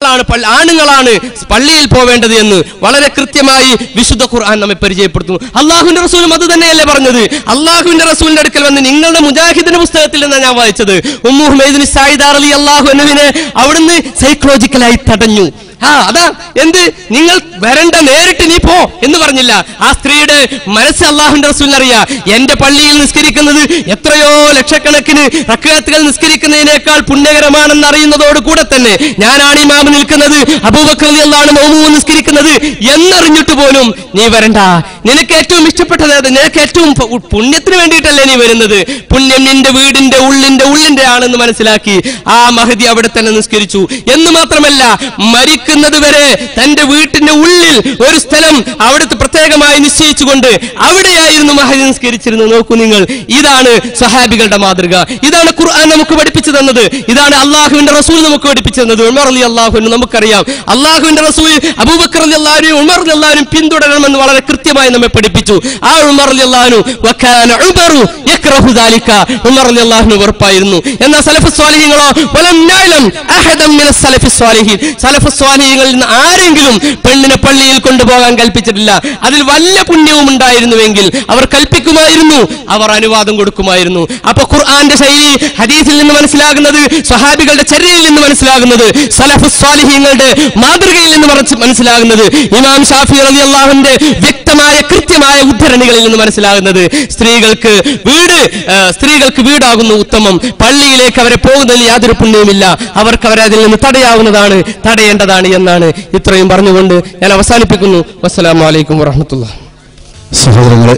ാണ് പള്ളി- ആണുങ്ങളാണ് പള്ളിയിൽ പോവേണ്ടത് എന്ന് വളരെ കൃത്യമായി വിശുദ്ധ ഖുർആൻ നമ്മെ പരിചയപ്പെടുത്തുന്നു അള്ളാഹുവിന്റെ റസൂലും അത് തന്നെയല്ലേ പറഞ്ഞത് അള്ളാഹുവിന്റെ റസൂലിന്റെ അടുക്കൽ വന്ന് നിങ്ങളുടെ മുജാഹിദിന്റെ പുസ്തകത്തിൽ നിന്നാണ് ഞാൻ വായിച്ചത് ഉമ്മു ഹുമൈദിൻ സായിദാർ അലി അള്ളാഹു എന്നുവിനെ അവിടുന്ന് സൈക്കോളജിക്കലായി തടഞ്ഞു ആ അതാ എന്ത് നിങ്ങൾ വരണ്ട നേരിട്ട് നീ പോ എന്ന് പറഞ്ഞില്ല ആ സ്ത്രീയുടെ മനസ്സ് അള്ളാഹുന്റെ റസൂലിനറിയാ എന്റെ പള്ളിയിൽ നിസ്കരിക്കുന്നത് എത്രയോ ലക്ഷക്കണക്കിന് റക്കാത്തുകൾ നിസ്കരിക്കുന്നതിനേക്കാൾ പുണ്യകരമാണെന്ന് അറിയുന്നതോട് കൂടെ തന്നെ ഞാനാണ് ഇമാമ് നിൽക്കുന്നത് അബൂബക്രതിയാണ് നോമു നിസ്കരിക്കുന്നത് എന്നറിഞ്ഞിട്ട് പോലും നീ വരണ്ട നിനക്ക് ഏറ്റവും ഇഷ്ടപ്പെട്ടത് ഏത്? നിനക്ക് ഏറ്റവും പു- പുണ്യത്തിന് വേണ്ടിയിട്ടല്ലേ നീ വരുന്നത് പുണ്യം നിന്റെ വീടിന്റെ ഉള്ളിന്റെ ഉള്ളിന്റെ ആണെന്ന് മനസ്സിലാക്കി ആ മഹദി അവിടെ തന്നെ നിസ്കരിച്ചു എന്ന് മാത്രമല്ല മരിക്കുന്നത് വരെ തന്റെ വീട്ടിന്റെ ഉള്ളിൽ ഒരു സ്ഥലം അവിടുത്തെ പ്രത്യേകമായി നിശ്ചയിച്ചുകൊണ്ട് അവിടെയായിരുന്നു മഹദി നിസ്കരിച്ചിരുന്നത് നോക്കൂ നിങ്ങൾ ഇതാണ് സഹാബികളുടെ മാതൃക ഇതാണ് ഖുർആൻ നമുക്ക് പഠിപ്പിച്ചു തന്നത് ഇതാണ് അള്ളാഹുവിന്റെ റസൂൽ നമുക്ക് പഠിപ്പിച്ചു തന്നത് ഉമർ അലി അള്ളാഹുവിന് നമുക്കറിയാം അള്ളാഹുവിന്റെ റസൂൽ അബൂബക്കർ അലി അള്ളാഹുനും ഉമർ അലി അള്ളാഹുനും പിന്തുടരണമെന്ന് വളരെ കൃത്യമായി നമ്മെ പഠിപ്പിച്ചു ആ ഉമർ അലി അള്ളാഹുനു വക്കാന ഉമറു യക്റഹു ദാലിക ഉമർ അലി അള്ളാഹുന് വെറുപ്പായിരുന്നു എന്നാൽ സലഫ് സ്വാലിഹികളോ വലം നഅലം അഹദം മിന സലഫി സ്വാലിഹീൻ സലഫ് സ്വാലിഹികളിൽ നിന്ന് ആരെങ്കിലും പെണ്ണിനെ പള്ളിയിൽ കൊണ്ടുപോകാൻ കൽപ്പിച്ചിട്ടില്ല അതിൽ വല്ല പുണ്യവും ഉണ്ടായിരുന്നുവെങ്കിൽ അവർ കൽപ്പിക്കുമായിരുന്നു അവർ അനുവാദം കൊടുക്കുമായിരുന്നു അപ്പൊ ഖുർആന്റെ ശൈലി ഹദീസിൽ നിന്ന് മനസ്സിലാകുന്നത് സ്വഹാബികളുടെ ചര്യയിൽ നിന്ന് മനസ്സിലാകുന്നത് സലഫ് സ്വാലിഹീങ്ങളുടെ മാതൃകയിൽ നിന്ന് മനസ്സ് മനസ്സിലാകുന്നത് ഇമാം ഷാഫി റലി അള്ളാഹുന്റെ വ്യക്തമായ കൃത്യമായ ഉദ്ധരണികളിൽ നിന്ന് മനസ്സിലാകുന്നത് സ്ത്രീകൾക്ക് വീട് ആ, സ്ത്രീകൾക്ക് വീടാകുന്നു ഉത്തമം പള്ളിയിലേക്ക് അവരെ പോകുന്നതിൽ യാതൊരു പുണ്യവുമില്ല അവർക്ക് അവരെ അതിൽ നിന്ന് തടയാവുന്നതാണ് തടയേണ്ടതാണ് എന്നാണ് ഇത്രയും പറഞ്ഞുകൊണ്ട് ഞാൻ അവസാനിപ്പിക്കുന്നു വസ്സലാമു അലൈക്കും വറഹമത്തുള്ള സഹോദരങ്ങളെ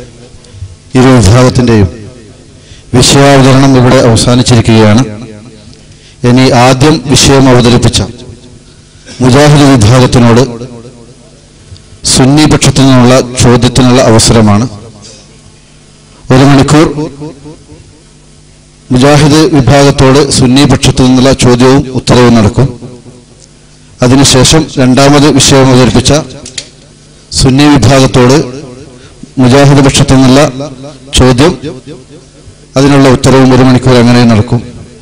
ഇരു വിഭാഗത്തിൻ്റെയും വിഷയാവതരണം ഇവിടെ അവസാനിച്ചിരിക്കുകയാണ് ഇനി ആദ്യം വിഷയം അവതരിപ്പിച്ച മുജാഹിദ് വിഭാഗത്തിനോട് സുന്നി പക്ഷത്തു നിന്നുള്ള ചോദ്യത്തിനുള്ള അവസരമാണ് ഒരു മണിക്കൂർ മുജാഹിദ് വിഭാഗത്തോട് സുന്നി പക്ഷത്തു നിന്നുള്ള ചോദ്യവും ഉത്തരവും നടക്കും അതിനുശേഷം രണ്ടാമത് വിഷയം അവതരിപ്പിച്ച സുന്നി വിഭാഗത്തോട് മുജാഹിദ് പക്ഷത്തു നിന്നുള്ള ചോദ്യം അതിനുള്ള ഉത്തരവും ഒരു മണിക്കൂർ അങ്ങനെ നടക്കും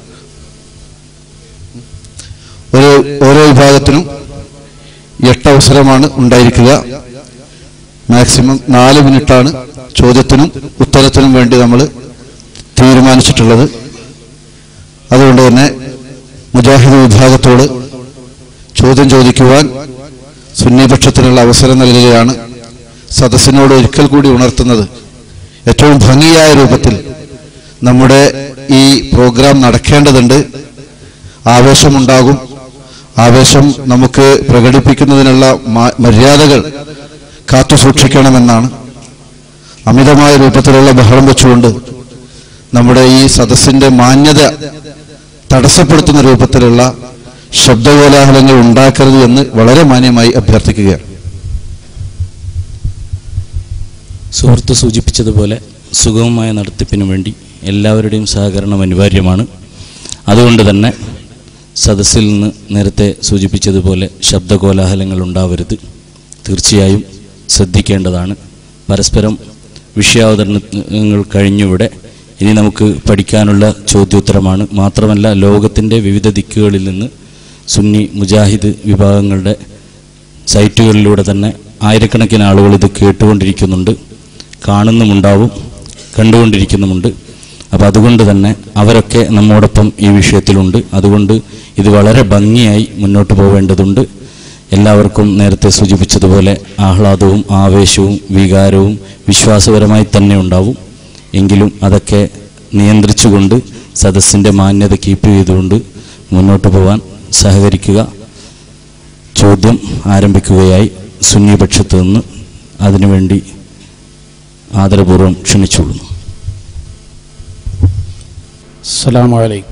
ഒരു ഓരോ വിഭാഗത്തിനും എട്ട് അവസരമാണ് ഉണ്ടായിരിക്കുക മാക്സിമം നാല് മിനിറ്റാണ് ചോദ്യത്തിനും ഉത്തരത്തിനും വേണ്ടി നമ്മൾ തീരുമാനിച്ചിട്ടുള്ളത് അതുകൊണ്ട് തന്നെ മുജാഹിദ് വിഭാഗത്തോട് ചോദ്യം ചോദിക്കുവാൻ സുന്നിപക്ഷത്തിനുള്ള അവസരം നൽകുകയാണ് സദസ്സിനോട് ഒരിക്കൽ കൂടി ഉണർത്തുന്നത് ഏറ്റവും ഭംഗിയായ രൂപത്തിൽ നമ്മുടെ ഈ പ്രോഗ്രാം നടക്കേണ്ടതുണ്ട് ആവേശമുണ്ടാകും ആവേശം നമുക്ക് പ്രകടിപ്പിക്കുന്നതിനുള്ള മാ- മര്യാദകൾ കാത്തു സൂക്ഷിക്കണമെന്നാണ് അമിതമായ രൂപത്തിലുള്ള ബഹളം വെച്ചുകൊണ്ട് നമ്മുടെ ഈ സദസ്സിന്റെ മാന്യത തടസ്സപ്പെടുത്തുന്ന രൂപത്തിലുള്ള ശബ്ദകോലാഹലങ്ങൾ ഉണ്ടാക്കരുത് എന്ന് വളരെ മാന്യമായി അഭ്യർത്ഥിക്കുകയാണ് സുഹൃത്ത് സൂചിപ്പിച്ചതുപോലെ സുഗമമായ നടത്തിപ്പിനു വേണ്ടി എല്ലാവരുടെയും സഹകരണം അനിവാര്യമാണ് അതുകൊണ്ട് തന്നെ സദസ്സിൽ നിന്ന് നേരത്തെ സൂചിപ്പിച്ചതുപോലെ ശബ്ദകോലാഹലങ്ങൾ ഉണ്ടാവരുത് തീർച്ചയായും ശ്രദ്ധിക്കേണ്ടതാണ് പരസ്പരം വിഷയാവതരണങ്ങൾ കഴിഞ്ഞിവിടെ ഇനി നമുക്ക് പഠിക്കാനുള്ള ചോദ്യോത്തരമാണ് മാത്രമല്ല ലോകത്തിൻ്റെ വിവിധ ദിക്കുകളിൽ നിന്ന് സുന്നി മുജാഹിദ് വിഭാഗങ്ങളുടെ സൈറ്റുകളിലൂടെ തന്നെ ആയിരക്കണക്കിന് ആളുകൾ ഇത് കേട്ടുകൊണ്ടിരിക്കുന്നുണ്ട് കാണുന്നുമുണ്ടാവും കണ്ടുകൊണ്ടിരിക്കുന്നുമുണ്ട് അപ്പോൾ അതുകൊണ്ട് തന്നെ അവരൊക്കെ നമ്മോടൊപ്പം ഈ വിഷയത്തിലുണ്ട് അതുകൊണ്ട് ഇത് വളരെ ഭംഗിയായി മുന്നോട്ട് പോവേണ്ടതുണ്ട് എല്ലാവർക്കും നേരത്തെ സൂചിപ്പിച്ചതുപോലെ ആഹ്ലാദവും ആവേശവും വികാരവും വിശ്വാസപരമായി തന്നെ ഉണ്ടാവും എങ്കിലും അതൊക്കെ നിയന്ത്രിച്ചുകൊണ്ട് സദസ്സിൻ്റെ മാന്യത കീപ്പ് ചെയ്തുകൊണ്ട് മുന്നോട്ട് പോകാൻ സഹകരിക്കുക ചോദ്യം ആരംഭിക്കുകയായി സുന്നിപക്ഷത്ത് നിന്ന് അതിനുവേണ്ടി ആദരപൂർവ്വം ക്ഷണിച്ചുകൊള്ളുന്നു السلام عليكم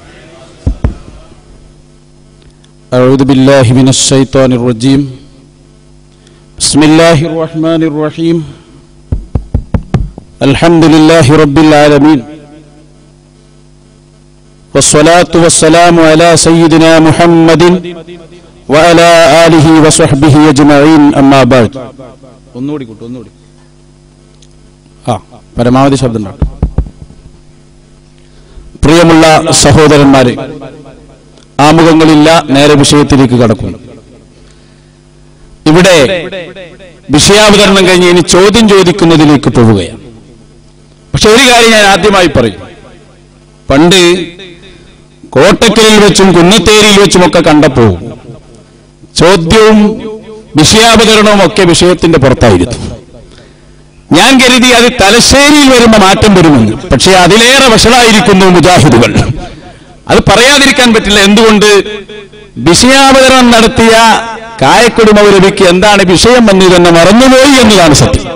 أعوذ بالله من الشيطان الرجيم بسم الله الرحمن الرحيم الحمد لله رب العالمين والصلاة والسلام على سيدنا محمد وعلى آله وصحبه أجمعين أما بعد ഒന്നുകൂടി കൂട്ടു ഒന്നുകൂടി ആ പരമാവധി ശബ്ദം ഉണ്ടാക്കും പ്രിയമുള്ള സഹോദരന്മാരെ ആമുഖങ്ങളില്ല നേരെ വിഷയത്തിലേക്ക് കടക്കുന്നു ഇവിടെ വിഷയാവതരണം കഴിഞ്ഞ് ഇനി ചോദ്യം ചോദിക്കുന്നതിലേക്ക് പോവുകയാണ് പക്ഷെ ഒരു കാര്യം ഞാൻ ആദ്യമായി പറയും പണ്ട് കോട്ടക്കലിൽ വെച്ചും കുന്നത്തേരിയിൽ വെച്ചുമൊക്കെ കണ്ടപ്പോ ചോദ്യവും വിഷയാവതരണവും ഒക്കെ വിഷയത്തിന്റെ പുറത്തായിരുന്നു ഞാൻ കരുതി അത് തലശ്ശേരിയിൽ വരുമ്പോ മാറ്റം വരുമെന്ന് പക്ഷേ അതിലേറെ വഷളായിരിക്കുന്നു മുജാഹിദുകൾ അത് പറയാതിരിക്കാൻ പറ്റില്ല എന്തുകൊണ്ട് വിഷയാവതരണം നടത്തിയ കായക്കൊടി മൗലവിക്ക് എന്താണ് വിഷയം എന്ന് തന്നെ മറന്നുപോയി എന്നതാണ് സത്യം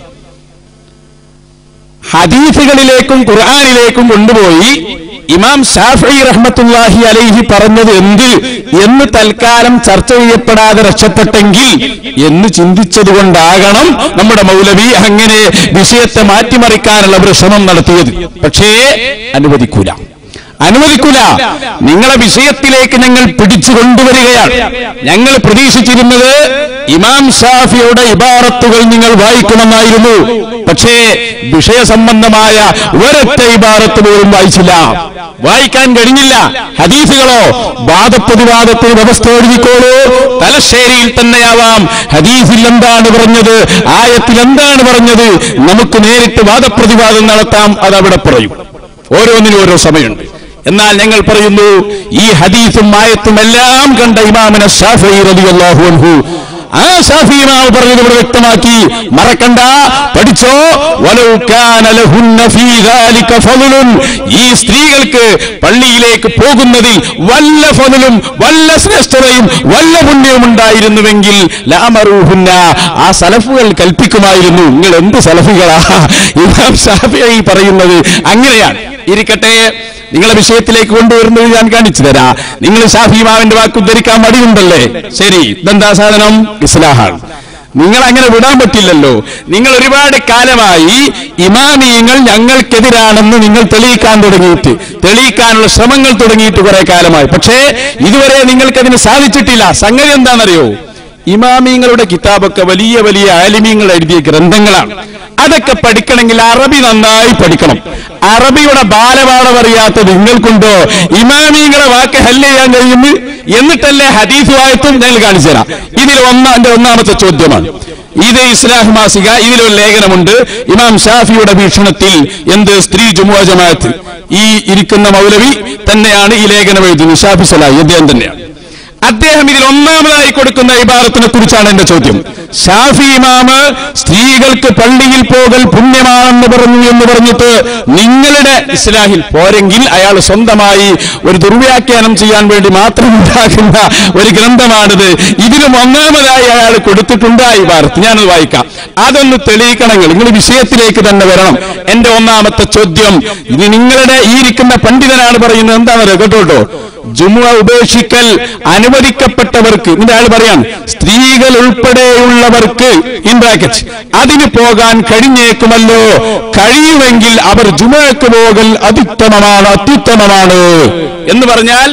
ഹദീസുകളിലേക്കും ഖുർആാനിലേക്കും കൊണ്ടുപോയി ഇമാം ഷാഫി റഹ്മത്തുല്ലാഹി അലൈഹി പറഞ്ഞത് എന്ത് എന്ന് തൽക്കാലം ചർച്ച ചെയ്യപ്പെടാതെ രക്ഷപ്പെട്ടെങ്കിൽ എന്ന് ചിന്തിച്ചതുകൊണ്ടാകണം നമ്മുടെ മൗലവി അങ്ങനെ വിഷയത്തെ മാറ്റിമറിക്കാനുള്ള ഒരു ശ്രമം നടത്തിയത് പക്ഷേ അനുവദിക്കൂല അനുവദിക്കൂല നിങ്ങളെ വിഷയത്തിലേക്ക് ഞങ്ങൾ പിടിച്ചു കൊണ്ടുവരികയാണ് ഞങ്ങൾ പ്രതീക്ഷിച്ചിരുന്നത് ഇമാം ഷാഫിയുടെ ഇബാറത്തുകൾ നിങ്ങൾ വായിക്കണമെന്നായിരുന്നു പക്ഷേ വിഷയസംബന്ധമായ ഒരൊറ്റ ഇബാറത്ത് പോലും വായിച്ചില്ല വായിക്കാൻ കഴിഞ്ഞില്ല ഹദീസുകളോ വാദപ്രതിവാദത്തിന് വ്യവസ്ഥ എഴുതിക്കോളൂ തലശ്ശേരിയിൽ തന്നെയാവാം ഹദീസിൽ എന്താണ് പറഞ്ഞത് ആയത്തിൽ എന്താണ് പറഞ്ഞത് നമുക്ക് നേരിട്ട് വാദപ്രതിവാദം നടത്താം അതവിടെ പറയും ഓരോന്നിനും ഓരോ സമയമുണ്ട് എന്നാൽ ഞങ്ങൾ പറയുന്നു ഈ ഹദീസും ആയത്തും എല്ലാം കണ്ട ഇമാമിനെ ഷാഫി റളിയല്ലാഹു അൻഹു ആ ഷാഫി ഇമാം പറഞ്ഞത് ഇവിടെ വ്യക്തമാക്കി മറക്കണ്ട പഠിച്ചോ വലൗ കാന ലഹുന്ന ഫീ ദാലിക ഫളലുൻ ഈ സ്ത്രീകൾക്ക് പള്ളിയിലേക്ക് പോകുന്നതിൽ വല്ല ഫضലും വല്ല ശ്രേഷ്ഠതയും വല്ല പുണ്യവും ഉണ്ടായിരുന്നുവെങ്കിൽ ലാമറൂഹുന്ന ആ സലഫുകൾ കൽപ്പിക്കുമായിരുന്നു നിങ്ങൾ എന്ത് സലഫുകളാ ഇമാം ഷാഫി പറയുന്നത് അങ്ങനെയാണ് ഇരിക്കട്ടെ നിങ്ങളെ വിഷയത്തിലേക്ക് കൊണ്ടുവരുന്നത് ഞാൻ കാണിച്ചു തരാം നിങ്ങൾ ഷാഫിമാവിന്റെ വാക്ക് ഉദ്ധരിക്കാൻ മടിയുണ്ടല്ലേ ശരി ഇതെന്താ സാധനം ഇസ്ലാഹാണ് നിങ്ങൾ അങ്ങനെ വിടാൻ പറ്റില്ലല്ലോ നിങ്ങൾ ഒരുപാട് കാലമായി ഇമാമിയങ്ങൾ ഞങ്ങൾക്കെതിരാണെന്ന് നിങ്ങൾ തെളിയിക്കാൻ തുടങ്ങിയിട്ട് തെളിയിക്കാനുള്ള ശ്രമങ്ങൾ തുടങ്ങിയിട്ട് കുറെ കാലമായി പക്ഷേ ഇതുവരെ നിങ്ങൾക്കതിന് സാധിച്ചിട്ടില്ല സംഗതി എന്താണെന്നറിയോ ഇമാമിങ്ങളുടെ കിതാബൊക്കെ വലിയ വലിയ ആലിമീങ്ങൾ എഴുതിയ ഗ്രന്ഥങ്ങളാണ് അതൊക്കെ പഠിക്കണമെങ്കിൽ അറബി നന്നായി പഠിക്കണം അറബിയുടെ ബാലപാഠം അറിയാത്ത നിങ്ങൾക്കുണ്ടോ ഇമാമിങ്ങളെ വാക്ക് ഹല്ല് ചെയ്യാൻ കഴിയുന്നു എന്നിട്ടല്ലേ ഹദീസ് വായത്തും ഞങ്ങൾ കാണിച്ചു തരാം ഇതിൽ ഒന്നാം എന്റെ ഒന്നാമത്തെ ചോദ്യമാണ് ഇത് ഇസ്ലാഹ് മാസിക ഇതിലൊരു ലേഖനമുണ്ട് ഇമാം ഷാഫിയുടെ വീക്ഷണത്തിൽ എന്ത് സ്ത്രീ ജുമുഅ ജമാഅത്ത് ഈ ഇരിക്കുന്ന മൗലവി തന്നെയാണ് ഈ ലേഖനം എഴുതുന്നത് ഷാഫി സലാഹി അദ്ദേഹം തന്നെയാണ് അദ്ദേഹം ഇതിൽ ഒന്നാമതായി കൊടുക്കുന്ന ഇബാറത്തിനെ കുറിച്ചാണ് എന്റെ ചോദ്യം ഷാഫി ഇമാമ് സ്ത്രീകൾക്ക് പള്ളിയിൽ പോകൽ പുണ്യമാണെന്ന് പറഞ്ഞു എന്ന് പറഞ്ഞിട്ട് നിങ്ങളുടെ ഇസ്ലാഹിൽ പോരെങ്കിൽ അയാൾ സ്വന്തമായി ഒരു ദുർവ്യാഖ്യാനം ചെയ്യാൻ വേണ്ടി മാത്രം ഉണ്ടാക്കുന്ന ഒരു ഗ്രന്ഥമാണിത് ഇതിലും ഒന്നാമതായി അയാൾ കൊടുത്തിട്ടുണ്ട് ആ ഇബാറത്ത് ഞാനത് വായിക്കാം അതൊന്ന് തെളിയിക്കണമെങ്കിൽ നിങ്ങൾ വിഷയത്തിലേക്ക് തന്നെ വരണം എന്റെ ഒന്നാമത്തെ ചോദ്യം ഇത് നിങ്ങളുടെ ഈ ഇരിക്കുന്ന പണ്ഡിതനാണ് പറയുന്നത് എന്താണെന്നറിയോ കേട്ടോ ജുമുഅ ഉപേക്ഷിക്കൽ അനുവദിക്കപ്പെട്ടവർക്ക് ഇതിന്റെ ആൾ പറയാം സ്ത്രീകൾ ഉൾപ്പെടെയുള്ളവർക്ക് ഇൻ ബ്രാക്കറ്റ് അതിന് പോകാൻ കഴിഞ്ഞേക്കുമല്ലോ കഴിയുമെങ്കിൽ അവർ ജുമുഅക്ക് പോകൽ അത്യുത്തമമാണ് അത്യുത്തമമാണ് എന്ന് പറഞ്ഞാൽ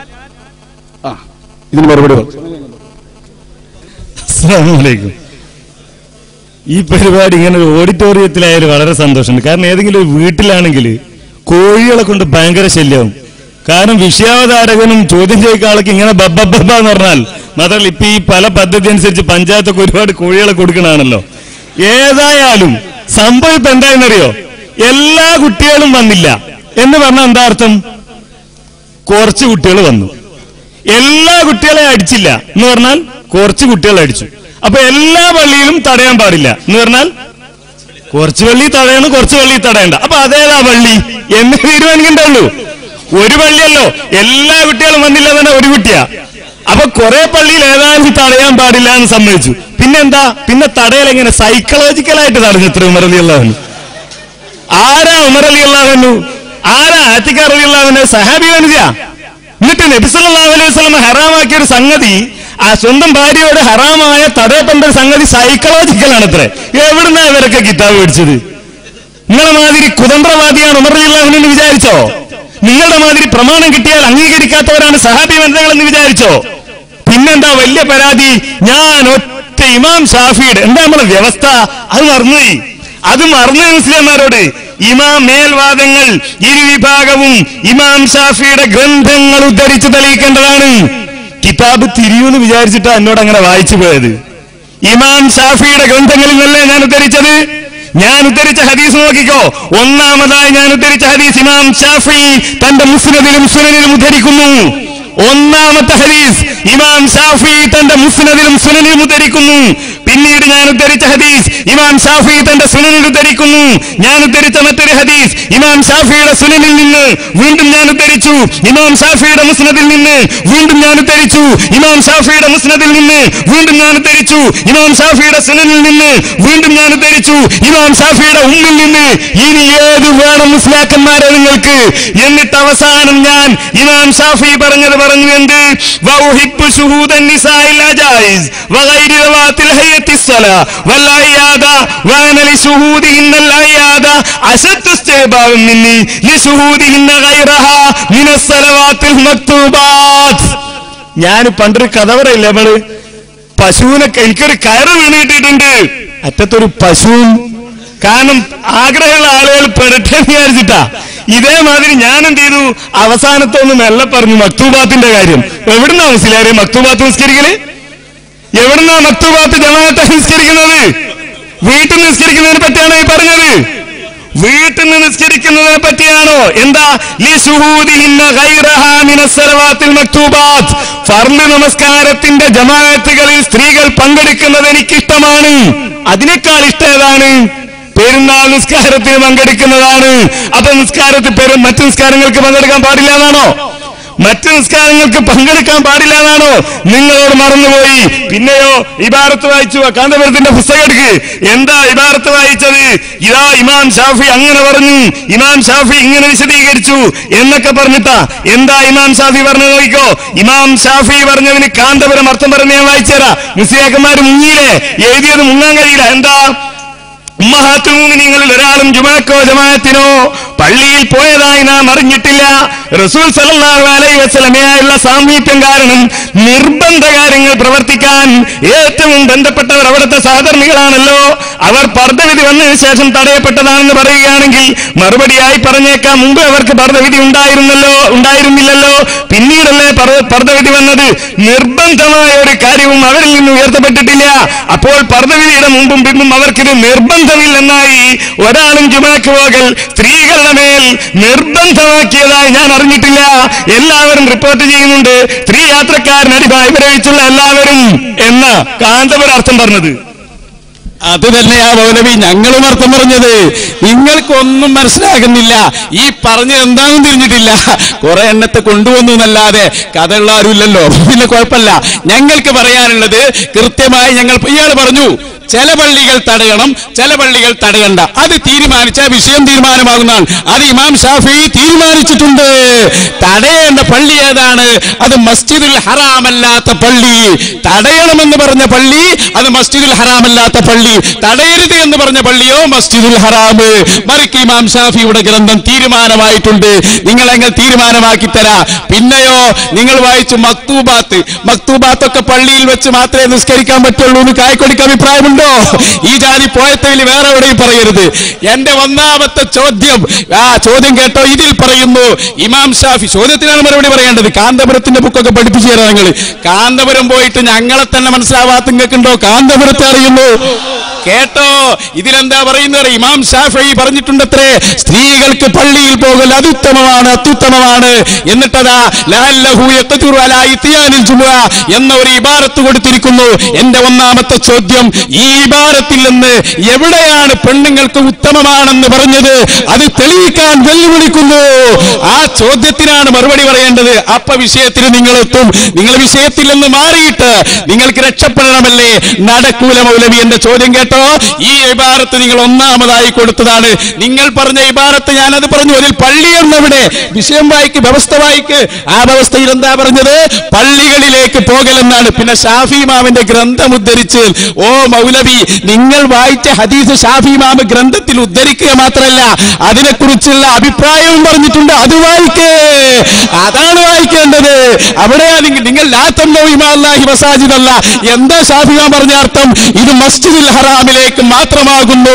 ആ, ഇതിന് മറുപടി പറ. അസ്സലാമലൈക്കും ഈ പരിപാടി ഇങ്ങനെ ഒരു ഓഡിറ്റോറിയത്തിലായാലും വളരെ സന്തോഷമുണ്ട് കാരണം ഏതെങ്കിലും ഒരു വീട്ടിലാണെങ്കിൽ കോഴികളെ കൊണ്ട് ഭയങ്കര ശല്യവും കാരണം വിഷയാവതാരകനും ചോദ്യം ചെയ്യുന്ന ആൾക്ക് ഇങ്ങനെ ബബ്ബബ്ബ എന്ന് പറഞ്ഞാൽ മാത്രമല്ല ഇപ്പൊ ഈ പല പദ്ധതി അനുസരിച്ച് പഞ്ചായത്തൊക്കെ ഒരുപാട് കോഴികളെ കൊടുക്കണാണല്ലോ ഏതായാലും സംഭവം ഇപ്പൊ എന്തായെന്നറിയോ എല്ലാ കുട്ടികളും വന്നില്ല എന്ന് പറഞ്ഞാൽ എന്താ അർത്ഥം കുറച്ച് കുട്ടികൾ വന്നു എല്ലാ കുട്ടികളെ അടിച്ചില്ല എന്ന് പറഞ്ഞാൽ കുറച്ച് കുട്ടികളെ അടിച്ചു അപ്പൊ എല്ലാ പള്ളിയിലും തടയാൻ പാടില്ല എന്ന് പറഞ്ഞാൽ കുറച്ച് പള്ളി തടയണം കുറച്ച് പള്ളി തടയണ്ട അപ്പൊ അതേതാ പള്ളി എന്ന് തീരുമാനിക്കണ്ടുള്ളൂ ഒരു പള്ളിയല്ലോ എല്ലാ കുട്ടികളും വന്നില്ല തന്നെ ഒരു കുട്ടിയാ അപ്പൊ കുറെ പള്ളിയിൽ ഏതായാലും തടയാൻ പാടില്ല എന്ന് സമ്മതിച്ചു പിന്നെന്താ പിന്നെ തടയൽ എങ്ങനെ സൈക്കോളജിക്കലായിട്ട് തടഞ്ഞു ഇത്ര ഉമറലിയുള്ളവന് ആരാ ഉമറലിയുള്ളവനു ആരാ ആറ്റിക്ക റളിയല്ലാഹുവിനെ സഹാബി വനിത എന്നിട്ട് നബി സല്ലല്ലാഹു അലൈഹി വസല്ലം ഹറാമാക്കിയ ഒരു സംഗതി ആ സ്വന്തം ഭാര്യയോട് ഹറാമായ തടയപ്പെട്ട ഒരു സംഗതി സൈക്കോളജിക്കലാണ് അത്രേ എവിടുന്നാ ഇവരൊക്കെ കിതാബ് മേടിച്ചത് നിങ്ങളെ മാതിരി കുതന്ത്രവാദിയാണ് ഉമർ റളിയല്ലാഹു എന്ന് വിചാരിച്ചോ നിങ്ങളുടെ മാതിരി പ്രമാണം കിട്ടിയാൽ അംഗീകരിക്കാത്തവരാണ് സഹാബി വനിതകളെന്ന് വിചാരിച്ചോ പിന്നെന്താ വലിയ പരാതി ഞാൻ ഒറ്റ ഇമാം ഷാഫിയുടെ എന്താ നമ്മളെ വ്യവസ്ഥ അത് മറന്നുപോയി അത് മറന്നു മുസ്ലിംമാരോട് ഇമാം മേൽവാദങ്ങൾ ഇരുവിഭാഗവും ഇമാം ഷാഫിയുടെ ഗ്രന്ഥങ്ങൾ ഉദ്ധരിച്ച് തെളിയിക്കേണ്ടതാണ് കിതാബ് തിരിയൂന്ന് വിചാരിച്ചിട്ടാ എന്നോട് അങ്ങനെ വായിച്ചു പോയത് ഇമാം ഷാഫിയുടെ ഗ്രന്ഥങ്ങളിൽ നിന്നല്ലേ ഞാൻ ഉദ്ധരിച്ചത് ഞാൻ ഉദ്ധരിച്ച ഹദീസ് നോക്കിക്കോ ഒന്നാമതായി ഞാൻ ഉദ്ധരിച്ച ഹദീസ് ഇമാം ഷാഫി തന്റെ മുസ്ലിദിലും സുനനിലും ഉദ്ധരിക്കുന്നു ഒന്നാമത്തെ ഹദീസ് ഇമാം ഷാഫി തന്റെ മുസ്നദിലും സുനനിലും ഉദ്ധരിക്കുന്നു പിന്നീട് ഞാൻ ഉദ്ധരിച്ച ഹദീസ് ഇമാം ഷാഫി തന്റെ സുനനിൽ ഉദ്ധരിക്കുന്നു ഞാൻ ഉദ്ധരിച്ച മറ്റൊരു ഹദീസ് ഇമാം ഷാഫിയുടെ സുനനിൽ നിന്ന് വീണ്ടും ഞാൻ ഉദ്ധരിച്ചു ഇമാം ഷാഫിയുടെ മുസ്നദിൽ നിന്ന് വീണ്ടും ഞാൻ ഉദ്ധരിച്ചു ഇമാം ഷാഫിയുടെ മുസ്നദിൽ നിന്ന് വീണ്ടും ഞാൻ ഉദ്ധരിച്ചു ഇമാം ഷാഫിയുടെ സുനനിൽ നിന്ന് വീണ്ടും ഞാൻ ഉദ്ധരിച്ചു ഇമാം ഷാഫിയുടെ ഉമ്മിൽ നിന്ന് ഇനി ഏത് വേണം മുസ്ലാക്കന്മാരെ നിങ്ങൾക്ക് എന്നിട്ട് അവസാനം ഞാൻ ഇമാം ഷാഫി പറഞ്ഞത് പറഞ്ഞു എന്ത് വൗഹിബ്ബു ശുഹൂദൻ നിസാഇൽ അജായിസ് വഗൈരി ദവാത്തിൽ ഹയ്യത്തി الصلاة والعيادة وأنا لشهودهن العيادة أشد استحبابا مني لشهودهن غيرها من الصلوات المكتوبات ഞാൻ പണ്ടൊരു കഥ പറയില്ല നമ്മള് പശുവിനെ എനിക്കൊരു കയറ് വീണിട്ടിട്ടുണ്ട് അറ്റത്തൊരു പശുവും കാരണം ആഗ്രഹമുള്ള ആളുകൾ പെടട്ടെ എന്ന് വിചാരിച്ചിട്ടാ ഇതേമാതിരി ഞാൻ എന്ത് ചെയ്തു അവസാനത്തെ ഒന്ന് മെല്ലെ പറഞ്ഞു മക്തൂബാത്തിന്റെ കാര്യം എവിടുന്നാ മുസ്ലിയാരെ മക്തൂബാത്ത് നിസ്കരിക്കല് എവിടുന്നാ മക്തൂബാത്ത് ജമാഅത്തെ നിസ്കരിക്കുന്നത് വീട്ടിൽ നിസ്കരിക്കുന്നതിനെ പറ്റിയാണോ ഈ പറഞ്ഞത് വീട്ടിൽ നിന്ന് നിസ്കരിക്കുന്നതിനെ പറ്റിയാണോ എന്താ ലിസുഹൂദിഹിന്ന ഗൈറഹാ മിനസ് സലവാത്തിൽ മക്തൂബാത്ത് ഫർള് നമസ്കാരത്തിന്റെ ജമാഅത്തുകളിൽ സ്ത്രീകൾ പങ്കെടുക്കുന്നത് എനിക്കിഷ്ടമാണ് അതിനേക്കാൾ ഇഷ്ടം ഏതാണ് പെരുന്നാൾ നിസ്കാരത്തിന് പങ്കെടുക്കുന്നതാണ് അപ്പൊ നിസ്കാരത്തിൽ പെരു മറ്റു നിസ്കാരങ്ങൾക്ക് പങ്കെടുക്കാൻ പാടില്ല എന്നാണോ മറ്റു നിസ്കാരങ്ങൾക്ക് പങ്കെടുക്കാൻ പാടില്ല എന്നാണോ നിങ്ങളോട് മറന്നുപോയി പിന്നെയോ ഇബാറത്ത് വായിച്ചു കാന്തപുരത്തിന്റെ പുസ്തകം എടുക്ക് എന്താ ഇബാറത്ത് വായിച്ചത് ഇതാ ഇമാം ഷാഫി അങ്ങനെ പറഞ്ഞു ഇമാം ഷാഫി ഇങ്ങനെ വിശദീകരിച്ചു എന്നൊക്കെ പറഞ്ഞിട്ടാ എന്താ ഇമാം ഷാഫി പറഞ്ഞു നോക്കിക്കോ ഇമാം ഷാഫി പറഞ്ഞതിന് കാന്തപുരം അർത്ഥം പറഞ്ഞ് ഞാൻ വായിച്ചുതരാ മുസ്ലിയാക്കന്മാര് മുങ്ങിയില്ലേ എഴുതിയത് മുങ്ങാൻ കഴിയില്ല എന്താ ഉമ്മഹാത്തുമൂമിനിങ്ങളിൽ ഒരാളും ജുമാക്കോ ജമാഅത്തിനോ പള്ളിയിൽ പോയതായി നാം അറിഞ്ഞിട്ടില്ല റസൂൽ സല്ലല്ലാഹു അലൈഹി വസല്ലമയായുള്ള സാമീപ്യം കാരണം നിർബന്ധ കാര്യങ്ങൾ പ്രവർത്തിക്കാൻ ഏറ്റവും ബന്ധപ്പെട്ടവർ അവിടുത്തെ സഹധർമ്മികളാണല്ലോ അവർ പർദ്ധവിധി വന്നതിന് ശേഷം തടയപ്പെട്ടതാണെന്ന് പറയുകയാണെങ്കിൽ മറുപടിയായി പറഞ്ഞേക്കാം മുമ്പ് അവർക്ക് പർദ്ധവിധി ഉണ്ടായിരുന്നല്ലോ ഉണ്ടായിരുന്നില്ലല്ലോ പിന്നീടല്ലേ പർവ- പർദ്ധവിധി വന്നത് നിർബന്ധമായ ഒരു കാര്യവും അവരിൽ നിന്ന് ഉയർത്തപ്പെട്ടിട്ടില്ല അപ്പോൾ പർദ്ധവിധിയുടെ മുമ്പും പിമ്പും അവർക്കിത് നിർബന്ധമില്ലെന്നായി ഒരാളും ജുമാക്ക് പോകൽ സ്ത്രീകളുടെ മേൽ നിർബന്ധമാക്കിയതായി ഞാൻ അറിഞ്ഞിട്ടില്ല എല്ലാവരും റിപ്പോർട്ട് ചെയ്യുന്നുണ്ട് സ്ത്രീ യാത്രക്കാരൻ അടിഭായ്പരവിച്ചുള്ള എല്ലാവരും എന്ന കാന്തപുരം അർത്ഥം പറഞ്ഞത് അത് തന്നെയാ മൗലവി ഞങ്ങളും അർത്ഥം പറഞ്ഞത് നിങ്ങൾക്കൊന്നും മനസ്സിലാകുന്നില്ല ഈ പറഞ്ഞത് എന്താണെന്ന് തിരിഞ്ഞിട്ടില്ല കുറെ എണ്ണത്തെ കൊണ്ടുവന്നു എന്നല്ലാതെ കഥയുള്ള ആരുമില്ലല്ലോ പിന്നെ കുഴപ്പമില്ല ഞങ്ങൾക്ക് പറയാനുള്ളത് കൃത്യമായി ഞങ്ങൾ ഇയാൾ പറഞ്ഞു ചില പള്ളികൾ തടയണം ചില പള്ളികൾ തടയണ്ട അത് തീരുമാനിച്ച വിഷയം തീരുമാനമാകുന്നതാണ് അത് ഇമാം ഷാഫി തീരുമാനിച്ചിട്ടുണ്ട് തടയേണ്ട പള്ളി ഏതാണ് അത് മസ്ജിദുൽ ഹറാമല്ലാത്ത പള്ളി തടയണമെന്ന് പറഞ്ഞ പള്ളി അത് മസ്ജിദുൽ ഹറാമല്ലാത്ത പള്ളി തടയരുത് എന്ന് പറഞ്ഞ പള്ളിയോ മസ്ജിദുൽ ഹറാം മറിക്ക് ഇമാം ഷാഫിയുടെ ഗ്രന്ഥം തീരുമാനമായിട്ടുണ്ട് നിങ്ങൾ എങ്ങനെ തീരുമാനമാക്കി തരാ പിന്നെയോ നിങ്ങൾ വായിച്ചു മക്തൂബാത്ത് മക്തൂബാത്ത് ഒക്കെ പള്ളിയിൽ വെച്ച് മാത്രമേ നിസ്കരിക്കാൻ പറ്റുള്ളൂ എന്ന് കായ്ക്കൊടിക്ക് അഭിപ്രായമുണ്ടോ ഈ ജാതി പോയത്തയിൽ വേറെ എവിടെയും പറയരുത് എന്റെ ഒന്നാമത്തെ ചോദ്യം ആ ചോദ്യം കേട്ടോ ഇതിൽ പറയുന്നു ഇമാം ഷാഫി ചോദ്യത്തിനാണ് മറുപടി പറയേണ്ടത് കാന്തപുരത്തിന്റെ ബുക്കൊക്കെ പഠിപ്പിച്ചു തരാം നിങ്ങൾ കാന്തപുരം പോയിട്ട് ഞങ്ങളെ തന്നെ മനസ്സിലാവാത്ത നിങ്ങൾക്കുണ്ടോ കാന്തപുരത്തെ അറിയുന്നു കേട്ടോ ഇതിലെന്താ പറയുന്നത് ഇമാം ഷാഫി പറഞ്ഞിട്ടുണ്ടത്രേ സ്ത്രീകൾക്ക് പള്ളിയിൽ പോകൽ അതുത്തമമാണ് അത്യുത്തമമാണ് എന്നിട്ടതാ ലഅല്ലഹു യഖ്ദിറു അലാ ഇത്യാനിൽ ജുമുഅ എന്ന ഒരു ഇബാറത്ത് കൊടുത്തിരിക്കുന്നു എന്റെ ഒന്നാമത്തെ ചോദ്യം ഈ ഇബാറത്തിൽ നിന്ന് എവിടെയാണ് പെണ്ണുങ്ങൾക്ക് ഉത്തമമാണെന്ന് പറഞ്ഞത് അത് തെളിയിക്കാൻ വെല്ലുവിളിക്കുന്നു ആ ചോദ്യത്തിനാണ് മറുപടി പറയേണ്ടത് അപ്പ വിഷയത്തിന് നിങ്ങൾ എത്തും നിങ്ങൾ വിഷയത്തിൽ നിന്ന് മാറിയിട്ട് നിങ്ങൾക്ക് രക്ഷപ്പെടണമല്ലേ നടക്കൂല മൗലവി എന്റെ ചോദ്യം കേട്ടോ ഈ ഇബാറത്ത് നിങ്ങൾ ഒന്നാമതായി കൊടുത്തതാണ് നിങ്ങൾ പറഞ്ഞ ഇബാറത്ത് ഞാനത് പറഞ്ഞു അതിൽ പള്ളി എന്നെവിടെ വിഷയം വായിക്ക് വ്യവസ്ഥ വായിക്ക് ആ വ്യവസ്ഥയിൽ എന്താ പറഞ്ഞത് പള്ളികളിലേക്ക് പോകലെന്നാണ് പിന്നെ ഷാഫി മാമിന്റെ ഗ്രന്ഥം ഉദ്ധരിച്ച് ഓ മൗലവി നിങ്ങൾ വായിച്ച ഹദീസ് ഷാഫി മാമ ഗ്രന്ഥത്തിൽ ഉദ്ധരിക്കുക മാത്രമല്ല അതിനെക്കുറിച്ചുള്ള അഭിപ്രായവും പറഞ്ഞിട്ടുണ്ട് അത് വായിക്കേ അതാണ് വായിക്കേണ്ടത് അവിടെയാ നിങ്ങൾ നിങ്ങൾ ലാത്തന്നോ ഇമാല്ലാഹി മസാജിദല്ല എന്താ ഷാഫിമാൻ പറഞ്ഞ അർത്ഥം ഇത് മസ്ജിദുൽ ഹറാമിലേക്ക് മാത്രമാകുന്നു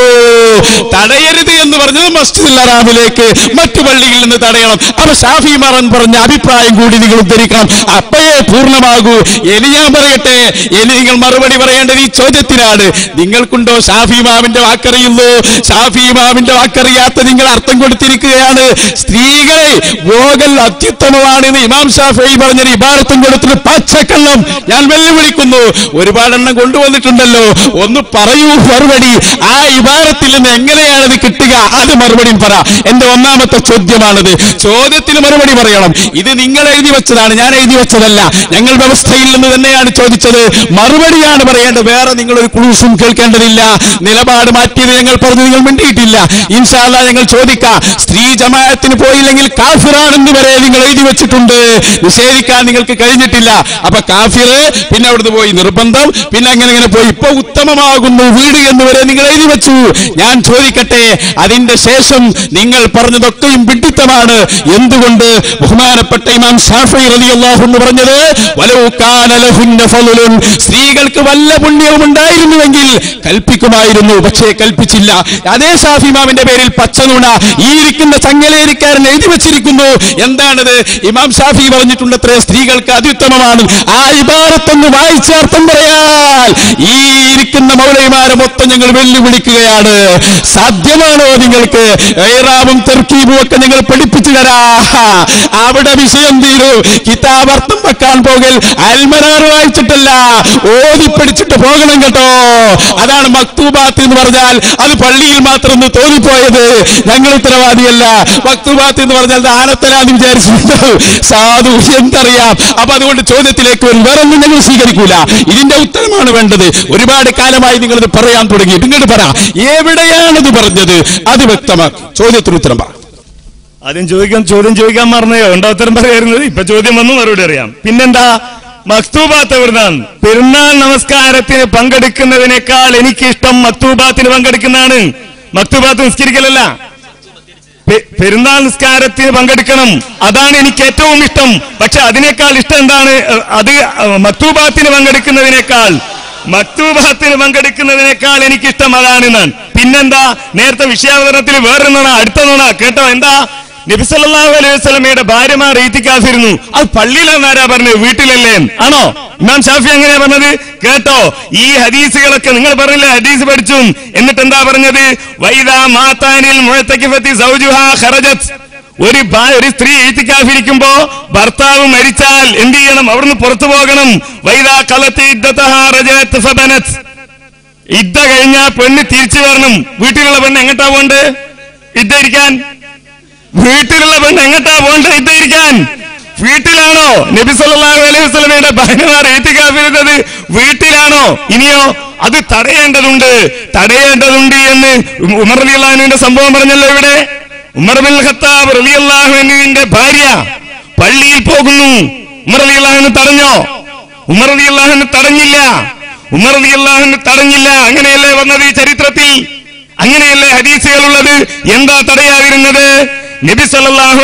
തടയരുത് എന്ന് പറഞ്ഞത് മസ്ജിദുൽ ഹറാമിലേക്ക് മറ്റു പള്ളിയിൽ നിന്ന് തടയണം അപ്പൊ ഷാഫി മറൻ പറഞ്ഞ അഭിപ്രായം കൂടി നിങ്ങൾ ഉദ്ധരിക്കണം അപ്പയേ പൂർണ്ണമാകൂ ഇനി ഞാൻ പറയട്ടെ ഇനി നിങ്ങൾ മറുപടി പറയേണ്ടത് ഈ ചോദ്യത്തിനാണ് നിങ്ങൾക്കുണ്ടോ ഷാഫി മാമിന്റെ വാക്കറിയുള്ളൂ ഷാഫി മാമിന്റെ വാക്കറിയാത്ത നിങ്ങൾ അർത്ഥം കൊടുത്തിരിക്കുകയാണ് സ്ത്രീകളെ വോഗൽ അത്യുത്തമമാണ് എന്ന് ഇമാം ഷാഫി പറഞ്ഞൊരു ഇബാരത്തും കൊടുത്തിട്ട് പച്ചക്കള്ളം ഞാൻ വെല്ലുവിളിക്കുന്നു ഒരുപാടെണ്ണം കൊണ്ടുവന്നിട്ടുണ്ടല്ലോ ഒന്ന് പറയൂ മറുപടി ആ ഇബാരത്തിൽ നിന്ന് എങ്ങനെയാണ് ഇത് കിട്ടുക അത് മറുപടി പറ എന്റെ ഒന്നാമത്തെ ചോദ്യമാണത് ചോദ്യത്തിന് മറുപടി പറയണം ഇത് നിങ്ങൾ എഴുതി വെച്ചതാണ് ഞാൻ എഴുതി വെച്ചതല്ല ഞങ്ങൾ വ്യവസ്ഥയിൽ നിന്ന് തന്നെയാണ് ചോദിച്ചത് മറുപടിയാണ് പറയേണ്ടത് വേറെ നിങ്ങൾ ഒരു ക്ലൂസും കേൾക്കേണ്ടതില്ല നിലപാട് മാറ്റിയത് ഞങ്ങൾ പറഞ്ഞു നിങ്ങൾ മിണ്ടിയിട്ടില്ല ഇൻഷാല്ല ഞങ്ങൾ ചോദിക്കാം സ്ത്രീ ജമാഅത്തിന് പോയില്ലെങ്കിൽ കാഫിറാണെന്ന് വരെ നിങ്ങൾ എഴുതി വെച്ചിട്ടുണ്ട് നിഷേധിക്കാൻ നിങ്ങൾക്ക് കഴിഞ്ഞിട്ടില്ല അപ്പൊ കാഫിർ പിന്നെ അവിടുന്ന് പോയി നിർബന്ധം പിന്നെ അങ്ങനെ അങ്ങനെ പോയി ഇപ്പൊ ഉത്തമമാകുന്നു വീട് എന്ന് വരെ നിങ്ങൾ എഴുതി വെച്ചു ഞാൻ ചോദിക്കട്ടെ അതിന്റെ ശേഷം നിങ്ങൾ പറഞ്ഞതൊക്കെയും വിഡിത്തമാണ് എന്തുകൊണ്ട് ബഹുമാനപ്പെട്ട ഇമാം ഷാഫി റളിയല്ലാഹു എന്ന് പറഞ്ഞത് വലൗ കാന ലഹുന്ന ഫളുലുൻ സ്ത്രീകൾക്ക് വല്ല പുണ്യവും ഉണ്ടായിരുന്നുവെങ്കിൽ കൽപ്പിക്കുമായിരുന്നു പക്ഷേ കൽപ്പിച്ചില്ല അതേ ഷാഫി ഇമാമിന്റെ പേരിൽ പച്ചനുണ ഈ ഇരിക്കുന്ന ചങ്ങലേരിക്കാരൻ എഴുതി വെച്ചിരിക്കുന്നു എന്താണത് ഇമാം ഷാഫി പറഞ്ഞിട്ടുണ്ടത്രേ സ്ത്രീകൾക്ക് അത്യുത്തമമാണ് ആ ഇബാറത്തൊന്ന് വായിച്ച അർത്ഥം പറയാൽ ഈ ഇരിക്കുന്ന മൗലൈമാരെ മൊത്തം ഞങ്ങൾ വെല്ലുവിളിക്കുകയാണ് സാധ്യമാണോ നിങ്ങൾക്ക് ഏറാവും തെർക്കീബും ഒക്കെ നിങ്ങൾ പഠിപ്പിച്ചു തരാ അവിടെ വിഷയം തീരൂ കിതാബ് അർത്ഥം വെക്കാൻ പോകൽ അൽമനാർ വായിച്ചിട്ടല്ല ഓതി പഠിച്ചിട്ട് പോകണം കേട്ടോ അതാണ് മക്തൂബാത്ത് എന്ന് പറഞ്ഞാൽ അത് പള്ളിയിൽ മാത്രം ഒന്ന് തോന്നിപ്പോയത് ഞങ്ങൾ ഉത്തരവാദിയല്ല മക്തൂബാത്ത് എന്ന് പറഞ്ഞാൽ ദാനത്തലാന്ന് വിചാരിച്ചിട്ടുണ്ട് സാധു എന്തറിയാം അപ്പൊ അതുകൊണ്ട് ചോദ്യത്തിലേക്ക് വരും വേറെ ഒന്നും ഞങ്ങൾ സ്വീകരിക്കൂല ഇതിന്റെ ഉത്തരമാണ് വേണ്ടത് ഒരുപാട് കാലമായി നിങ്ങൾ ഇത് പറയാൻ തുടങ്ങി ഇങ്ങോട്ട് പറ എവിടെയാണിത് പറഞ്ഞത് അത് വ്യക്തമാക്കും ചോദ്യത്തിന് ഉത്തരം പറ ആദ്യം ചോദിക്കാൻ ചോദ്യം ചോദിക്കാൻ മറന്നയോ ഉണ്ടോ ഉത്തരം പറയായിരുന്നത് ഇപ്പൊ ചോദ്യം വന്നു മറുപടി അറിയാം പിന്നെന്താ മക്തൂബാത്ത് എവിടുന്നാണ് പെരുന്നാൾ നമസ്കാരത്തിന് പങ്കെടുക്കുന്നതിനേക്കാൾ എനിക്കിഷ്ടം മക്തൂബാത്തിന് പങ്കെടുക്കുന്നതാണ് മക്തൂബാത്ത് നിസ്കരിക്കലല്ല പെ- പെരുന്നാൾ നിസ്കാരത്തിന് പങ്കെടുക്കണം അതാണ് എനിക്ക് ഏറ്റവും ഇഷ്ടം പക്ഷെ അതിനേക്കാൾ ഇഷ്ടം എന്താണ് ഏഹ്, അത് ഏഹ്, മക്തൂബാത്തിന് പങ്കെടുക്കുന്നതിനേക്കാൾ മക്തൂബാത്തിന് പങ്കെടുക്കുന്നതിനേക്കാൾ എനിക്കിഷ്ടം അതാണ് ഞാൻ പിന്നെന്താ നേരത്തെ വിഷയാവതരണത്തിൽ വേറെ നുണ അടുത്ത നുണ കേട്ടോ എന്താ നബിസല്ലാഹു അലൈഹി വസ്ലമയുടെ ഭാര്യമാർ ഈത്തിക്കാസിരുന്നു അത് പള്ളിയിലെന്ന് ആരാ പറഞ്ഞത് വീട്ടിലല്ലേ ആണോ ഇമാം ഷാഫി അങ്ങനെയാ പറഞ്ഞത് കേട്ടോ ഈ ഹദീസുകളൊക്കെ നിങ്ങൾ പറഞ്ഞില്ലേ ഹദീസ് പഠിച്ചു എന്നിട്ട് എന്താ പറഞ്ഞത് വൈദാ മാതാനിൽ മുഴത്തക്കിഫത്തി സൗജുഹ ഖറജത്ത് ഒരു ഭാ- ഒരു സ്ത്രീ ഈത്തിക്കാഫിരിക്കുമ്പോ ഭർത്താവ് മരിച്ചാൽ എന്ത് ചെയ്യണം അവിടുന്ന് പുറത്തു പോകണം വൈദാ കളത്തി ഇദ്ദത്തഹാ റജഅത്ത് ഫബനത്ത് ഇദ്ദ കഴിഞ്ഞാ പെണ്ണ് തിരിച്ചു വരണം വീട്ടിലുള്ള പെണ്ണ് എങ്ങട്ടാ പോണ്ട് ഇദ്ദ ഇരിക്കാൻ വീട്ടിലുള്ള പെണ്ണ് എങ്ങട്ടാ പോണ്ട ഇദ്ദ ഇരിക്കാൻ വീട്ടിലാണോ നബി സല്ലല്ലാഹു അലൈഹി വസല്ലമയുടെ ഭാര്യമാർ ഏറ്റുകാഫിരുന്നത് വീട്ടിലാണോ ഇനിയോ അത് തടയേണ്ടതുണ്ട് തടയേണ്ടതുണ്ട് എന്ന് ഉമർ റളിയല്ലാഹുവിന്റെ സംഭവം പറഞ്ഞല്ലോ ഇവിടെ ഉമർ ബിൻ ഖത്താബ് റളിയല്ലാഹുവിന്റെ ഭാര്യ പള്ളിയിൽ പോകുന്നു ഉമർ റളിയല്ലാഹുവിനെ തടഞ്ഞോ ഉമർ റളിയല്ലാഹുവിനെ തടഞ്ഞില്ല ഉമർ റളിയല്ലാഹുവിനെ തടഞ്ഞില്ല അങ്ങനെയല്ലേ വന്നത് ഈ ചരിത്രത്തിൽ അങ്ങനെയല്ലേ ഹദീസുകളുള്ളത് എന്താ തടയാതിരുന്നത് നബി സല്ലല്ലാഹു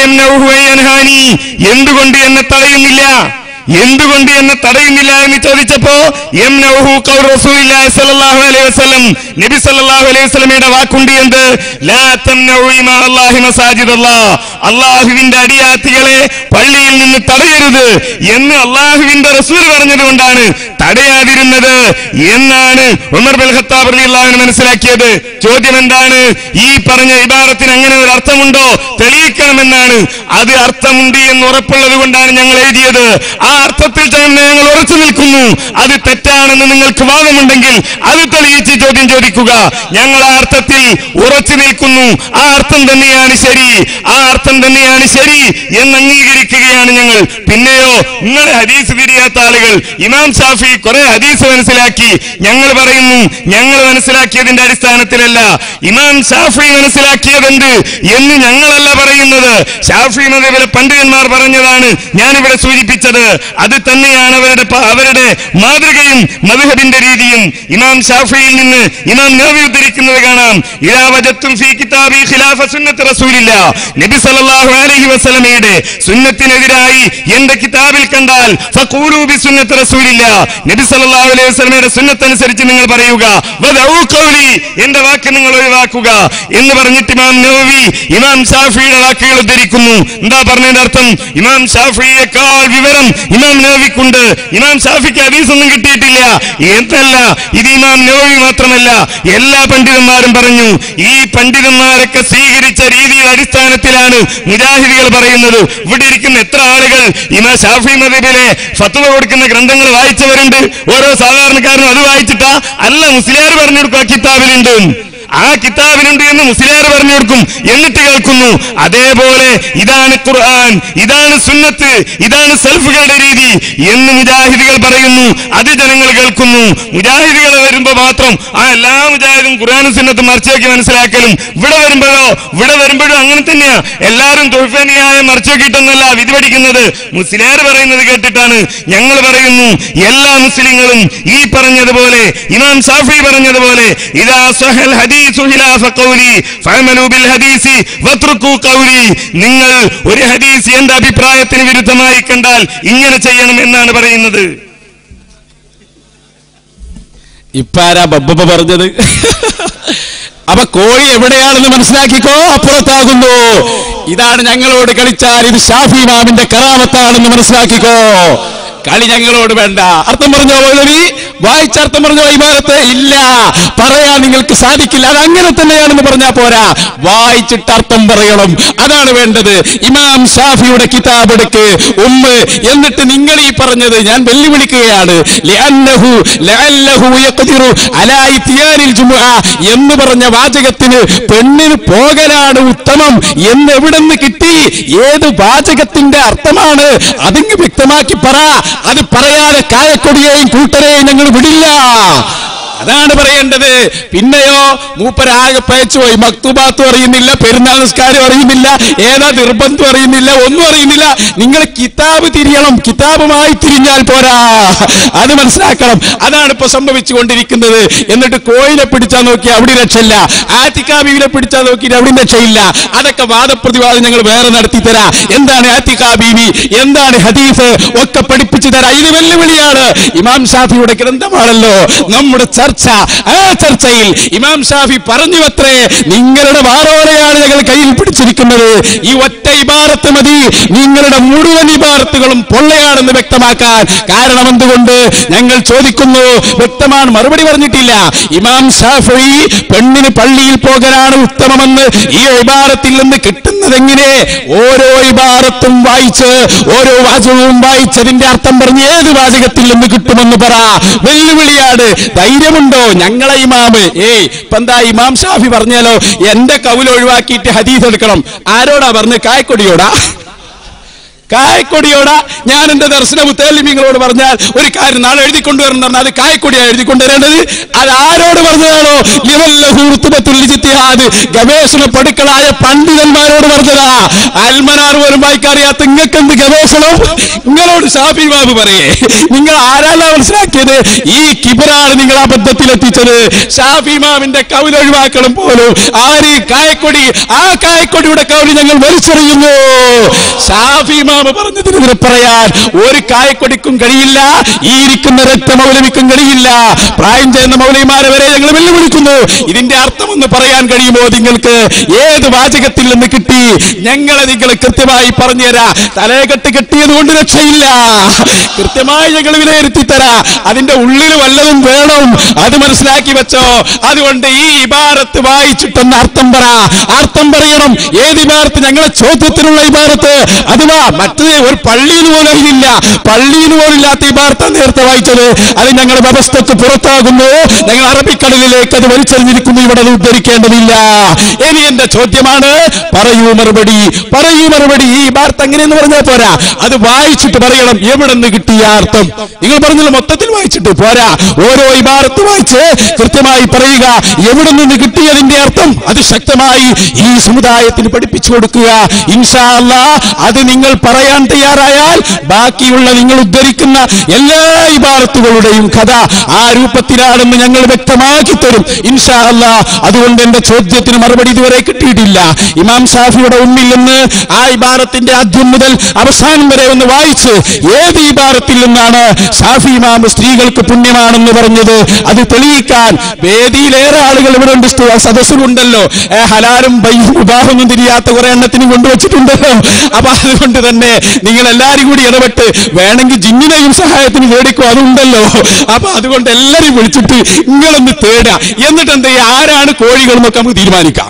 അലൈഹി എന്തുകൊണ്ട് എന്നെ തടയുന്നില്ല എന്തുകൊണ്ട് എന്നെ തടയുന്നില്ല എന്ന് ചോദിച്ചപ്പോ യംനഉഹു ഖൗൽ റസൂലില്ലാഹി സ്വല്ലല്ലാഹു അലൈഹി വസല്ലം നബി സല്ലല്ലാഹു അലൈഹി വസല്ലമയുടെ വാക്കുണ്ട് എന്ത് ലാ തംനഉ ഇമാ അല്ലാഹി മസാജിദല്ലാഹ് അല്ലാഹുവിന്റെ അടിയാത്തികളെ പള്ളിയിൽ നിന്ന് തടയരുത് എന്ന് അള്ളാഹുവിന്റെ റസൂൽ പറഞ്ഞതുകൊണ്ടാണ് തടയാതിരുന്നത് എന്നാണ് ഉമർ ബിൻ ഖത്താബ് റളിയല്ലാഹു അൻഹു മനസ്സിലാക്കിയത് ചോദ്യം എന്താണ് ഈ പറഞ്ഞ ഇബാറത്തിന് അങ്ങനെ ഒരു അർത്ഥമുണ്ടോ തെളിയിക്കണമെന്നാണ് അത് അർത്ഥമുണ്ട് എന്ന് ഉറപ്പുള്ളത് കൊണ്ടാണ് ഞങ്ങൾ എഴുതിയത് ആ അർത്ഥത്തിൽ തന്നെ ഞങ്ങൾ ഉറച്ചു നിൽക്കുന്നു അത് തെറ്റാണെന്ന് നിങ്ങൾക്ക് വാദമുണ്ടെങ്കിൽ അത് തെളിയിച്ച് ചോദ്യം ചോദിക്കുക ഞങ്ങൾ ആ അർത്ഥത്തിൽ ഉറച്ചു നിൽക്കുന്നു ആ അർത്ഥം തന്നെയാണ് ശരി ആ അർത്ഥം തന്നെയാണ് ശരി എന്ന് അംഗീകരിക്കുകയാണ് ഞങ്ങൾ പിന്നെയോ നിങ്ങൾ ഹദീസ് തിരിയാത്ത ആളുകൾ ഇമാം ഷാഫി കുറെ ഹദീസ് മനസ്സിലാക്കി ഞങ്ങൾ പറയുന്നു ഞങ്ങൾ മനസ്സിലാക്കിയതിന്റെ അടിസ്ഥാനത്തിലല്ല ഇമാം ഷാഫി മനസ്സിലാക്കിയതെന്ത് എന്ന് ഞങ്ങളല്ല പറയുന്നത് ഷാഫി മതബിലെ പണ്ഡിതന്മാർ പറഞ്ഞതാണ് ഞാനിവിടെ സൂചിപ്പിച്ചത് അത് തന്നെയാണ് അവരുടെ പ- അവരുടെ മാതൃകയും മധുഹബിന്റെ രീതിയും ഇമാം ഷാഫിയിൽ നിന്ന് ഇമാം നബി ഉദ്ധരിക്കുന്നത് കാണാം ഇലാ വജത്തും ഫീ കിതാബി ഖിലാഫ സുന്നത്ത് റസൂലില്ല നബി സല്ലല്ലാഹു അലൈഹി വസല്ലമയുടെ സുന്നത്തിനെതിരായി എന്റെ കിതാബിൽ കണ്ടാൽ ഫഖൂലു ബിസുന്നത്തി റസൂലില്ല നബി സല്ലല്ലാഹു അലൈഹി വസല്ലമയുടെ സുന്നത്ത് അനുസരിച്ച് നിങ്ങൾ പറയുക വദഉ ഖൗലി എന്റെ വാക്ക് നിങ്ങൾ ഒഴിവാക്കുക എന്ന് പറഞ്ഞിട്ട് ഇമാം നവവി ഇമാം ഷാഫിയുടെ വാക്കുകൾ ഉദ്ധരിക്കുന്നു എന്താ പറഞ്ഞതിന്റെ അർത്ഥം ഇമാം ഷാഫിയേക്കാൾ വിവരം ഇമാം നവവിക്കുണ്ട് ഇമാം ഷാഫിക്ക് ഹദീസ് ഒന്നും കിട്ടിയിട്ടില്ല എന്നല്ല ഇത് ഇമാം നവവി മാത്രമല്ല എല്ലാ പണ്ഡിതന്മാരും പറഞ്ഞു ഈ പണ്ഡിതന്മാരൊക്കെ സ്വീകരിച്ച രീതിയുടെ അടിസ്ഥാനത്തിലാണ് മുജാഹിദികൾ പറയുന്നത് ഇവിടെ ഇരിക്കുന്ന എത്ര ആളുകൾ ഇമാ ഷാഫി മദബിലെ ഫത്വ കൊടുക്കുന്ന ഗ്രന്ഥങ്ങൾ വായിച്ചവരുണ്ട് ഓരോ സാധാരണക്കാരനും അത് വായിച്ചിട്ടാ അല്ല മുസ്ലിയാർ പറഞ്ഞു കൊടുക്കുക കിതാബിലുണ്ട് ആ കിതാബിനുണ്ട് എന്ന് മുസ്ലിയാർ പറഞ്ഞു കൊടുക്കും എന്നിട്ട് കേൾക്കുന്നു അതേപോലെ ഇതാണ് ഖുർആൻ ഇതാണ് സുന്നത്ത് ഇതാണ് സെൽഫുകളുടെ രീതി എന്ന് മുജാഹിദികൾ പറയുന്നു അത് ജനങ്ങൾ കേൾക്കുന്നു മുജാഹിദികൾ വരുമ്പോ മാത്രം ആ എല്ലാ മുജാഹിദും ഖുർആനും സുന്നത്തും മറിച്ചോക്കി മനസ്സിലാക്കലും ഇവിടെ വരുമ്പോഴോ ഇവിടെ വരുമ്പോഴും അങ്ങനെ തന്നെയാ എല്ലാവരും തൊഴിഫനിയായ മറിച്ചോക്കിയിട്ടൊന്നല്ല വിധി പഠിക്കുന്നത് മുസ്ലിയാർ പറയുന്നത് കേട്ടിട്ടാണ് ഞങ്ങൾ പറയുന്നു എല്ലാ മുസ്ലിങ്ങളും ഈ പറഞ്ഞതുപോലെ ഇമാം ഷാഫി പറഞ്ഞതുപോലെ ഇതാ സഹൽ ഹദീസു ഖിലാഫ ഖൗലി ഫഅമലു ബിൽ ഹദീസി വത്രുകു ഖൗലി നിങ്ങൾ ഒരു ഹദീസ് എന്റെ അഭിപ്രായത്തിന് വിരുദ്ധമായി കണ്ടാൽ ഇങ്ങനെ ചെയ്യണം എന്നാണ് പറയുന്നത് ഇപ്പാരാ ബബ്ബ പറഞ്ഞത് അപ്പൊ കോഴി എവിടെയാണെന്ന് മനസ്സിലാക്കിക്കോ അപ്പുറത്താകുന്നു ഇതാണ് ഞങ്ങളോട് കളിച്ചാൽ ഇത് ഷാഫി ഇമാമിന്റെ കറാമത്താണെന്ന് മനസ്സിലാക്കിക്കോ കളി ഞങ്ങളോട് വേണ്ട അർത്ഥം പറഞ്ഞോ മൗലവി വായിച്ച അർത്ഥം പറഞ്ഞോ ഇമാരത്തെ ഇല്ല പറയാൻ നിങ്ങൾക്ക് സാധിക്കില്ല അത് അങ്ങനെ തന്നെയാണെന്ന് പറഞ്ഞാ പോരാ വായിച്ചിട്ട് അർത്ഥം പറയണം അതാണ് വേണ്ടത് ഇമാം ഷാഫിയുടെ കിതാബ് എടുക്ക് ഉമ്മ് എന്നിട്ട് നിങ്ങൾ ഈ പറഞ്ഞത് ഞാൻ വെല്ലുവിളിക്കുകയാണ് ലിഅന്നഹു ലഅല്ലഹു യഖ്ദിറു അലാ ഇത്യാനിൽ ജുമുഅ എന്ന് പറഞ്ഞ വാചകത്തിന് പെണ്ണിന് പോകലാണ് ഉത്തമം എന്ന് എവിടെന്ന് കിട്ടി ഏത് വാചകത്തിന്റെ അർത്ഥമാണ് അതിങ്ങ് വ്യക്തമാക്കി പറ അത് പറയാതെ കായക്കൊടിയെയും കൂട്ടരെയും ഞങ്ങൾ വിടില്ല അതാണ് പറയേണ്ടത് പിന്നെയോ മൂപ്പരാകെ പയച്ചു പോയി മക്തുബാത്തും അറിയുന്നില്ല പെരുന്നാൾ നിസ്കാരം അറിയുന്നില്ല ഏതാ നിർബന്ധം അറിയുന്നില്ല ഒന്നും അറിയുന്നില്ല നിങ്ങൾ കിതാബ് തിരിയണം കിതാബുമായി തിരിഞ്ഞാൽ പോരാ അത് മനസ്സിലാക്കണം അതാണ് ഇപ്പൊ സംഭവിച്ചുകൊണ്ടിരിക്കുന്നത് എന്നിട്ട് കോയിലെ പിടിച്ചാൽ നോക്കി അവിടെ രക്ഷയില്ല ആറ്റിക്കാബീവിനെ പിടിച്ചാൽ നോക്കിയിട്ട് അവിടെ രക്ഷയില്ല അതൊക്കെ വാദപ്രതിവാദം ഞങ്ങൾ വേറെ നടത്തി തരാ എന്താണ് ആറ്റിക്കാബീവി എന്താണ് ഹദീഫ് ഒക്കെ പഠിപ്പിച്ചു തരാ ഇത് വെല്ലുവിളിയാണ് ഇമാം ഷാഫിയുടെ ഗ്രന്ഥമാണല്ലോ നമ്മുടെ ചർച്ച ആ ചർച്ചയിൽ ഇമാം ഷാഫി പറഞ്ഞു അത്രേ നിങ്ങളുടെ വാറോലയാണ് ഞങ്ങൾ കയ്യിൽ പിടിച്ചിരിക്കുന്നത് ഈ ഒറ്റ ഇബാറത്ത് മതി നിങ്ങളുടെ മുഴുവൻ ഇബാറത്തുകളും പൊള്ളയാണെന്ന് വ്യക്തമാക്കാൻ കാരണം എന്തുകൊണ്ട് ഞങ്ങൾ ചോദിക്കുന്നു വ്യക്തമാണ് മറുപടി പറഞ്ഞിട്ടില്ല ഇമാം ഷാഫി പെണ്ണിന് പള്ളിയിൽ പോകലാണ് ഉത്തമമെന്ന് ഈ ഇബാറത്തിൽ നിന്ന് കിട്ടുന്നതെങ്ങനെ ഓരോ ഇബാറത്തും വായിച്ച് ഓരോ വാചകവും വായിച്ചതിന്റെ അർത്ഥം പറഞ്ഞ് ഏത് വാചകത്തിൽ നിന്ന് കിട്ടുമെന്ന് പറ വെല്ലുവിളിയാണ് ധൈര്യമുണ്ടോ ഞങ്ങളെ ഇമാമ് ഏയ് ഇപ്പൊ എന്താ ഇമാം ഷാഫി പറഞ്ഞാലോ എന്റെ കൗൽ ഒഴിവാക്കിയിട്ട് ഹദീസ് എടുക്കണം ആരോടാ പറഞ്ഞ് കായക്കൊടിയോടാ കായക്കൊടിയോടാ ഞാൻ എന്റെ ദർശന മുത്തലിമിങ്ങളോട് പറഞ്ഞാൽ ഒരു കാര്യം നാളെ എഴുതിക്കൊണ്ടുവരണം എന്ന് പറഞ്ഞാൽ അത് കായക്കൊടിയാണ് എഴുതിക്കൊണ്ടുവരേണ്ടത് അത് ആരോട് പറഞ്ഞതാണോ ലിവല്ലഹൂർത്തുബത്തുല്ലിജിത്തിഹാദ് ഗവേഷണ പടുക്കളായ പണ്ഡിതന്മാരോട് പറഞ്ഞതാ അൽമനാർ പോലും വായിക്കറിയാത്ത നിങ്ങൾക്ക് എന്ത് ഗവേഷണം നിങ്ങളോട് ഷാഫി ബാബു പറയേ നിങ്ങൾ ആരാണ് മനസ്സിലാക്കിയത് ഈ കിബറാണ് നിങ്ങൾ അബദ്ധത്തിൽ എത്തിച്ചത് ഷാഫി മാമിന്റെ കവിത ഒഴിവാക്കണം പോലും ആര് കായക്കൊടി ആ കായക്കൊടിയുടെ കവിത ഞങ്ങൾ വലിച്ചെറിയുന്നു ഷാഫി മാമ പറഞ്ഞതിനെതിരെ പറയാൻ ഒരു കായക്കൊടിക്കും കഴിയില്ല ഈ ഇരിക്കുന്ന രക്ത മൗലവിക്കും കഴിയില്ല പ്രായം ചെയ്യുന്ന മൗലവിമാരെ വരെ ഞങ്ങൾ വെല്ലുവിളിക്കുന്നു ഇതിന്റെ അർത്ഥമൊന്ന് പറയാൻ കഴിയുമോ നിങ്ങൾക്ക് ഏത് വാചകത്തിൽ നിന്ന് കിട്ടി ഞങ്ങളെ നിങ്ങൾ കൃത്യമായി പറഞ്ഞുതരാ തലയെക്കെട്ട് കെട്ടിയത് കൊണ്ട് രക്ഷയില്ല കൃത്യമായി ഞങ്ങൾ വിലയിരുത്തി തരാ അതിന്റെ ഉള്ളിൽ വല്ലതും വേണം അത് മനസ്സിലാക്കി വെച്ചോ അതുകൊണ്ട് ഈ ഇബാരത്ത് വായിച്ചിട്ടൊന്ന് അർത്ഥം പറ അർത്ഥം പറയണം ഏത് ഇബാരത്ത് ഞങ്ങളെ ചോദ്യത്തിനുള്ള ഇബാരത്ത് അഥവാ മറ്റത് ഒരു പള്ളിയിൽ പോലും ഇല്ല പള്ളിയിൽ പോലും ഇല്ലാത്ത ഇബാരത്ത നേരത്തെ വായിച്ചത് അത് ഞങ്ങളുടെ വ്യവസ്ഥക്ക് പുറത്താകുന്നു ഞങ്ങൾ അറബിക്കടലിലേക്ക് അത് വലിച്ചെറിഞ്ഞിരിക്കുന്നു ഇവിടെ അത് ഉദ്ധരിക്കേണ്ടതില്ല ഇനി എന്റെ ചോദ്യമാണ് പറയൂ മറുപടി പറയൂ മറുപടി ഈ വാർത്ത എങ്ങനെയെന്ന് പറഞ്ഞാൽ പോരാ അത് വായിച്ചിട്ട് പറയണം എവിടെ നിന്ന് കിട്ടിയ അർത്ഥം നിങ്ങൾ പറഞ്ഞല്ലോ മൊത്തത്തിൽ വായിച്ചിട്ട് പോരാ ഓരോ ഇബാറത്ത് വായിച്ച് കൃത്യമായി പറയുക എവിടെ നിന്ന് കിട്ടിയതിന്റെ അർത്ഥം അത് ശക്തമായി ഈ സമുദായത്തിന് പഠിപ്പിച്ചു കൊടുക്കുക ഇൻഷാ അല്ലാ അത് നിങ്ങൾ പറയാൻ തയ്യാറായാൽ ബാക്കിയുള്ള നിങ്ങൾ ഉദ്ധരിക്കുന്ന എല്ലാ ഇബാറത്തുകളുടെയും കഥ ആ രൂപത്തിലാണെന്ന് ഞങ്ങൾ വ്യക്തമാക്കി തരും ഇൻഷാ അല്ലാ അതുകൊണ്ട് എന്റെ ചോദ്യത്തിന് മറുപടി ഇതുവരെ കിട്ടിയിട്ടില്ല ഇമാം ഷാഫിയുടെ ഉമ്മിൽ നിന്ന് ആ ഇബാറത്തിന്റെ ആദ്യം മുതൽ അവസാനം വരെ ഒന്ന് വായിച്ച് ഏത് ഇബാറത്തിൽ നിന്നാണ് ഷാഫി ഇമാം സ്ത്രീകൾക്ക് പുണ്യമാണെന്ന് പറഞ്ഞത് അത് തെളിയിക്കാൻ വേദിയിലേറെ ആളുകൾ ഇവിടെ ഉണ്ട് സ്തു- സദസ്സിലുണ്ടല്ലോ ഏ, ഹലാലും ബയ്യും വിവാഹമൊന്നും തിരിയാത്ത കുറെ എണ്ണത്തിന് കൊണ്ടുവച്ചിട്ടുണ്ടല്ലോ അപ്പൊ അതുകൊണ്ട് തന്നെ നിങ്ങൾ എല്ലാരും കൂടി ഇടപെട്ട് വേണമെങ്കിൽ ജിന്നിനെയും സഹായത്തിന് തേടിക്കോ അതുണ്ടല്ലോ അപ്പൊ അതുകൊണ്ട് എല്ലാരും വിളിച്ചിട്ട് നിങ്ങളൊന്ന് തേടുക എന്നിട്ട് എന്താ ചെയ്യുക? ആരാണ് കോഴികൾ എന്നൊക്കെ നമുക്ക് തീരുമാനിക്കാം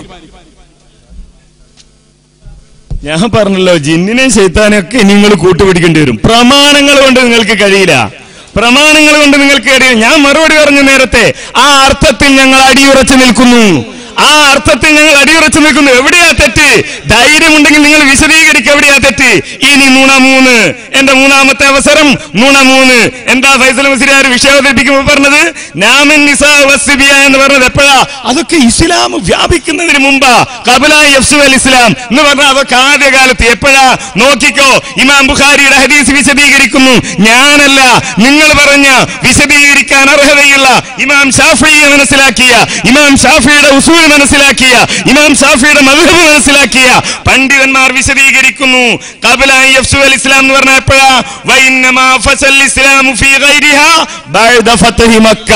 ഞാൻ പറഞ്ഞല്ലോ ജിന്നിനെയും ശൈത്താനെയൊക്കെ നിങ്ങൾ കൂട്ടുപിടിക്കേണ്ടി വരും പ്രമാണങ്ങൾ കൊണ്ട് നിങ്ങൾക്ക് കഴിയില്ല പ്രമാണങ്ങൾ കൊണ്ട് നിങ്ങൾക്ക് കഴിയില്ല ഞാൻ മറുപടി പറഞ്ഞു നേരത്തെ ആ അർത്ഥത്തിൽ ഞങ്ങൾ അടിയുറച്ചു നിൽക്കുന്നു ആ അർത്ഥത്തിൽ ഞങ്ങൾ അടിയുറച്ചു നിൽക്കുന്നു എവിടെയാ തെറ്റ് ധൈര്യമുണ്ടെങ്കിൽ നിങ്ങൾ വിശദീകരിക്കുക എവിടെയാ തെറ്റ് ഇനി നുണ മൂന്ന് എന്റെ മൂന്നാമത്തെ അവസരം നുണ മൂന്ന് എന്താ ഫൈസൽ മുസ്ലിയാർ വിഷയം അവതരിപ്പിക്കുമ്പോൾ പറഞ്ഞത് നാമൻ നിസാ വസ്ബിയ എന്ന് പറഞ്ഞത് എപ്പോഴാ അതൊക്കെ ഇസ്ലാം വ്യാപിക്കുന്നതിന് മുമ്പാ കബല യഫ്സു അൽ ഇസ്ലാം എന്ന് പറഞ്ഞാൽ അതൊക്കെ ആദ്യകാലത്ത് എപ്പോഴാ നോക്കിക്കോ ഇമാം ബുഖാരിയുടെ ഹദീസ് വിശദീകരിക്കുന്നു ഞാനല്ല നിങ്ങൾ പറഞ്ഞ വിശദീകരിക്കാൻ അർഹതയുള്ള ഇമാം ഷാഫിയെ മനസ്സിലാക്കിയ ഇമാം ഷാഫിയുടെ ഉസൂൽ മനസ്സിലാക്കിയ ഇമാം ഷാഫിയുടെ മധുഹബ് മനസ്സിലാക്കിയ പണ്ഡിതന്മാർ വിശദീകരിക്കുന്നു കബല യഫ്സു അൽ ഇസ്ലാം എന്ന് പറഞ്ഞാൽ എപ്പോഴാ വൈന്നമാ ഫസൽ ഇസ്ലാമു ഫീ ഗൈരിഹാ ബഅദ ഫത്ഹി മക്ക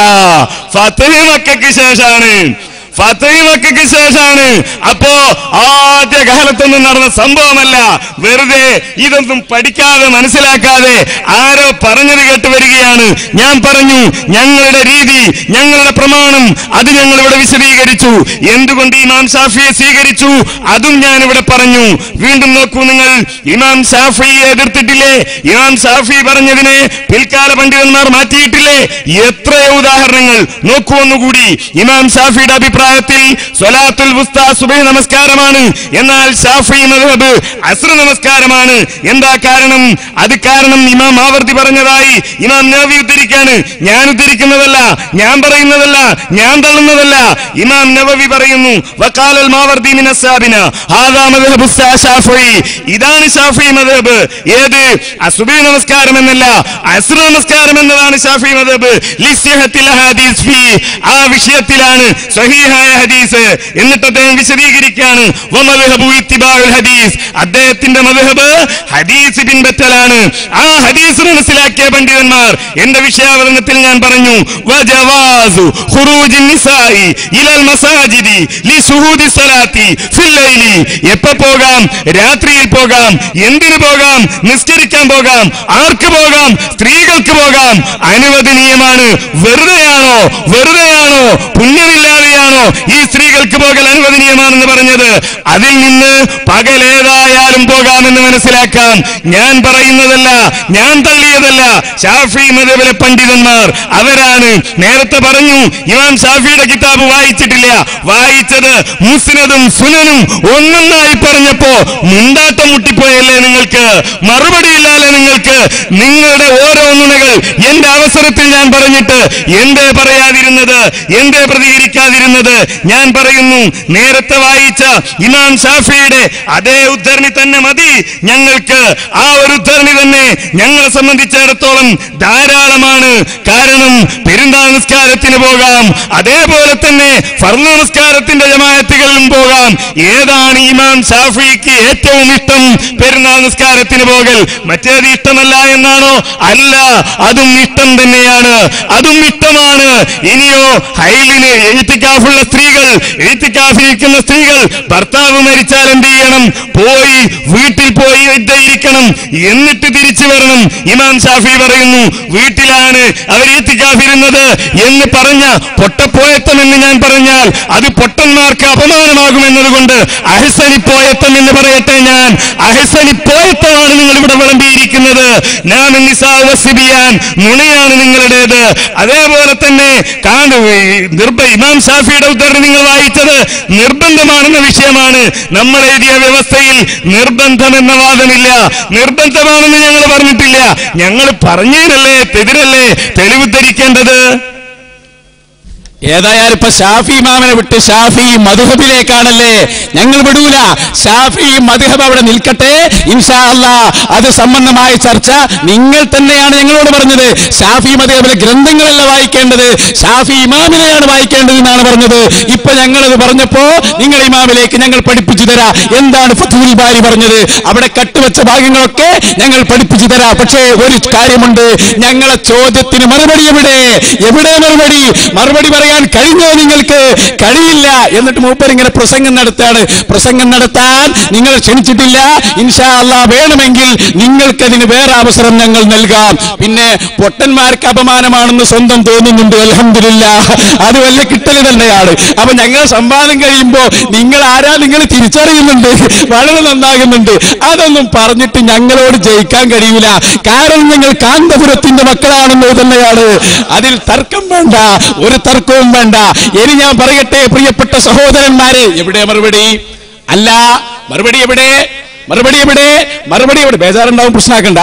ഫത്ഹി മക്കയ്ക്ക് ശേഷമാണ് ഫത്തഹി മക്കയ്ക്ക് ശേഷമാണ് അപ്പോ ആദ്യ കാലത്തൊന്നും നടന്ന സംഭവമല്ല വെറുതെ ഇതൊന്നും പഠിക്കാതെ മനസ്സിലാക്കാതെ ആരോ പറഞ്ഞത് കേട്ട് വരികയാണ് ഞാൻ പറഞ്ഞു ഞങ്ങളുടെ രീതി ഞങ്ങളുടെ പ്രമാണം അത് ഞങ്ങൾ ഇവിടെ വിശദീകരിച്ചു എന്തുകൊണ്ട് ഇമാം ഷാഫിയെ സ്വീകരിച്ചു അതും ഞാൻ ഇവിടെ പറഞ്ഞു വീണ്ടും നോക്കൂ നിങ്ങൾ ഇമാം ഷാഫിയെ എതിർത്തിട്ടില്ലേ ഇമാം ഷാഫി പറഞ്ഞതിനെ പിൽക്കാല പണ്ഡിതന്മാർ മാറ്റിയിട്ടില്ലേ എത്രയോ ഉദാഹരണങ്ങൾ നോക്കൂ ഒന്നുകൂടി ഇമാം ഷാഫിയുടെ അഭിപ്രായത്തിൽ സ്വലാത്തുൽ വുസ്ത സുബഹി നമസ്കാരമാണ് എന്നാൽ ഷാഫി മദ്ഹബ് അസ്ര നമസ്കാരമാണ് എന്താ കാരണം അത് കാരണം ഇമാം ആവർത്തി പറഞ്ഞതായി ഇമാം നവവി ഉദ്ധരിക്കാണ് ഞാൻ ഉദ്ധരിക്കുന്നതല്ല ഞാൻ പറയുന്നതല്ല ഞാൻ തള്ളുന്നതല്ല ഇമാം നവവി പറയുന്നു വക്കാലൽ മാവർത്തി മിന സാബിന ഹാദാ മദ്ഹബു ഷാഫി ഇതാണ് ഷാഫി മദ്ഹബ് ഏത് അസുബഹി നമസ്കാരം എന്നല്ല അസ്ര നമസ്കാരം എന്നതാണ് ഷാഫി മദ്ഹബ് ലിസ്യഹത്തിൽ ഹദീസ് ഫീ ആ വിഷയത്തിലാണ് സഹീഹായ ഹദീസ് എന്നിട്ട് അദ്ദേഹം വിശദീകരിക്കുകയാണ് വമദ്ഹബു ഇത്തിബാഉൽ ഹദീസ് അദ്ദേഹത്തിന്റെ മദ്ഹബ് ഹദീസ് പിൻപറ്റലാണ് ആ ഹദീസ് മനസ്സിലാക്കിയ പണ്ഡിതന്മാർ എന്റെ വിഷയാവതരണത്തിൽ ഞാൻ പറഞ്ഞു വജവാസു ഖുറൂജിൻ നിസായി ഇലൽ മസാജിദി ലിശുഹൂദി സ്വലാത്തി ഫിൽ ലൈലി എപ്പോ പോകാം രാത്രിയിൽ പോകാം എന്തിനു പോകാം നിസ്കരിക്കാൻ പോകാം ആർക്ക് പോകാം സ്ത്രീകൾക്ക് പോകാം അനുവദനീയമാണ് വെറുതെയാണോ വെറുതെയാണോ പുണ്യമില്ലാതെയാണോ ഈ സ്ത്രീകൾക്ക് പോകൽ അനുവദനീയമാണെന്ന് പറഞ്ഞത് അതിൽ നിന്ന് പകലേതായാലും പോകാമെന്ന് മനസ്സിലാക്കാം ഞാൻ പറയുന്നതല്ല ഞാൻ തള്ളിയതല്ല ഷാഫി മതബിലെ പണ്ഡിതന്മാർ അവരാണ് നേരത്തെ പറഞ്ഞു ഇമാം ഷാഫിയുടെ കിതാബ് വായിച്ചിട്ടില്ല വായിച്ചത് മുസ്നദും സുനനും ഒന്നൊന്നായി പറഞ്ഞപ്പോ മുണ്ടാട്ടം മുട്ടിപ്പോയല്ലേ നിങ്ങൾക്ക് മറുപടിയില്ലല്ലേ നിങ്ങൾക്ക് നിങ്ങളുടെ ഓരോ നുണകൾ എന്റെ അവസരത്തിൽ ഞാൻ പറഞ്ഞിട്ട് എന്തേ പറയാതിരുന്നത് എന്തേ പ്രതികരിക്കാതിരുന്നത് ഞാൻ പറയുന്നു നേരത്തെ വായിച്ച ഇമാം ഷാഫിയുടെ അതേ ഉദ്ധരണി തന്നെ മതി ഞങ്ങൾക്ക് ആ ഒരു ഉദ്ധരണി തന്നെ ഞങ്ങളെ സംബന്ധിച്ചിടത്തോളം ധാരാളമാണ് കാരണം പെരുന്നാൾ നിസ്കാരത്തിന് പോകാം അതേപോലെ തന്നെ ഫർണ നമസ്കാരത്തിന്റെ ജമാഅത്തുകളിലും പോകാം ഏതാണ് ഇമാം ഷാഫിക്ക് ഏറ്റവും ഇഷ്ടം പെരുന്നാൾ നിസ്കാരത്തിന് പോകൽ മറ്റേത് ഇഷ്ടമല്ല എന്നാണോ അല്ല അതും ഇഷ്ടം തന്നെയാണ് അതും ഇഷ്ടമാണ് ഇനിയോ ഹൈലിന് എഴുത്തിക്കാഫുള്ള സ്ത്രീകൾ എഴുത്തിക്കാഫിരിക്കുന്ന സ്ത്രീകൾ ഭർത്താവ് മരിച്ചാൽ എന്ത് ചെയ്യണം പോയി വീട്ടിൽ പോയി ഇരിക്കണം എന്നിട്ട് തിരിച്ചു വരണം ഇമാം ഷാഫി പറയുന്നു വീട്ടിലാണ് അവർ എത്തിക്കാഫിരുന്നത് എന്ന് പറഞ്ഞ പൊട്ടപ്പോയത്തം എന്ന് ഞാൻ പറഞ്ഞാൽ അത് പൊട്ടന്മാർക്ക് അപമാനമാകുമെന്നതുകൊണ്ട് അഹസനിപ്പോയത്തം എന്ന് പറയട്ടെ ഞാൻ അഹസനിപ്പോയത്തമാണ് നിങ്ങൾ ഇവിടെ വിളമ്പിയിരിക്കുന്നത് നാം നിസാവസിബിയാൻ നുണയാണ് നിങ്ങളുടേത് അതേപോലെ തന്നെ കാണു നിർഭ ഇമാം ഷാഫിയുടെ ഉദ്ധരണി നിങ്ങൾ വായിച്ചത് നിർബന്ധമാണെന്ന വിഷയമാണ് നമ്മൾ എഴുതിയ വ്യവസ്ഥയിൽ നിർബന്ധം എന്ന വാദമില്ല നിർബന്ധമാണെന്ന് ഞങ്ങൾ പറഞ്ഞിട്ടില്ല ഞങ്ങൾ പറഞ്ഞതിനല്ലേ എതിരല്ലേ തെളിവ് ധരിക്കേണ്ടത് ഏതായാലും ഇപ്പൊ ഷാഫി ഇമാമിനെ വിട്ട് ഷാഫി മധുഹബിലേക്കാണല്ലേ ഞങ്ങൾ വിടൂല ഷാഫി മധുഹബ് അവിടെ നിൽക്കട്ടെ ഇൻഷാ അല്ലാ അത് സംബന്ധമായ ചർച്ച നിങ്ങൾ തന്നെയാണ് ഞങ്ങളോട് പറഞ്ഞത് ഷാഫി മധുഹബിലെ ഗ്രന്ഥങ്ങളല്ല വായിക്കേണ്ടത് ഷാഫി ഇമാമിനെയാണ് വായിക്കേണ്ടത് എന്നാണ് പറഞ്ഞത് ഇപ്പൊ ഞങ്ങളത് പറഞ്ഞപ്പോ നിങ്ങൾ ഇമാമിലേക്ക് ഞങ്ങൾ പഠിപ്പിച്ചു തരാം എന്താണ് ഫത്തുൽ ബാരി പറഞ്ഞത് അവിടെ കട്ടുവച്ച ഭാഗങ്ങളൊക്കെ ഞങ്ങൾ പഠിപ്പിച്ചു തരാം പക്ഷേ ഒരു കാര്യമുണ്ട് ഞങ്ങളെ ചോദ്യത്തിന് മറുപടി എവിടെ എവിടെ മറുപടി മറുപടി പറയാൻ കഴിഞ്ഞോ നിങ്ങൾക്ക് കഴിയില്ല എന്നിട്ട് മൂപ്പർ ഇങ്ങനെ പ്രസംഗം നടത്താണ് പ്രസംഗം നടത്താൻ നിങ്ങൾ ക്ഷണിച്ചിട്ടില്ല ഇൻഷാ അല്ലാ വേണമെങ്കിൽ നിങ്ങൾക്കതിന് വേറെ അവസരം ഞങ്ങൾ നൽകാം പിന്നെ പൊട്ടന്മാർക്ക് അപമാനമാണെന്ന് സ്വന്തം തോന്നുന്നുണ്ട് അലഹമില്ല അത് വല്ല കിട്ടല് തന്നെയാണ് അപ്പൊ ഞങ്ങൾ സംവാദം കഴിയുമ്പോ നിങ്ങൾ ആരാ നിങ്ങൾ തിരിച്ചറിയുന്നുണ്ട് വളരെ നന്നാകുന്നുണ്ട് അതൊന്നും പറഞ്ഞിട്ട് ഞങ്ങളോട് ജയിക്കാൻ കഴിയില്ല കാരണം ഞങ്ങൾ കാന്തപുരത്തിന്റെ മക്കളാണെന്നത് തന്നെയാണ് അതിൽ തർക്കം വേണ്ട ഒരു തർക്കവും വേണ്ട ഇനി ഞാൻ പറയട്ടെ പ്രിയപ്പെട്ട സഹോദരന്മാരെ എവിടെ മറുപടി അല്ല മറുപടി എവിടെ മറുപടി എവിടെ മറുപടി എവിടെ ബേജാറുണ്ടാവും പ്രശ്നമാക്കണ്ട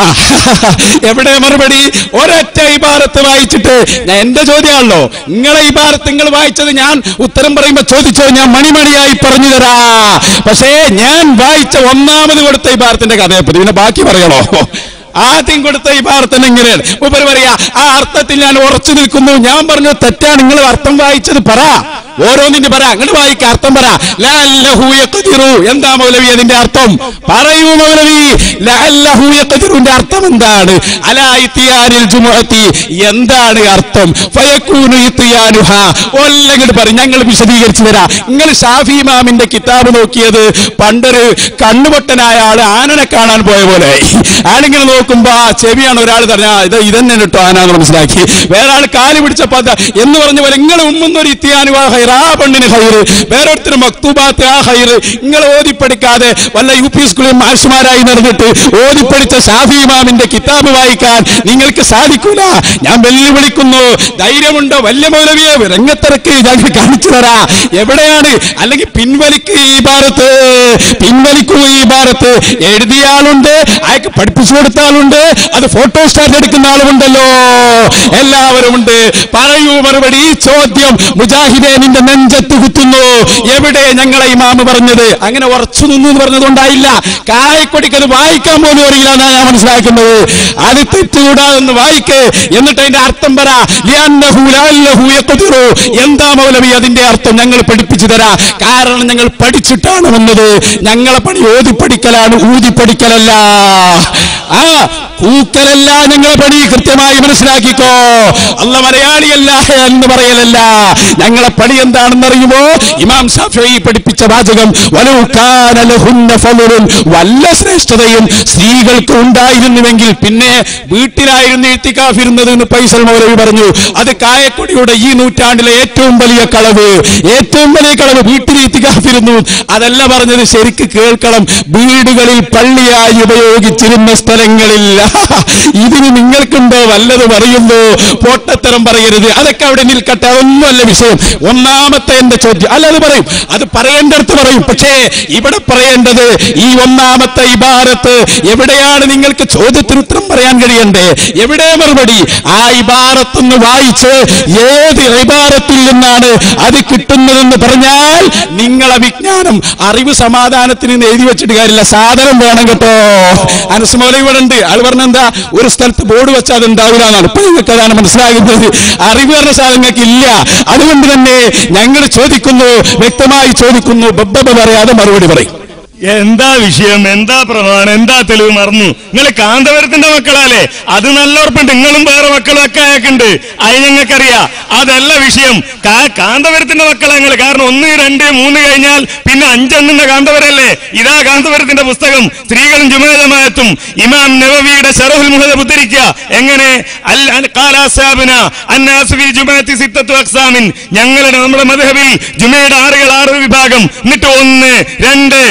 എവിടെ മറുപടി ഒരൊറ്റ ഇബാറത്ത് വായിച്ചിട്ട് ഞാൻ എന്റെ ചോദ്യമാണല്ലോ നിങ്ങളെ ഇബാറത്ത് നിങ്ങൾ വായിച്ചത് ഞാൻ ഉത്തരം പറയുമ്പോ ചോദിച്ചോ ഞാൻ മണിമണിയായി പറഞ്ഞു തരാ പക്ഷേ ഞാൻ വായിച്ച ഒന്നാമത് കൊടുത്ത ഇബാറത്തിന്റെ കഥയപ്പതി പിന്നെ ബാക്കി പറയണോ ആദ്യം കൊടുത്ത ഈ പ്രാർത്ഥന ഇങ്ങനെയാണ് മൂപ്പര് പറയാ ആ അർത്ഥത്തിൽ ഞാൻ ഉറച്ചു നിൽക്കുന്നു ഞാൻ പറഞ്ഞു തെറ്റാണ് നിങ്ങൾ അർത്ഥം വായിച്ചത് പറ ഓരോന്നിന്റെ പറ അങ്ങോട്ട് വായിക്ക അർത്ഥം പറ ലഅല്ലഹു യഖ്ദിറു എന്താ മൗലവി അതിന്റെ അർത്ഥം പറയൂ മൗലവി ലഅല്ലഹു യഖ്ദിറുന്റെ അർത്ഥം എന്താണ് അലാ ഇത്തിയാനിൽ ജുമുഅത്തി എന്താണ് അർത്ഥം ഫയകൂനു ഇത്തിയാനുഹ ഒല്ലങ്ങോട്ട് പറയും ഞങ്ങൾ വിശദീകരിച്ചു തരാം നിങ്ങൾ ഷാഫി ഇമാമിന്റെ കിതാബ് നോക്കിയത് പണ്ടൊരു കണ്ണുപൊട്ടനായ ആള് ആനനെ കാണാൻ പോയ പോലെ ആളിങ്ങനെ നോക്കുമ്പോ ആ ചെവിയാണ് ഒരാൾ പറഞ്ഞ ഇത് ഇതന്നെ കേട്ടോ ആനാന്ന് മനസ്സിലാക്കി വേറെ ആൾ കാല് പിടിച്ചപ്പോ അത് എന്ന് പറഞ്ഞ പോലെ നിങ്ങൾ ഉമ്മുന്നൊരു ഇത്തിയാനുവാ ഹൈർ ആ പെണ്ണിന് ഹൈറ് വേറൊരുത്തർ മക്തൂബാത്ത് ആ ഹൈറ് നിങ്ങൾ ഓതിപ്പടിക്കാതെ വല്ല യു പി സ്കൂളിൽ മാഷുമാരായി നടന്നിട്ട് ഓതിപ്പടിച്ച ഷാഫി ഇമാമിന്റെ കിതാബ് വായിക്കാൻ നിങ്ങൾക്ക് സാധിക്കൂല ഞാൻ വെല്ലുവിളിക്കുന്നു ധൈര്യമുണ്ടോ വല്യ മൗലവിയെ രംഗത്തിറക്ക് ഞങ്ങൾ കാണിച്ചു തരാ എവിടെയാണ് അല്ലെങ്കിൽ പിൻവലിക്ക് ഈ ഭാരത്ത് പിൻവലിക്കൂ ഈ ഭാരത്ത് എഴുതിയ ആളുണ്ട് അയാൾക്ക് പഠിപ്പിച്ചു കൊടുത്ത ആളുണ്ട് അത് ഫോട്ടോ സ്റ്റാറ്റ് എടുക്കുന്ന ആളുമുണ്ടല്ലോ എല്ലാവരും ഉണ്ട് പറയൂ മറുപടി ഈ ചോദ്യം മുജാഹിദേ നിന്റെ നെഞ്ചത്ത് കുത്തുന്നു എവിടെ ഞങ്ങളെ ഇമാമ് പറഞ്ഞത് അങ്ങനെ ഉറച്ചു നിന്നു എന്ന് പറഞ്ഞതുകൊണ്ടായില്ല കായക്കൊടിക്ക് അത് വായിക്കാൻ പോലും അറിയില്ല എന്നാണ് ഞാൻ മനസ്സിലാക്കുന്നത് അത് തെറ്റുകൂടാതെന്ന് വായിക്ക് എന്നിട്ട് അതിന്റെ അർത്ഥം പറ ലിഅന്നഹു ലഅല്ലഹു യഖ്ദിറു. എന്താ മൗലവി അതിന്റെ അർത്ഥം ഞങ്ങൾ പഠിപ്പിച്ചു തരാ കാരണം ഞങ്ങൾ പഠിച്ചിട്ടാണ് വന്നത് ഞങ്ങളെ പണി ഓതി പഠിക്കലാണ് ഊതി പഠിക്കലല്ല ആ കൂക്കലല്ല ഞങ്ങളെ പണി കൃത്യമായി മനസ്സിലാക്കിക്കോ അല്ല മലയാളിയല്ല എന്ന് പറയലല്ല ഞങ്ങളെ പണി എന്താണെന്ന് അറിയുമോ ഇമാം ഷാഫി പഠിപ്പിച്ച വാചകം വലൗ കാന ലഹുന്ന ഫളുൻ വല്ല ശ്രേഷ്ഠതയും സ്ത്രീകൾക്ക് ഉണ്ടായിരുന്നുവെങ്കിൽ പിന്നെ വീട്ടിലായിരുന്നു എത്തിക്കാഫിരുന്നത് എന്ന് പൈസൽ മൗലവി പറഞ്ഞു അത് കായക്കൊടിയുടെ ഈ നൂറ്റാണ്ടിലെ ഏറ്റവും വലിയ കളവ് ഏറ്റവും വലിയ കളവ് വീട്ടിൽ എത്തിക്കാഫിരുന്നു അതല്ല പറഞ്ഞത് ശരിക്ക് കേൾക്കണം വീടുകളിൽ പള്ളിയായി ഉപയോഗിച്ചിരുന്ന സ്ഥലങ്ങളിൽ ഇതിന് നിങ്ങൾക്കുണ്ടോ വല്ലതും അറിയുന്നു പൊട്ടത്തരം പറയരുത് അതൊക്കെ അവിടെ നിൽക്കട്ടെ അതൊന്നുമല്ല വിഷയം ഒന്നാമത്തെ എന്റെ ചോദ്യം അല്ല അത് പറയും അത് പറയേണ്ടടുത്ത് പറയും പക്ഷേ ഇവിടെ പറയേണ്ടത് ഈ ഒന്നാമത്തെ ഇബാരത്ത് എവിടെയാണ് നിങ്ങൾക്ക് ചോദ്യത്തിന് ഉത്തരം പറയാൻ കഴിയണ്ടേ എവിടെ മറുപടി ആ ഇബാരത്തൊന്ന് വായിച്ച് ഏത് ഇബാരത്തിൽ നിന്നാണ് അത് കിട്ടുന്നതെന്ന് പറഞ്ഞാൽ നിങ്ങളെ വിജ്ഞാനം അറിവ് സമാധാനത്തിന് എന്ന് എഴുതി വെച്ചിട്ട് കാര്യമില്ല സാധനം വേണം കേട്ടോ അനസ്മോല ഇവിടെ ഉണ്ട് ആൾ പറഞ്ഞ എന്താ ഒരു സ്ഥലത്ത് ബോർഡ് വെച്ചാൽ അത് ഉണ്ടാവില്ല എന്നാണ് ഇപ്പൊ നിങ്ങൾക്ക് അതാണ് മനസ്സിലാകുന്നത് അറിവ് പറഞ്ഞ സാധനങ്ങൾക്ക് ഇല്ല അതുകൊണ്ട് തന്നെ ഞങ്ങൾ ചോദിക്കുന്നു വ്യക്തമായി ചോദിക്കുന്നു ബബ്ബ പറയാതെ മറുപടി പറയും എന്താ വിഷയം എന്താ പ്രമാണം എന്താ തെളിവ് മറന്നു നിങ്ങൾ കാന്തപുരത്തിന്റെ മക്കളാലേ അത് നല്ല ഉറപ്പുണ്ട് നിങ്ങളും വേറെ മക്കളും ഒക്കെ അയക്കുണ്ട് അത് ഞങ്ങൾക്കറിയാം അതല്ല വിഷയം കാ- കാന്തപുരത്തിന്റെ മക്കളാ നിങ്ങൾ കാരണം ഒന്ന് രണ്ട് മൂന്ന് കഴിഞ്ഞാൽ പിന്നെ അഞ്ചെണ്ണുന്ന കാന്തപുരല്ലേ ഇതാ കാന്തപുരത്തിന്റെ പുസ്തകം സ്ത്രീകളും ജുമേജമായത്തും ഇമാം നവവിയുടെ ഷറഹുൽ മുഹദ ഉദ്ധരിക്കുക എങ്ങനെ അൽ അൻ- ഖാലാസാബിന അന്നാസു ഫിൽ ജുമാഅത്തി സിത്തത്തു അഖ്സാമിൻ ഞങ്ങളുടെ നമ്മുടെ മദ്ഹബിൽ ജുമയുടെ ആറുകൾ ആറ് വിഭാഗം എന്നിട്ട് ഒന്ന് രണ്ട് മൂന്ന്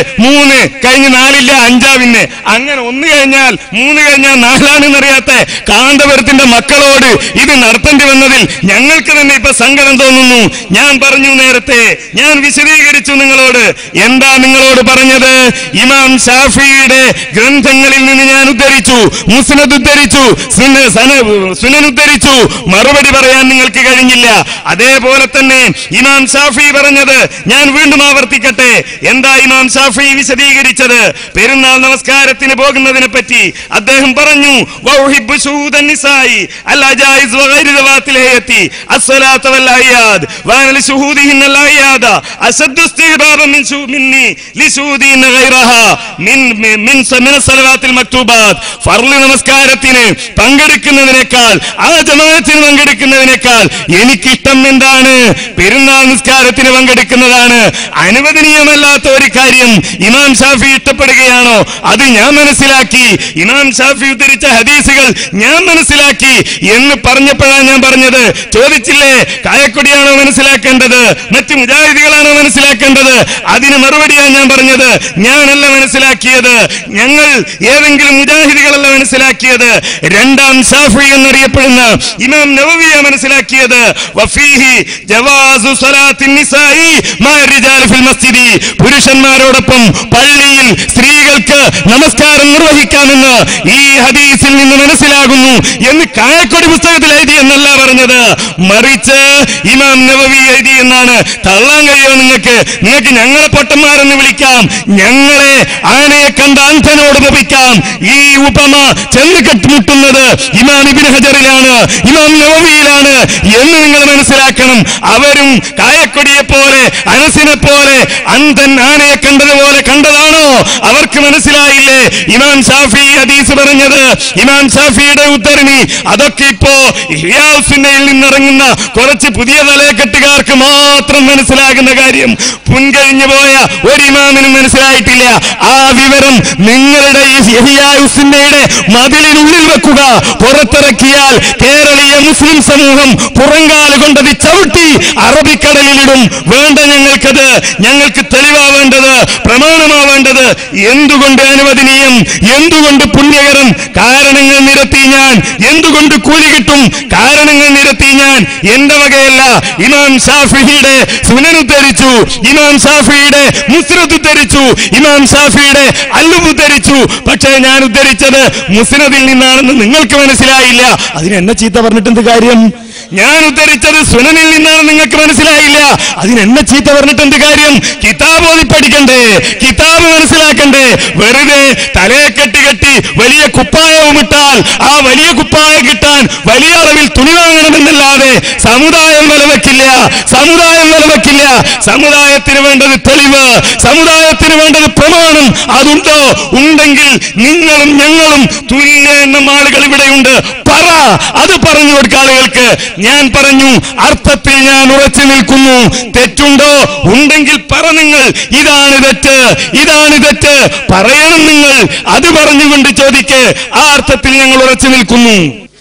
മൂന്ന് കഴിഞ്ഞ് നാലില്ല അഞ്ചാ പിന്നെ അങ്ങനെ ഒന്ന് കഴിഞ്ഞാൽ മൂന്ന് കഴിഞ്ഞാൽ നാലാണെന്നറിയാത്ത കാന്തപുരത്തിന്റെ മക്കളോട് ഇത് നടത്തേണ്ടി വന്നതിൽ ഞങ്ങൾക്ക് തന്നെ ഇപ്പൊ സങ്കടം തോന്നുന്നു ഞാൻ പറഞ്ഞു നേരത്തെ ഞാൻ വിശദീകരിച്ചു നിങ്ങളോട് എന്താ നിങ്ങളോട് പറഞ്ഞത് ഇമാം ഷാഫിയുടെ ഗ്രന്ഥങ്ങളിൽ നിന്ന് ഞാൻ ഉദ്ധരിച്ചു മുസ്നദ് ഉദ്ധരിച്ചു സുന- സന- സുനൻ ഉദ്ധരിച്ചു മറുപടി പറയാൻ നിങ്ങൾക്ക് കഴിഞ്ഞില്ല അതേപോലെ തന്നെ ഇമാം ഷാഫി പറഞ്ഞത് ഞാൻ വീണ്ടും ആവർത്തിക്കട്ടെ എന്താ ഇമാം ഷാഫി വിശദീകരിച്ചത് പെരുന്നാൾ നമസ്കാരത്തിന് പോകുന്നതിനെ പറ്റി അദ്ദേഹം പറഞ്ഞു വൗഹിബ്ബു ശൂദൻ നിസായി അൽ അജായിസ് വഗൈരി ദവാത്തിൽ ഹയത്തി അസ്സലാത്ത വൽ അയ്യാദ് വഅന ലിശുഹൂദിഹിന്ന അൽ അയ്യാദ അസദ്ദു ഇസ്തിഹബാബ മിൻ ശൂ മിന്നി ലിശൂദിഹിന്ന ഗൈറഹ മിൻ മിൻ മിൻ മിന സലവാത്തിൽ മക്തൂബാത്ത് ഫർള് നമസ്കാരത്തിന് പങ്കെടുക്കുന്നതിനേക്കാൾ ആ ജമാഅത്തിന് പങ്കെടുക്കുന്നതിനേക്കാൾ എനിക്കിഷ്ടം എന്താണ് പെരുന്നാൾ നിസ്കാരത്തിന് പങ്കെടുക്കുന്നതാണ് അനുവദനീയമല്ലാത്ത ഒരു കാര്യം ഇമാം ഷാഫി ഇഷ്ടപ്പെടുകയാണോ അത് ഞാൻ മനസ്സിലാക്കി ഇമാം ഷാഫി ഉദ്ധരിച്ച ഹദീസുകൾ ഞാൻ മനസ്സിലാക്കി എന്ന് പറഞ്ഞപ്പോഴാണ് ഞാൻ പറഞ്ഞത് ചോദിച്ചില്ലേ കായക്കൊടിയാണോ മനസ്സിലാക്കേണ്ടത് മറ്റു മുജാഹിദികളാണോ മനസ്സിലാക്കേണ്ടത് അതിന് മറുപടിയാണ് ഞാൻ പറഞ്ഞത് ഞാനല്ല മനസ്സിലാക്കിയത് ഞങ്ങൾ ഏതെങ്കിലും മുജാഹിദികളല്ല മനസ്സിലാക്കിയത് രണ്ടാം ഷാഫി എന്നറിയപ്പെടുന്ന ഇമാം നവവിയ മനസ്സിലാക്കിയത് വഫീഹി ജവാസു സ്വലാത്തിൻ നിസായി മാ റിജാൽ ഫിൽ മസ്ജിദി പുരുഷന്മാരോടൊപ്പം പള്ളിയിൽ സ്ത്രീകൾക്ക് നമസ്കാരം നിർവഹിക്കാമെന്ന് ഈ ഹദീസിൽ നിന്ന് മനസ്സിലാകുന്നു എന്ന് കായക്കൊടി പുസ്തകത്തിൽ എഴുതി എന്നല്ല പറഞ്ഞത് മറിച്ച് ഇമാം നവവി എഴുതി എന്നാണ് തള്ളാൻ കഴിയോ നിങ്ങൾക്ക് നിങ്ങൾക്ക് ഞങ്ങളെ പൊട്ടന്മാരെന്ന് വിളിക്കാം ഞങ്ങളെ ആനയെ കണ്ട അന്ധനോട് ഉപമിക്കാം ഈ ഉപമ ചെന്ന് കെട്ടുമുട്ടുന്നത് ഇമാം ഇബിൻ ഹജറിലാണ് ഇമാം നവവിയിലാണ് എന്ന് നിങ്ങൾ മനസ്സിലാക്കണം അവരും കായക്കൊടിയെ പോലെ അനസിനെ പോലെ അന്ധൻ ആനയെ കണ്ടതുപോലെ കണ്ടതാണോ അവർക്ക് മനസ്സിലായില്ലേ ഇമാം ഷാഫി ഹദീസ് പറഞ്ഞത് ഇമാം ഷാഫിയുടെ ഉദ്ധരണി അതൊക്കെ ഇപ്പോ ഇഹ്യാസുന്നയിൽ നിന്നിറങ്ങുന്ന കുറച്ച് പുതിയ തലക്കെട്ടുകാർക്ക് മാത്രം മനസ്സിലാകുന്ന കാര്യം മുൻകഴിഞ്ഞു പോയ ഒരു ഇമാമിനും മനസ്സിലായിട്ടില്ല ആ വിവരം നിങ്ങളുടെ ഈ ഇഹ്യാസുന്നയുടെ മതിലിനുള്ളിൽ വെക്കുക പുറത്തിറക്കിയാൽ കേരളീയ മുസ്ലിം സമൂഹം പുറങ്കാല് കൊണ്ടത് ചവിട്ടി അറബിക്കടലിലിടും വേണ്ട ഞങ്ങൾക്കത് ഞങ്ങൾക്ക് തെളിവാവേണ്ടത് പ്രമാണമാവേണ്ടത് എന്തുകൊണ്ട് അനുവദനീയം എന്തുകൊണ്ട് പുണ്യകരം കാരണങ്ങൾ നിരത്തി ഞാൻ എന്തുകൊണ്ട് കൂലി കിട്ടും കാരണങ്ങൾ നിരത്തി ഞാൻ എന്റെ വകയല്ല ഇമാം ഷാഫിയുടെ സുനൻ ഉദ്ധരിച്ചു ഇമാം ഷാഫിയുടെ മുസ്രദ് ഉദ്ധരിച്ചു ഇമാം ഷാഫിയുടെ അല്ലുബ് ഉദ്ധരിച്ചു പക്ഷേ ഞാൻ ഉദ്ധരിച്ചത് മുസ്നദിൽ നിന്നാണെന്ന് നിങ്ങൾക്ക് മനസ്സിലായില്ല അതിന് എന്നെ ചീത്ത പറഞ്ഞിട്ട് എന്ത് കാര്യം ഞാൻ ഉദ്ധരിച്ചത് സുനനിൽ നിന്നാണ് നിങ്ങൾക്ക് മനസ്സിലായില്ല അതിന് എന്നെ ചീത്ത പറഞ്ഞിട്ട് എന്ത് കാര്യം കിതാബ് ഓതി പഠിക്കണ്ടേ കിതാബ് മനസ്സിലാക്കണ്ടേ വെറുതെ തലയെ കെട്ടി കെട്ടി വലിയ കുപ്പായവും ഇട്ടാൽ ആ വലിയ കുപ്പായം കിട്ടാൻ വലിയ അളവിൽ തുണി വാങ്ങണമെന്നല്ലാതെ സമുദായം നിലവെക്കില്ല സമുദായം നിലവെക്കില്ല സമുദായത്തിന് വേണ്ടത് തെളിവ് സമുദായത്തിന് വേണ്ടത് പ്രമാണം അതുണ്ടോ ഉണ്ടെങ്കിൽ നിങ്ങളും ഞങ്ങളും തുല്യ എണ്ണം ആളുകൾ ഇവിടെയുണ്ട് പറ അത് പറഞ്ഞു കൊടുക്ക ആളുകൾക്ക് ഞാൻ പറഞ്ഞു അർത്ഥത്തിൽ ഞാൻ ഉറച്ചു നിൽക്കുന്നു തെറ്റുണ്ടോ ഉണ്ടെങ്കിൽ പറ നിങ്ങൾ ഇതാണ് തെറ്റ് ഇതാണ് തെറ്റ് പറയണം നിങ്ങൾ അത് പറഞ്ഞുകൊണ്ട് ചോദിക്ക് ആ അർത്ഥത്തിൽ ഞങ്ങൾ ഉറച്ചു നിൽക്കുന്നു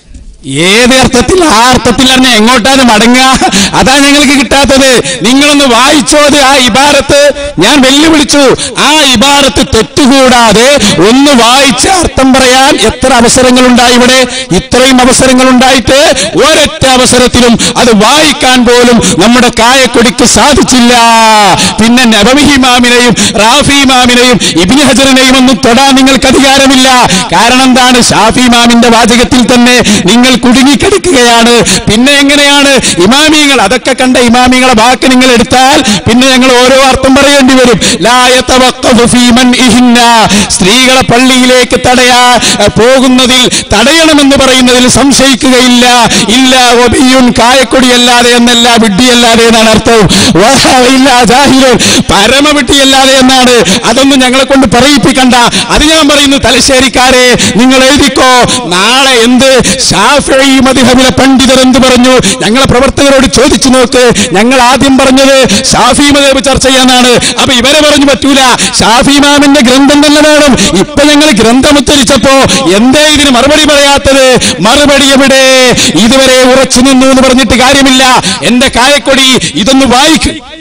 ഏത് അർത്ഥത്തിൽ ആ അർത്ഥത്തിൽ തന്നെ എങ്ങോട്ടാണ് മടങ്ങുക അതാ ഞങ്ങൾക്ക് കിട്ടാത്തത് നിങ്ങളൊന്ന് വായിച്ചോത് ആ ഇബാരത്ത് ഞാൻ വെല്ലുവിളിച്ചു ആ ഇബാരത്ത് തെറ്റുകൂടാതെ ഒന്ന് വായിച്ച അർത്ഥം പറയാൻ എത്ര അവസരങ്ങൾ ഉണ്ടായി ഇവിടെ ഇത്രയും അവസരങ്ങൾ ഉണ്ടായിട്ട് ഒരൊറ്റ അവസരത്തിലും അത് വായിക്കാൻ പോലും നമ്മുടെ കായക്കൊടിക്ക് സാധിച്ചില്ല പിന്നെ നബമിഹിമാമിനെയും റാഫി ഇമാമിനെയും ഇബിന് ഹജറിനെയും ഒന്നും തൊടാൻ നിങ്ങൾക്ക് അധികാരമില്ല കാരണം എന്താണ് ഷാഫി ഇമാമിന്റെ വാചകത്തിൽ തന്നെ നിങ്ങൾ കുടുങ്ങിക്കിടക്കുകയാണ് പിന്നെ എങ്ങനെയാണ് ഇമാമിങ്ങൾ അതൊക്കെ കണ്ട ഇമാമിങ്ങളെ വാക്ക് നിങ്ങൾ എടുത്താൽ പിന്നെ ഞങ്ങൾ ഓരോ അർത്ഥം പറയേണ്ടി വരും ലാ യതവഖഫു ഫീ മൻഇഹിന്ന. സ്ത്രീകളെ പള്ളിയിലേക്ക് തടയാ പോകുന്നതിൽ തടയണമെന്ന് പറയുന്നതിൽ സംശയിക്കുകയില്ല ഇല്ല ഒബിയുൻ കായക്കൊടിയല്ലാതെ എന്നല്ല വിഡ്ഢിയല്ലാതെ എന്നാണ് അർത്ഥം വലാ ഇല്ല ജാഹിലുൻ പരമവിഡ്ഢിയല്ലാതെ എന്നാണ് അതൊന്നും ഞങ്ങളെ കൊണ്ട് പറയിപ്പിക്കണ്ട അത് ഞാൻ പറയുന്നു തലശ്ശേരിക്കാരെ നിങ്ങൾ എഴുതിക്കോ നാളെ എന്ത് ഷാഫി മദിഹബിലെ പണ്ഡിതർ എന്ത് പറഞ്ഞു ഞങ്ങളെ പ്രവർത്തകരോട് ചോദിച്ചു നോക്ക് ഞങ്ങൾ ആദ്യം പറഞ്ഞത് ഷാഫി മദേബ് ചർച്ച ചെയ്യാനാണ് അപ്പൊ ഇവരെ പറഞ്ഞു പറ്റൂല ഷാഫി മാമിന്റെ ഗ്രന്ഥം തന്നെ വേണം ഇപ്പൊ ഞങ്ങൾ ഗ്രന്ഥം ഉദ്ധരിച്ചപ്പോ എന്തേ ഇതിന് മറുപടി പറയാത്തത് മറുപടി എവിടെ ഇതുവരെ ഉറച്ചു നിന്നു എന്ന് പറഞ്ഞിട്ട് കാര്യമില്ല എന്റെ കായക്കൊടി ഇതൊന്ന് വായിക്കും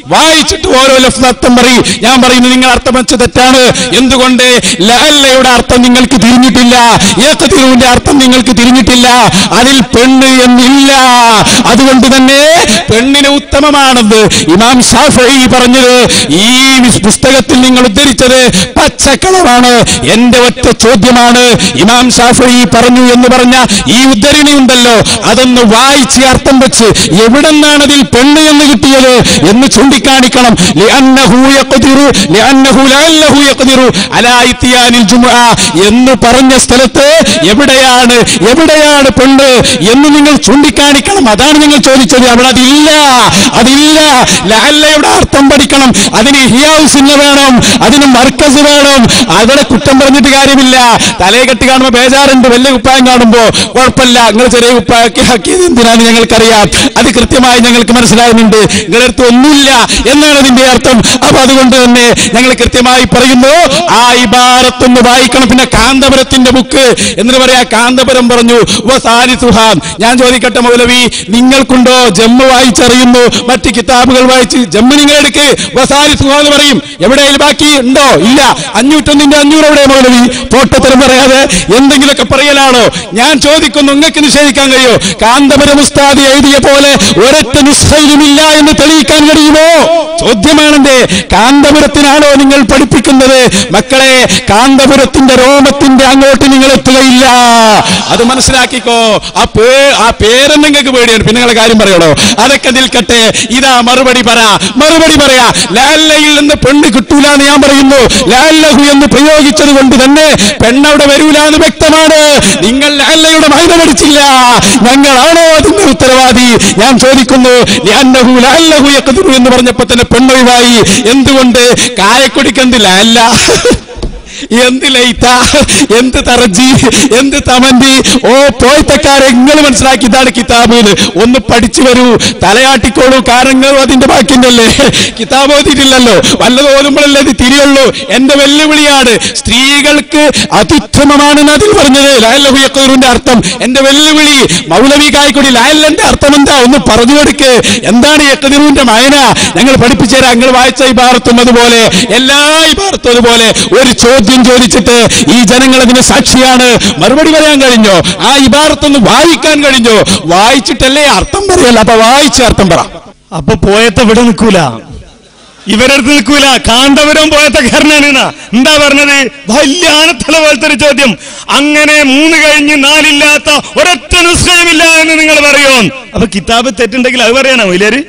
വായിച്ചിട്ട് ഓരോ ലഫ്സ് അർത്ഥം പറയും ഞാൻ പറയുന്നു നിങ്ങൾ അർത്ഥം വെച്ച് തെറ്റാണ് എന്തുകൊണ്ട് ലഅല്ലയുടെ അർത്ഥം നിങ്ങൾക്ക് തിരിഞ്ഞിട്ടില്ല ഏക്കത്തിരുവിന്റെ അർത്ഥം നിങ്ങൾക്ക് തിരിഞ്ഞിട്ടില്ല അതിൽ പെണ്ണ് എന്നില്ല അതുകൊണ്ട് തന്നെ പെണ്ണിന് ഉത്തമമാണെന്ന് ഇമാം ഷാഫി പറഞ്ഞത് ഈ പുസ്തകത്തിൽ നിങ്ങൾ ഉദ്ധരിച്ചത് പച്ചക്കളറാണ് എന്റെ ഒറ്റ ചോദ്യമാണ് ഇമാം ഷാഫി പറഞ്ഞു എന്ന് പറഞ്ഞ ഈ ഉദ്ധരണി ഉണ്ടല്ലോ അതൊന്ന് വായിച്ച് അർത്ഥം വെച്ച് എവിടെന്നാണ് അതിൽ പെണ്ണ് എന്ന് കിട്ടിയത് എന്ന് ചൂണ്ടിക്കാണിക്കണം ലിഅന്നഹു യഖ്ദിറു ലിഅന്നഹു ലഅല്ലഹു യഖ്ദിറു അലാ ഇത്തിയാനിൽ ജുമുഅ എന്ന് പറഞ്ഞ സ്ഥലത്ത് എവിടെയാണ് എവിടെയാണ് പെണ്ണ് എന്ന് നിങ്ങൾ ചൂണ്ടിക്കാണിക്കണം അതാണ് നിങ്ങൾ ചോദിച്ചത് അവിടെ അതില്ല അതില്ല ലഅല്ലയുടെ അർത്ഥം പഠിക്കണം അതിന് ഹിയാവുസിന് വേണം അതിന് മർക്കസ് വേണം അവിടെ കുറ്റം പറഞ്ഞിട്ട് കാര്യമില്ല തലയെ കെട്ടി കാണുമ്പോ ബേജാറുണ്ട് വലിയ കുപ്പായം കാണുമ്പോ കുഴപ്പമില്ല നിങ്ങൾ ചെറിയ കുപ്പായൊക്കെ ആക്കിയത് എന്തിനാണ് ഞങ്ങൾക്കറിയാം അത് കൃത്യമായി ഞങ്ങൾക്ക് മനസ്സിലാകുന്നുണ്ട് നിങ്ങളുടെ അടുത്ത് ഒന്നുമില്ല എന്നാണ് അതിന്റെ അർത്ഥം അപ്പൊ അതുകൊണ്ട് തന്നെ ഞങ്ങൾ കൃത്യമായി പറയുന്നു ആ ഇബാറത്തൊന്ന് വായിക്കണം പിന്നെ കാന്തപുരത്തിന്റെ ബുക്ക് എന്നിട്ട് പറയാ കാന്തപുരം പറഞ്ഞു സുഹാൻ ഞാൻ ചോദിക്കട്ടെ മൗലവി നിങ്ങൾക്കുണ്ടോ ജമ്മു വായിച്ചറിയുന്നു മറ്റ് കിതാബുകൾ വായിച്ച് ജമ്മു നിങ്ങൾ എടുക്ക് വസാരി സുഹാൻ എന്ന് പറയും എവിടെയെങ്കിലും ബാക്കി ഉണ്ടോ ഇല്ല അഞ്ഞൂറ്റൊന്നിന്റെ അഞ്ഞൂറ് എവിടെ മൗലവി പോട്ടത്തരം പറയാതെ എന്തെങ്കിലുമൊക്കെ പറയലാണോ ഞാൻ ചോദിക്കുന്നു നിങ്ങൾക്ക് നിഷേധിക്കാൻ കഴിയോ കാന്തപുരം ഉസ്താദ് എഴുതിയ പോലെ ഒരൊറ്റ നിസ്സൈലുമില്ല എന്ന് തെളിയിക്കാൻ കഴിയുമോ ചോദ്യമാണെന്റെ കാന്തപുരത്തിനാണോ നിങ്ങൾ പഠിപ്പിക്കുന്നത് മക്കളെ കാന്തപുരത്തിന്റെ രോമത്തിന്റെ അങ്ങോട്ട് നിങ്ങൾ എത്തുകയില്ല അത് മനസ്സിലാക്കിക്കോ ആ പേ ആ പേരെന്ന് നിങ്ങൾക്ക് പേടിയാണ് പിന്നെ നിങ്ങളെ കാര്യം പറയണോ അതൊക്കെ നിൽക്കട്ടെ ഇതാ മറുപടി പറ മറുപടി പറയാ ലാല്ലയിൽ നിന്ന് പെണ്ണ് കിട്ടൂല എന്ന് ഞാൻ പറയുന്നു ലാല്ലഹു എന്ന് പ്രയോഗിച്ചത് കൊണ്ട് തന്നെ പെണ്ണവിടെ വരൂല എന്ന് വ്യക്തമാണ് നിങ്ങൾ ലാല്ലയുടെ മൈന പഠിച്ചില്ല ഞങ്ങളാണോ അതിന്റെ ഉത്തരവാദി ഞാൻ ചോദിക്കുന്നു ലാല്ലഹു ലാല്ലഹു യഖ്ദിറു എന്ന് പറഞ്ഞപ്പോ തന്നെ പെണ്ണൊഴിവായി എന്തുകൊണ്ട് കായക്കൊടിക്കെന്ത് ലാല്ല എന്ത് ലൈത്ത എന്ത് തറജി എന്ത് തമന്തി ഓ പോയത്തക്കാരെ നിങ്ങൾ മനസ്സിലാക്കി ഇതാണ് കിതാബ് എന്ന്. ഒന്ന് പഠിച്ചു വരൂ തലയാട്ടിക്കോളൂ കാരണങ്ങളും അതിന്റെ ബാക്കിണ്ടല്ലേ കിതാബ് ഓതിയിട്ടില്ലല്ലോ വല്ലത് ഓതുമ്പോഴല്ലേ അത് തിരിയുള്ളൂ എന്റെ വെല്ലുവിളിയാണ് സ്ത്രീകൾക്ക് അത്യുത്തമമാണെന്ന് അതിൽ പറഞ്ഞത് ലായല്ലഹുയക്കറിന്റെ അർത്ഥം എന്റെ വെല്ലുവിളി മൗലവി കായ്ക്കൊടി ലായല്ലന്റെ അർത്ഥം എന്താ ഒന്ന് പറഞ്ഞു കൊടുക്ക് എന്താണ് യക്കതിറുവിന്റെ മയന ഞങ്ങൾ പഠിപ്പിച്ചു തരാം ഞങ്ങൾ വായിച്ച ഈ ഭാരത്തും അതുപോലെ എല്ലാ ഈ ഭാരത്തും അതുപോലെ ഒരു ചോദ്യം ചോദിച്ചിട്ട് ഈ ജനങ്ങൾ അതിന് സാക്ഷിയാണ് മറുപടി പറയാൻ കഴിഞ്ഞോ ആ ഇബാറത്തൊന്ന് വായിക്കാൻ കഴിഞ്ഞോ വായിച്ചിട്ടല്ലേ അർത്ഥം പറയല്ല അപ്പൊ വായിച്ച അർത്ഥം പറ അപ്പൊ പോയത്തെ ഇവിടെ നിൽക്കൂല ഇവരടുത്ത് നിൽക്കൂല കാന്തപുരം പോയത്തക്കാരനാണ് എന്നാ. എന്താ പറഞ്ഞത് വലിയ ആനത്തല പോലത്തെ ഒരു ചോദ്യം അങ്ങനെ മൂന്ന് കഴിഞ്ഞ് നാലില്ലാത്ത ഒരൊറ്റ നിശ്ചയമില്ല എന്ന് നിങ്ങൾ പറയോ അപ്പൊ കിതാബ് തെറ്റുണ്ടെങ്കിൽ അത് പറയാനോ ഇല്ലേര്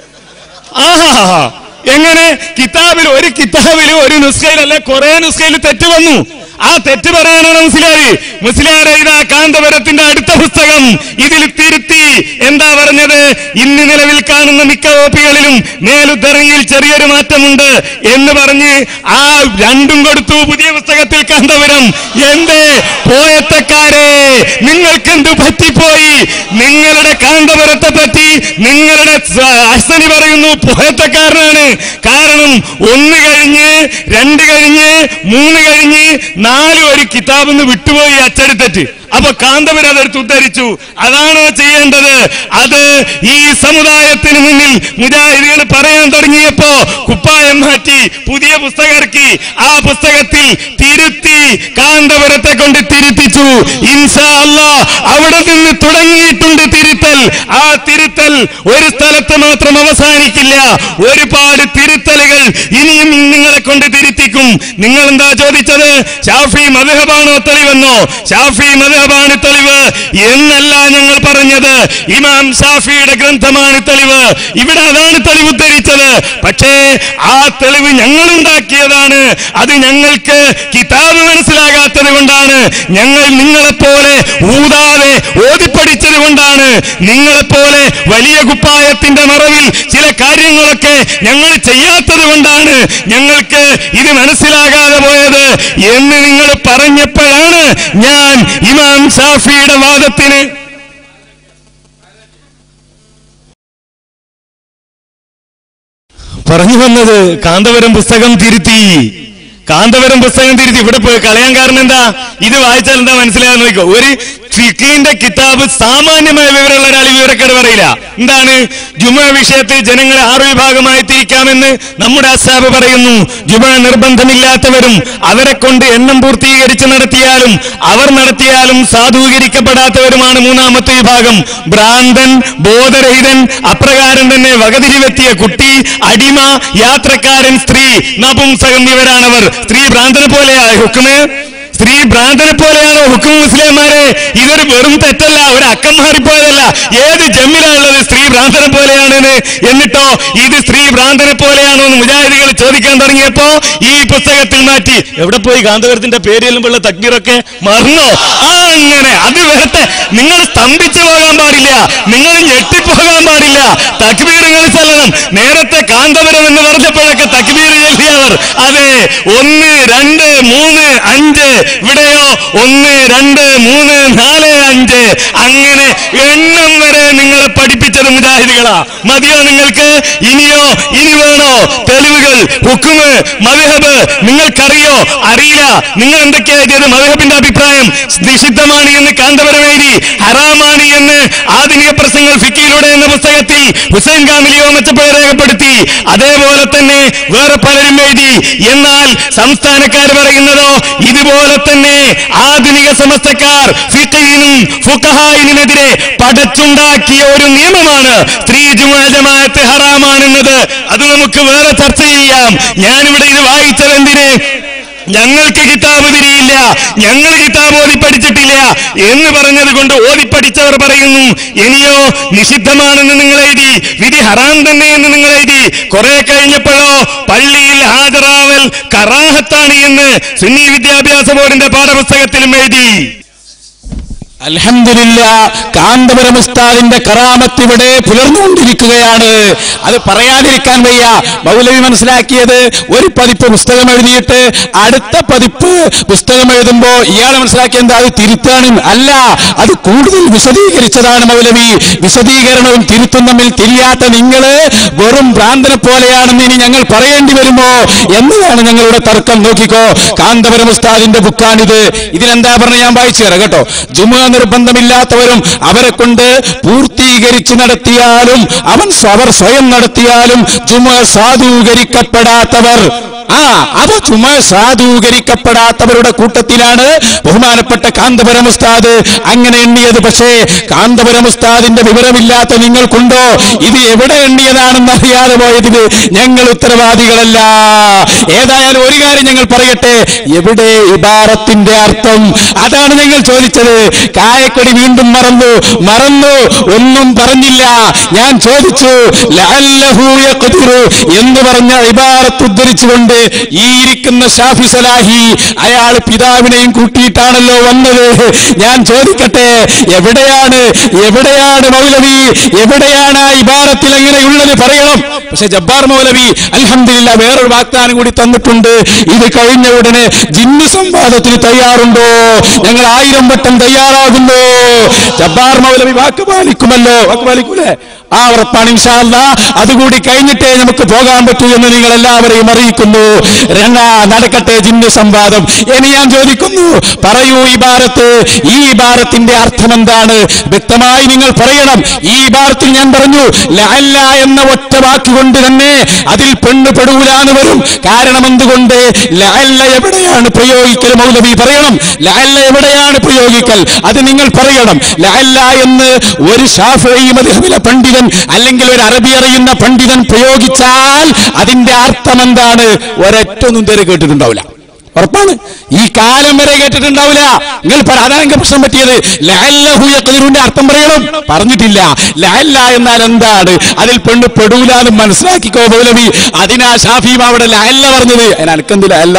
ആഹാ എങ്ങനെ കിതാബിൽ ഒരു കിതാബിൽ ഒരു നുസ്ഖയിലല്ല കുറെ നുസ്ഖയിൽ തെറ്റ് വന്നു ആ തെറ്റ് പറയാനാണ് മുസ്ലിയാര് മുസ്ലിയാരെ ഇതാ കാന്തപുരത്തിന്റെ അടുത്ത പുസ്തകം ഇതിൽ തിരുത്തി എന്താ പറഞ്ഞത് ഇന്ന് നിലവിൽ കാണുന്ന മിക്ക ഓപ്പികളിലും മേലുദ്ധരണിയിൽ ചെറിയൊരു മാറ്റമുണ്ട് എന്ന് പറഞ്ഞ് ആ രണ്ടും കൊടുത്തു പുതിയ പുസ്തകത്തിൽ കാന്തപുരം എന്തേ പോയത്തക്കാരെ നിങ്ങൾക്കെന്ത് പറ്റിപ്പോയി നിങ്ങളുടെ കാന്തപുരത്തെ പറ്റി നിങ്ങളുടെ സ- അശ്വനി പറയുന്നു പോയത്തക്കാരനാണ് കാരണം ഒന്ന് കഴിഞ്ഞ് രണ്ട് കഴിഞ്ഞ് മൂന്ന് കഴിഞ്ഞ് നാല് ഒരു കിതാബിന്ന് വിട്ടുപോയി അച്ചടിത്തെറ്റ് അപ്പൊ കാന്തപുരം അതെടുത്ത് ഉദ്ധരിച്ചു അതാണോ ചെയ്യേണ്ടത് അത് ഈ സമുദായത്തിന് മുന്നിൽ മുജാഹിദികൾ പറയാൻ തുടങ്ങിയപ്പോ കുപ്പായം മാറ്റി പുതിയ പുസ്തകം ഇറക്കി ആ പുസ്തകത്തിൽ തിരുത്തി കാന്തപുരത്തെ കൊണ്ട് തിരുത്തിച്ചു ഇൻഷാ അല്ലാ അവിടെ നിന്ന് തുടങ്ങിയിട്ടുണ്ട് തിരുത്തൽ ആ തിരുത്തൽ ഒരു സ്ഥലത്ത് മാത്രം അവസാനിക്കില്ല ഒരുപാട് തിരുത്തലുകൾ ഇനിയും നിങ്ങളെ കൊണ്ട് തിരുത്തിക്കും നിങ്ങൾ എന്താ ചോദിച്ചത് ഷാഫി മധുഹബാണോ തെളിവെന്നോ ഷാഫി മധുഹബാണ് തെളിവ് എന്നല്ല ഞങ്ങൾ പറഞ്ഞത് ഇമാം ഷാഫിയുടെ ഗ്രന്ഥമാണ് തെളിവ് ഇവിടെ അതാണ് തെളിവ് ഉദ്ധരിച്ചത് പക്ഷേ ആ തെളിവ് ഞങ്ങൾ ഉണ്ടാക്കിയതാണ് അത് ഞങ്ങൾക്ക് കിതാബ് മനസ്സിലാകാത്തത് കൊണ്ടാണ് ഞങ്ങൾ നിങ്ങളെപ്പോലെ ഊതാതെ ഓതിപ്പടിച്ചത് കൊണ്ടാണ് നിങ്ങളെപ്പോലെ വലിയ കുപ്പായത്തിന്റെ മറവിൽ ചില കാര്യങ്ങളൊക്കെ ഞങ്ങൾ ചെയ്യാത്തത് കൊണ്ടാണ് ഞങ്ങൾക്ക് ഇത് മനസ്സിലാകാതെ പോയത് എന്ന് നിങ്ങൾ പറഞ്ഞപ്പോഴാണ് ഞാൻ ഇമാം ഷാഫിയുടെ വാദത്തിന് പറഞ്ഞു വന്നത് കാന്തപുരം പുസ്തകം തിരുത്തി കാന്തപുരം പുസ്തകം തിരുത്തി ഇവിടെ പോയി കളയാൻ കാരണം എന്താ ഇത് വായിച്ചാൽ എന്താ മനസ്സിലാകാൻ നോക്കോ ഒരു ഫിഖിന്റെ കിതാബ് സാമാന്യമായ വിവരമുള്ള ഒരാൾ ഈ വിവരക്കേട് പറയില്ല എന്താണ് ജുമ വിഷയത്തിൽ ജനങ്ങളെ ആറ് വിഭാഗമായി തിരിക്കാമെന്ന് നമ്മുടെ അസാബ് പറയുന്നു ജുമ നിർബന്ധമില്ലാത്തവരും അവരെ കൊണ്ട് എണ്ണം പൂർത്തീകരിച്ച് നടത്തിയാലും അവർ നടത്തിയാലും സാധൂകരിക്കപ്പെടാത്തവരുമാണ് മൂന്നാമത്തെ വിഭാഗം ഭ്രാന്തൻ ബോധരഹിതൻ അപ്രകാരം തന്നെ വകതിരിവെത്തിയ കുട്ടി അടിമ യാത്രക്കാരൻ സ്ത്രീ നപുംസകം ഇവരാണവർ സ്ത്രീ ഭ്രാന്തനെ പോലെയാ ഹുക്കുമേ സ്ത്രീ ഭ്രാന്തനെ പോലെയാണോ ഹുക്കും മുസ്ലിംമാരെ ഇതൊരു വെറും തെറ്റല്ല ഒരു അക്കം മാറിപ്പോയതല്ല ഏത് ജമ്മിലാണുള്ളത് സ്ത്രീ ഭ്രാന്തനെ പോലെയാണെന്ന് എന്നിട്ടോ ഇത് സ്ത്രീ ഭ്രാന്തനെ പോലെയാണോ എന്ന് മുജാഹിദികൾ ചോദിക്കാൻ തുടങ്ങിയപ്പോ ഈ പുസ്തകത്തിൽ മാറ്റി എവിടെ പോയി ഗാന്ധവരത്തിന്റെ പേര് ചെല്ലുമ്പോഴുള്ള തക്ബീറൊക്കെ മറന്നോ ആ അങ്ങനെ അത് വരട്ടെ നിങ്ങൾ സ്തംഭിച്ചു പോകാൻ പാടില്ല നിങ്ങൾ ഞെട്ടിപ്പോകാൻ പാടില്ല തക്ബീറുകൾ ചെല്ലണം നേരത്തെ കാന്തപുരം എന്ന് പറഞ്ഞപ്പോഴൊക്കെ തക്ബീർ ചൊല്ലിയവർ അതെ ഒന്ന് രണ്ട് മൂന്ന് അഞ്ച് ഇവിടെയോ ഒന്ന് രണ്ട് മൂന്ന് നാല് അഞ്ച് അങ്ങനെ എണ്ണം വരെ നിങ്ങളെ പഠിപ്പിച്ചത് മുജാഹിദികളാ മതിയോ നിങ്ങൾക്ക് ഇനിയോ ഇനി വേണോ തെളിവുകൾ ഹുക്കുമ് മദ്ഹബ് നിങ്ങൾക്കറിയോ അറിയില്ല നിങ്ങൾ എന്തൊക്കെയാ എഴുതിയത് മദ്ഹബിന്റെ അഭിപ്രായം നിഷിദ്ധമാണ് എന്ന് കാന്തപുരം എഴുതി ഹറാമാണ് എന്ന് ആധുനിക പ്രസംഗങ്ങൾ ഫിക്കിയിലൂടെ എന്ന പുസ്തകത്തിൽ ഹുസൈൻ കാമിലിയോ മെച്ചപ്പേർ രേഖപ്പെടുത്തി അതേപോലെ തന്നെ വേറെ പലരും എഴുതി എന്നാൽ സംസ്ഥാനക്കാർ പറയുന്നതോ ഇതുപോലെ തന്നെ ആധുനിക സമസ്തക്കാർ ഫിഖീനും ഫുഖഹായിനുമെതിരെ പടച്ചുണ്ടാക്കിയ ഒരു നിയമമാണ് സ്ത്രീ ജുമാ ജമാഅത്ത് ഹറാമാണെന്നത് അത് നമുക്ക് വേറെ ചർച്ച ചെയ്യാം ഞാനിവിടെ ഇത് വായിച്ചത് എന്തിന് ഞങ്ങൾക്ക് കിതാബ് തിരിയില്ല ഞങ്ങൾ കിതാബ് ഓതി പഠിച്ചിട്ടില്ല എന്ന് പറഞ്ഞത് കൊണ്ട് ഓതി പഠിച്ചവർ പറയുന്നു ഇനിയോ നിഷിദ്ധമാണെന്ന് നിങ്ങൾ എഴുതി വിധി ഹറാം തന്നെ എന്ന് നിങ്ങൾ എഴുതി കുറെ കഴിഞ്ഞപ്പോഴോ പള്ളിയിൽ ഹാജരാവൽ കറാഹത്താണ് എന്ന് സുന്നി വിദ്യാഭ്യാസ ബോർഡിന്റെ പാഠപുസ്തകത്തിലും എഴുതി അൽഹംദുലില്ല കാന്തപുരം ഉസ്താദിന്റെ കറാമത്ത് ഇവിടെ പുലർന്നുകൊണ്ടിരിക്കുകയാണ് അത് പറയാതിരിക്കാൻ വയ്യ മൗലവി മനസ്സിലാക്കിയത് ഒരു പതിപ്പ് പുസ്തകം എഴുതിയിട്ട് അടുത്ത പതിപ്പ് പുസ്തകം എഴുതുമ്പോ ഇയാൾ മനസ്സിലാക്കിയത് എന്താ അത് തിരുത്താണ് അല്ല അത് കൂടുതൽ വിശദീകരിച്ചതാണ് മൗലവി വിശദീകരണവും തിരുത്തും തമ്മിൽ തിരിയാത്ത നിങ്ങള് വെറും ഭ്രാന്തനെ പോലെയാണെന്ന് ഇനി ഞങ്ങൾ പറയേണ്ടി വരുമോ എന്നതാണ് ഞങ്ങളുടെ തർക്കം നോക്കിക്കോ കാന്തപുരം ഉസ്താദിന്റെ ബുക്കാണിത് ഇതിലെന്താ പറഞ്ഞ ഞാൻ വായിച്ചു തരാം കേട്ടോ ജുമ നിർബന്ധമില്ലാത്തവരും അവരെ കൊണ്ട് പൂർത്തീകരിച്ച് നടത്തിയാലും അവൻ സ്വ- അവർ സ്വയം നടത്തിയാലും ജുമ സാധൂകരിക്കപ്പെടാത്തവർ ആ അത് ചുമ സാധൂകരിക്കപ്പെടാത്തവരുടെ കൂട്ടത്തിലാണ് ബഹുമാനപ്പെട്ട കാന്തപുരം ഉസ്താദ് അങ്ങനെ എണ്ണിയത് പക്ഷേ കാന്തപുരം ഉസ്താദിന്റെ വിവരമില്ലാത്ത നിങ്ങൾക്കുണ്ടോ ഇത് എവിടെ എണ്ണിയതാണെന്ന് അറിയാതെ പോയതിന് ഞങ്ങൾ ഉത്തരവാദികളല്ല ഏതായാലും ഒരു കാര്യം ഞങ്ങൾ പറയട്ടെ എവിടെ ഇബാറത്തിന്റെ അർത്ഥം അതാണ് ഞങ്ങൾ ചോദിച്ചത് കായക്കൊടി വീണ്ടും മറന്നു മറന്നു ഒന്നും പറഞ്ഞില്ല ഞാൻ ചോദിച്ചു ലഅല്ലഹു യഖ്ദിറു എന്ന് പറഞ്ഞ ഇബാറത്ത് ഉദ്ധരിച്ചുകൊണ്ട് ഈ ഇരിക്കുന്ന ഷാഫി സലാഹി അയാൾ പിതാവിനെയും കൂട്ടിയിട്ടാണല്ലോ വന്നത് ഞാൻ ചോദിക്കട്ടെ എവിടെയാണ് എവിടെയാണ് മൗലവി എവിടെയാണ് ആ ഇബാറത്തിൽ എങ്ങനെയുള്ളത് പറയണം പക്ഷെ ജബ്ബാർ മൗലവി അൽഹംദുലില്ല വേറൊരു വാഗ്ദാനം കൂടി തന്നിട്ടുണ്ട് ഇത് കഴിഞ്ഞ ഉടനെ ജിന്നു സംവാദത്തിന് തയ്യാറുണ്ടോ ഞങ്ങൾ ആയിരം വട്ടം തയ്യാറാകുന്നു ജബ്ബാർ മൗലവി വാക്ക് പാലിക്കുമല്ലോ വാക്ക് പാലിക്കൂലേ ആ ഉറപ്പാണ് ഇൻഷാല്ല അതുകൂടി കഴിഞ്ഞിട്ടേ നമുക്ക് പോകാൻ പറ്റൂ എന്ന് നിങ്ങൾ എല്ലാവരെയും അറിയിക്കുന്നു രണ്ടാ നടക്കട്ടെ ജിന്നു സംവാദം ഇനി ഞാൻ ചോദിക്കുന്നു പറയൂ ഈ ഭാരത്ത് ഈ ഭാരത്തിന്റെ അർത്ഥം എന്താണ് വ്യക്തമായി നിങ്ങൾ പറയണം ഈ ഭാരത്തിൽ ഞാൻ പറഞ്ഞു ലഅല്ല എന്ന ഒറ്റ വാക്കുകൊണ്ട് തന്നെ അതിൽ പെണ്ണ് പെടൂലാന്ന് വരും കാരണം എന്തുകൊണ്ട് ലഅല്ല എവിടെയാണ് പ്രയോഗിക്കൽ മൗലവി പറയണം ലഅല്ല എവിടെയാണ് പ്രയോഗിക്കൽ അത് നിങ്ങൾ പറയണം ലഅല്ല എന്ന് ഒരു ഷാഫി മദ്ഹബിലെ പണ്ഡിതൻ അല്ലെങ്കിൽ ഒരു അറബി അറിയുന്ന പണ്ഡിതൻ പ്രയോഗിച്ചാൽ അതിന്റെ അർത്ഥം എന്താണ് ഒരൊറ്റൊന്നും ഇതുവരെ കേട്ടിട്ടുണ്ടാവില്ല ഉറപ്പാണ് ഈ കാലം വരെ കേട്ടിട്ടുണ്ടാവില്ല നിങ്ങൾ പറ അതാണ് എനിക്ക് പ്രശ്നം പറ്റിയത് ലഅല്ലഹു യഖ്ദിറുന്റെ അർത്ഥം പറയണം പറഞ്ഞിട്ടില്ല ലഅല്ല എന്നാൽ എന്താണ് അതിൽ പെണ്ണ് പെടൂല എന്ന് മനസ്സിലാക്കിക്കോ മൗലവി അതിനാ ഷാഫിയും അവിടെ ലഅല്ല പറഞ്ഞത് അതിനനക്കെന്ത് ലഅല്ല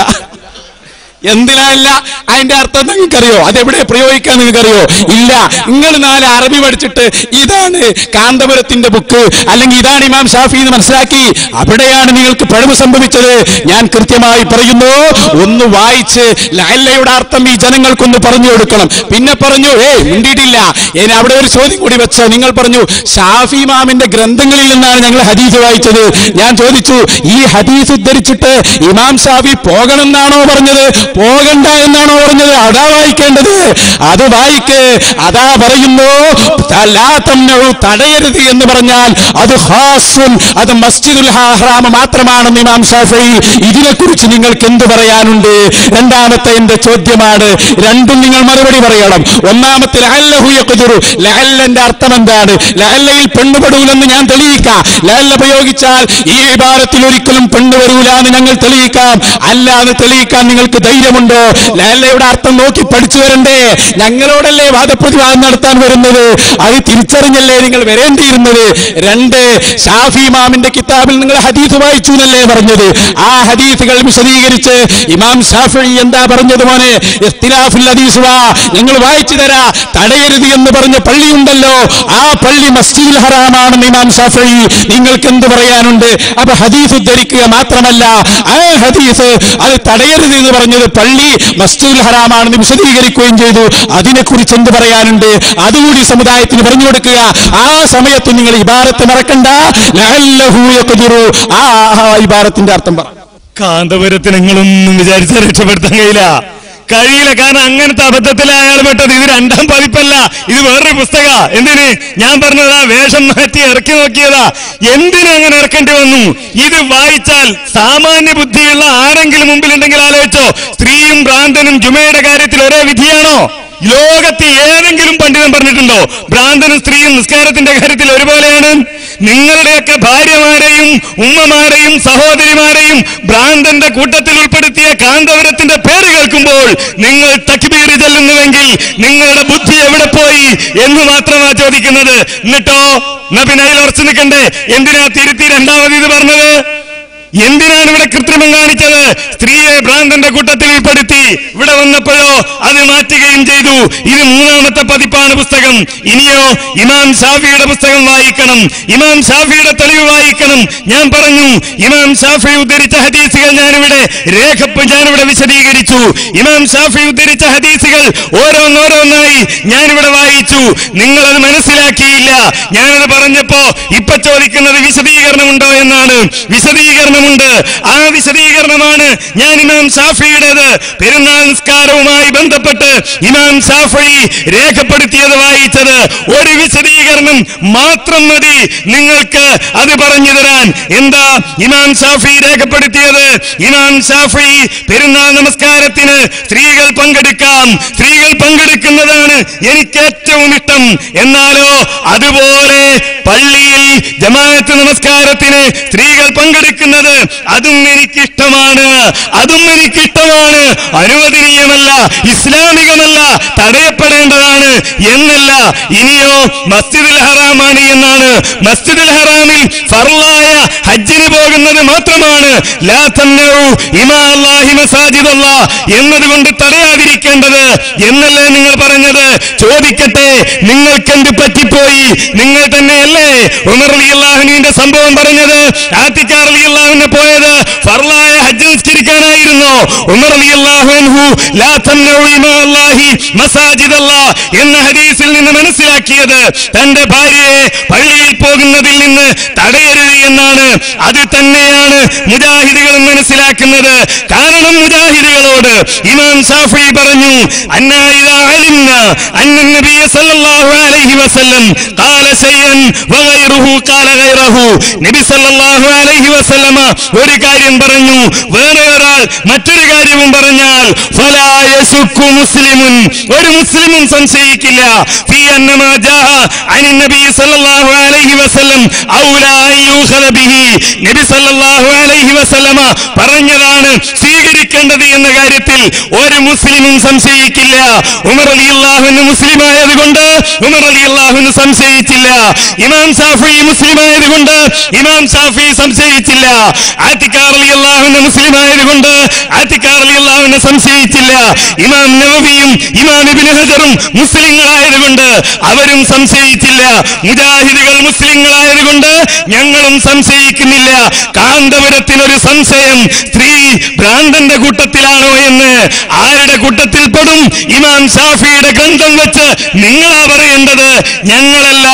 എന്തിനല്ല അതിന്റെ അർത്ഥം നിങ്ങൾക്കറിയോ അതെവിടെ പ്രയോഗിക്കാൻ നിങ്ങൾക്കറിയോ ഇല്ല നിങ്ങൾ നാല് അറബി പഠിച്ചിട്ട് ഇതാണ് കാന്തപുരത്തിന്റെ ബുക്ക് അല്ലെങ്കിൽ ഇതാണ് ഇമാം ഷാഫി എന്ന് മനസ്സിലാക്കി അവിടെയാണ് നിങ്ങൾക്ക് പിഴവ് സംഭവിച്ചത് ഞാൻ കൃത്യമായി പറയുന്നു ഒന്ന് വായിച്ച് ലല്ലയുടെ അർത്ഥം ഈ ജനങ്ങൾക്കൊന്ന് പറഞ്ഞു കൊടുക്കണം പിന്നെ പറഞ്ഞു ഏ മിണ്ടിയിട്ടില്ല ഇനി അവിടെ ഒരു ചോദ്യം കൂടി വെച്ച നിങ്ങൾ പറഞ്ഞു ഷാഫി ഇമാമിന്റെ ഗ്രന്ഥങ്ങളിൽ നിന്നാണ് ഞങ്ങൾ ഹദീസ് വായിച്ചത് ഞാൻ ചോദിച്ചു ഈ ഹദീസ് ഉദ്ധരിച്ചിട്ട് ഇമാം ഷാഫി പോകണമെന്നാണോ പറഞ്ഞത് പോകണ്ട എന്നാണോ പറഞ്ഞത് അതാ വായിക്കേണ്ടത് അത് വായിക്ക് അതാ പറയുന്നു ലാ തംനഉ തടയരുത് എന്ന് പറഞ്ഞാൽ അത് ഹാസുൻ അത് മസ്ജിദുൽ ഹറാം മാത്രമാണെന്ന് ഇമാം ഷാഫി ഇതിനെക്കുറിച്ച് നിങ്ങൾക്ക് എന്ത് പറയാനുണ്ട് രണ്ടാമത്തെ എന്റെ ചോദ്യമാണ് രണ്ടും നിങ്ങൾ മറുപടി പറയണം ഒന്നാമത്തെ ലഅല്ലഹു യഖ്ദിറു ലഅല്ലന്റെ അർത്ഥം എന്താണ് ലഅല്ലയിൽ പെണ്ണുപെടൂലെന്ന് ഞാൻ തെളിയിക്കാം ലഅല്ല പ്രയോഗിച്ചാൽ ഈ വിഭാഗത്തിൽ ഒരിക്കലും പെണ്ണ് വരൂല എന്ന് ഞങ്ങൾ തെളിയിക്കാം അല്ല എന്ന് തെളിയിക്കാൻ നിങ്ങൾക്ക് ധൈര്യമുണ്ടോ ലഅല്ലയുടെ അർത്ഥം നോക്കി പഠിച്ചു വരണ്ടേ ഞങ്ങളോടല്ലേ വാദപ്രതിവാദം നടത്താൻ വരുന്നത് അത് തിരിച്ചറിഞ്ഞല്ലേ നിങ്ങൾ വരേണ്ടിയിരുന്നത് രണ്ട് ഷാഫി ഇമാമിന്റെ കിതാബിൽ നിങ്ങൾ ഹദീസ് വായിച്ചു എന്നല്ലേ പറഞ്ഞത് ആ ഹദീസുകൾ വിശദീകരിച്ച് ഇമാം ഷാഫി എന്താ പറഞ്ഞത് മോനെ ഇഖ്തിലാഫുൽ ഹദീസ് വാ ഞങ്ങൾ വായിച്ചു തരാ തടയരുത് എന്ന് പറഞ്ഞ പള്ളിയുണ്ടല്ലോ ആ പള്ളി മസ്ജിദുൽ ഹറാമാണെന്ന് ഇമാം ഷാഫി നിങ്ങൾക്ക് എന്ത് പറയാനുണ്ട് അപ്പൊ ഹദീസ് ഉദ്ധരിക്കുക മാത്രമല്ല ആ ഹദീസ് അത് തടയരുത് എന്ന് പറഞ്ഞത് പള്ളി മസ്ജിദുൽ ഹറാമാണെന്ന് വിശദീകരിക്കുകയും ചെയ്തു അതിനെക്കുറിച്ച് എന്ത് പറയാനുണ്ട് അതുകൂടി സമുദായത്തിന് പറഞ്ഞു കൊടുക്കുക ആ സമയത്ത് നിങ്ങൾ ഇബാരത്ത് മറക്കണ്ട ലഅല്ലഹു യഖ്ദിറു. ആ ആ ഇബാരത്തിന്റെ അർത്ഥം പറ കാന്തപുരത്തിന് നിങ്ങളൊന്നും വിചാരിച്ചാൽ രക്ഷപ്പെടുത്താൻ കഴിയില്ല കഴിയില്ല കാരണം അങ്ങനത്തെ അബദ്ധത്തില അയാൾ പെട്ടത് ഇത് രണ്ടാം പതിപ്പല്ല ഇത് വേറൊരു പുസ്തക എന്തിന് ഞാൻ പറഞ്ഞതാ വേഷം മാറ്റി ഇറക്കി നോക്കിയതാ എന്തിനു അങ്ങനെ ഇറക്കേണ്ടി വന്നു ഇത് വായിച്ചാൽ സാമാന്യ ബുദ്ധിയുള്ള ആരെങ്കിലും മുമ്പിലുണ്ടെങ്കിൽ ആലോചിച്ചോ സ്ത്രീയും ഭ്രാന്തനും ജുമയുടെ കാര്യത്തിൽ ഒരേ വിധിയാണോ ലോകത്ത് ഏതെങ്കിലും പണ്ഡിതൻ പറഞ്ഞിട്ടുണ്ടോ ഭ്രാന്തനും സ്ത്രീയും നിസ്കാരത്തിന്റെ കാര്യത്തിൽ ഒരുപോലെയാണ് നിങ്ങളുടെയൊക്കെ ഭാര്യമാരെയും ഉമ്മമാരെയും സഹോദരിമാരെയും ഭ്രാന്തന്റെ കൂട്ടത്തിൽ ഉൾപ്പെടുത്തിയ കാന്തപുരത്തിന്റെ പേര് കേൾക്കുമ്പോൾ നിങ്ങൾ തക്ബീർ ചെല്ലുന്നുവെങ്കിൽ നിങ്ങളുടെ ബുദ്ധി എവിടെ പോയി എന്ന് മാത്രമാ ചോദിക്കുന്നത് എന്നിട്ടോ എന്നാ പിന്നെ അതിൽ ഉറച്ചു നിൽക്കണ്ടേ എന്തിനാ തിരുത്തി രണ്ടാമത് ഇത് പറഞ്ഞത് എന്തിനാണ് ഇവിടെ കൃത്രിമം കാണിച്ചത് സ്ത്രീയെ ഭ്രാന്തന്റെ കൂട്ടത്തിൽ ഉൾപ്പെടുത്തി ഇവിടെ വന്നപ്പോഴോ അത് മാറ്റുകയും ചെയ്തു ഇത് മൂന്നാമത്തെ പതിപ്പാണ് പുസ്തകം ഇനിയോ ഇമാം ഷാഫിയുടെ പുസ്തകം വായിക്കണം ഇമാം ഷാഫിയുടെ തെളിവ് വായിക്കണം ഞാൻ പറഞ്ഞു ഇമാം ഷാഫി ഉദ്ധരിച്ച ഹദീസുകൾ ഞാനിവിടെ രേഖപ്പ് ഞാനിവിടെ വിശദീകരിച്ചു ഇമാം ഷാഫി ഉദ്ധരിച്ച ഹദീസുകൾ ഓരോന്നോരോന്നായി ഞാനിവിടെ വായിച്ചു നിങ്ങളത് മനസ്സിലാക്കിയില്ല ഞാനത് പറഞ്ഞപ്പോ ഇപ്പൊ ചോദിക്കുന്നത് വിശദീകരണമുണ്ടോ എന്നാണ് വിശദീകരണമുണ്ട് ആ വിശദീകരണമാണ് ഞാൻ ഇമാം ഷാഫിയുടേത് പെരുന്നാൾ നിസ്കാരവുമായി ബന്ധപ്പെട്ട് ഇമാം ഷാഫി രേഖപ്പെടുത്തിയത് വായിച്ചത് ഒരു വിശദീകരണം മാത്രം മതി നിങ്ങൾക്ക് അത് പറഞ്ഞു തരാൻ എന്താ ഇമാം ഷാഫി രേഖപ്പെടുത്തിയത് ഇമാം ഷാഫി പെരുന്നാൾ നമസ്കാരത്തിന് സ്ത്രീകൾ പങ്കെടുക്കാം സ്ത്രീകൾ പങ്കെടുക്കുന്നതാണ് എനിക്ക് ഏറ്റവും ഇഷ്ടം എന്നാലോ അതുപോലെ പള്ളിയിൽ ജമാഅത്ത് നമസ്കാരത്തിന് സ്ത്രീകൾ പങ്കെടുക്കുന്നത് അതും എനിക്കിഷ്ടമാണ് അതും എനിക്കിഷ്ടമാണ് അനുവദനീയമല്ല ഇസ്ലാമികമല്ല തടയപ്പെടേണ്ടതാണ് എന്നല്ല ഇനിയോ മസ്ജിദുൽ ഹറാമാണ് എന്നാണ് മസ്ജിദുൽ ഹറാമിൽ ഫർലായ ഹജ്ജിന് പോകുന്നത് മാത്രമാണ് ലാ തന്നഉ ഇമാ അല്ലാഹി മസാജിദല്ലാ എന്നതുകൊണ്ട് തടയാതിരിക്കേണ്ടത് എന്നല്ലേ നിങ്ങൾ പറഞ്ഞത് ചോദിക്കട്ടെ നിങ്ങൾക്കെന്ത് പറ്റിപ്പോയി നിങ്ങൾ തന്നെയല്ലേ ഉമർ അലിയല്ലാഹുവിന്റെ സംഭവം പറഞ്ഞത് ആത്തിക്കാർ അലിയല്ലാഹുവിനെ പോയത് ഫർലായ ഹജ്ജ് നിസ്കരിക്കാനായിരുന്നു ഉമർ അലിയല്ലാഹു ലാ തന്നഉ ഇമാ അല്ലാഹി മസാജിദല്ലാ എന്ന ഹദീസിൽ നിന്ന് മനസ്സിലാക്കിയത് തന്റെ ഭാര്യയെ പള്ളിയിൽ പോകുന്നതിൽ നിന്ന് തടയരുത് എന്നാണ് അത് തന്നെയാണ് മുജാഹിദുകളും മനസ്സിലാക്കുന്നത് കാരണം മുജാഹിദുകളോട് ഇമാം ഷാഫി പറഞ്ഞു അന്നാ ഇദാ അലിംന അന്ന നബിയ സല്ലല്ലാഹു അലൈഹി വസല്ലം ഖാല ശൈഅൻ വഗൈറുഹു ഖാല ഗൈറഹു നബി സല്ലല്ലാഹു അലൈഹി വസല്ലമ ഒരു കാര്യം പറഞ്ഞു വേറെ ഒരാൾ മറ്റൊരു കാര്യവും പറഞ്ഞാൽ ഫലാ യസുക്കു മുസ്ലിമുൻ ഒരു മുസ്ലിമും സംശയിക്കില്ല ഫീ അന്നമാ ജാഅ അനി നബി സല്ലല്ലാഹു അലൈഹി വസല്ലം ഔലാ അൻ യൂഖദ ബിഹി നബി സല്ലല്ലാഹു അലൈഹി വസല്ലമ പറഞ്ഞതാണ് സ്വീകരിക്കേണ്ടത് എന്ന കാര്യത്തിൽ ഒരു മുസ്ലിമും സംശയിക്കില്ല ഉമർ റളിയല്ലാഹു മുസ്ലിം ആയതുകൊണ്ട് ഉമർ റളിയല്ലാഹു സംശയിച്ചില്ല ഇമാം ഷാഫി മുസ്ലിം ആയതുകൊണ്ട് ഇമാം ഷാഫി സംശയിച്ചില്ല ആത്തിക്കാർ റളിയല്ലാഹു മുസ്ലിം ആയതുകൊണ്ട് ആത്തിക്കാർ റളിയല്ലാഹു സംശയിച്ചില്ല ഇമാം നവവിയും ഇമാം ഇബ്നു ഹജറും മുസ്ലിങ്ങളായതുകൊണ്ട് അവരും സംശയിച്ചില്ല മുജാഹിദുകൾ മുസ്ലിങ്ങളായതുകൊണ്ട് ഞങ്ങളും സംശയിക്കുന്നില്ല കാന്തപുരത്തിനൊരു സംശയം സ്ത്രീ ഭ്രാന്തന്റെ കൂട്ടത്തിലാണോ എന്ന് ആരുടെ കൂട്ടത്തിൽ പെടും ഇമാം ഷാഫിയുടെ ഗ്രന്ഥം വെച്ച് നിങ്ങളാ പറയേണ്ടത് ഞങ്ങളല്ല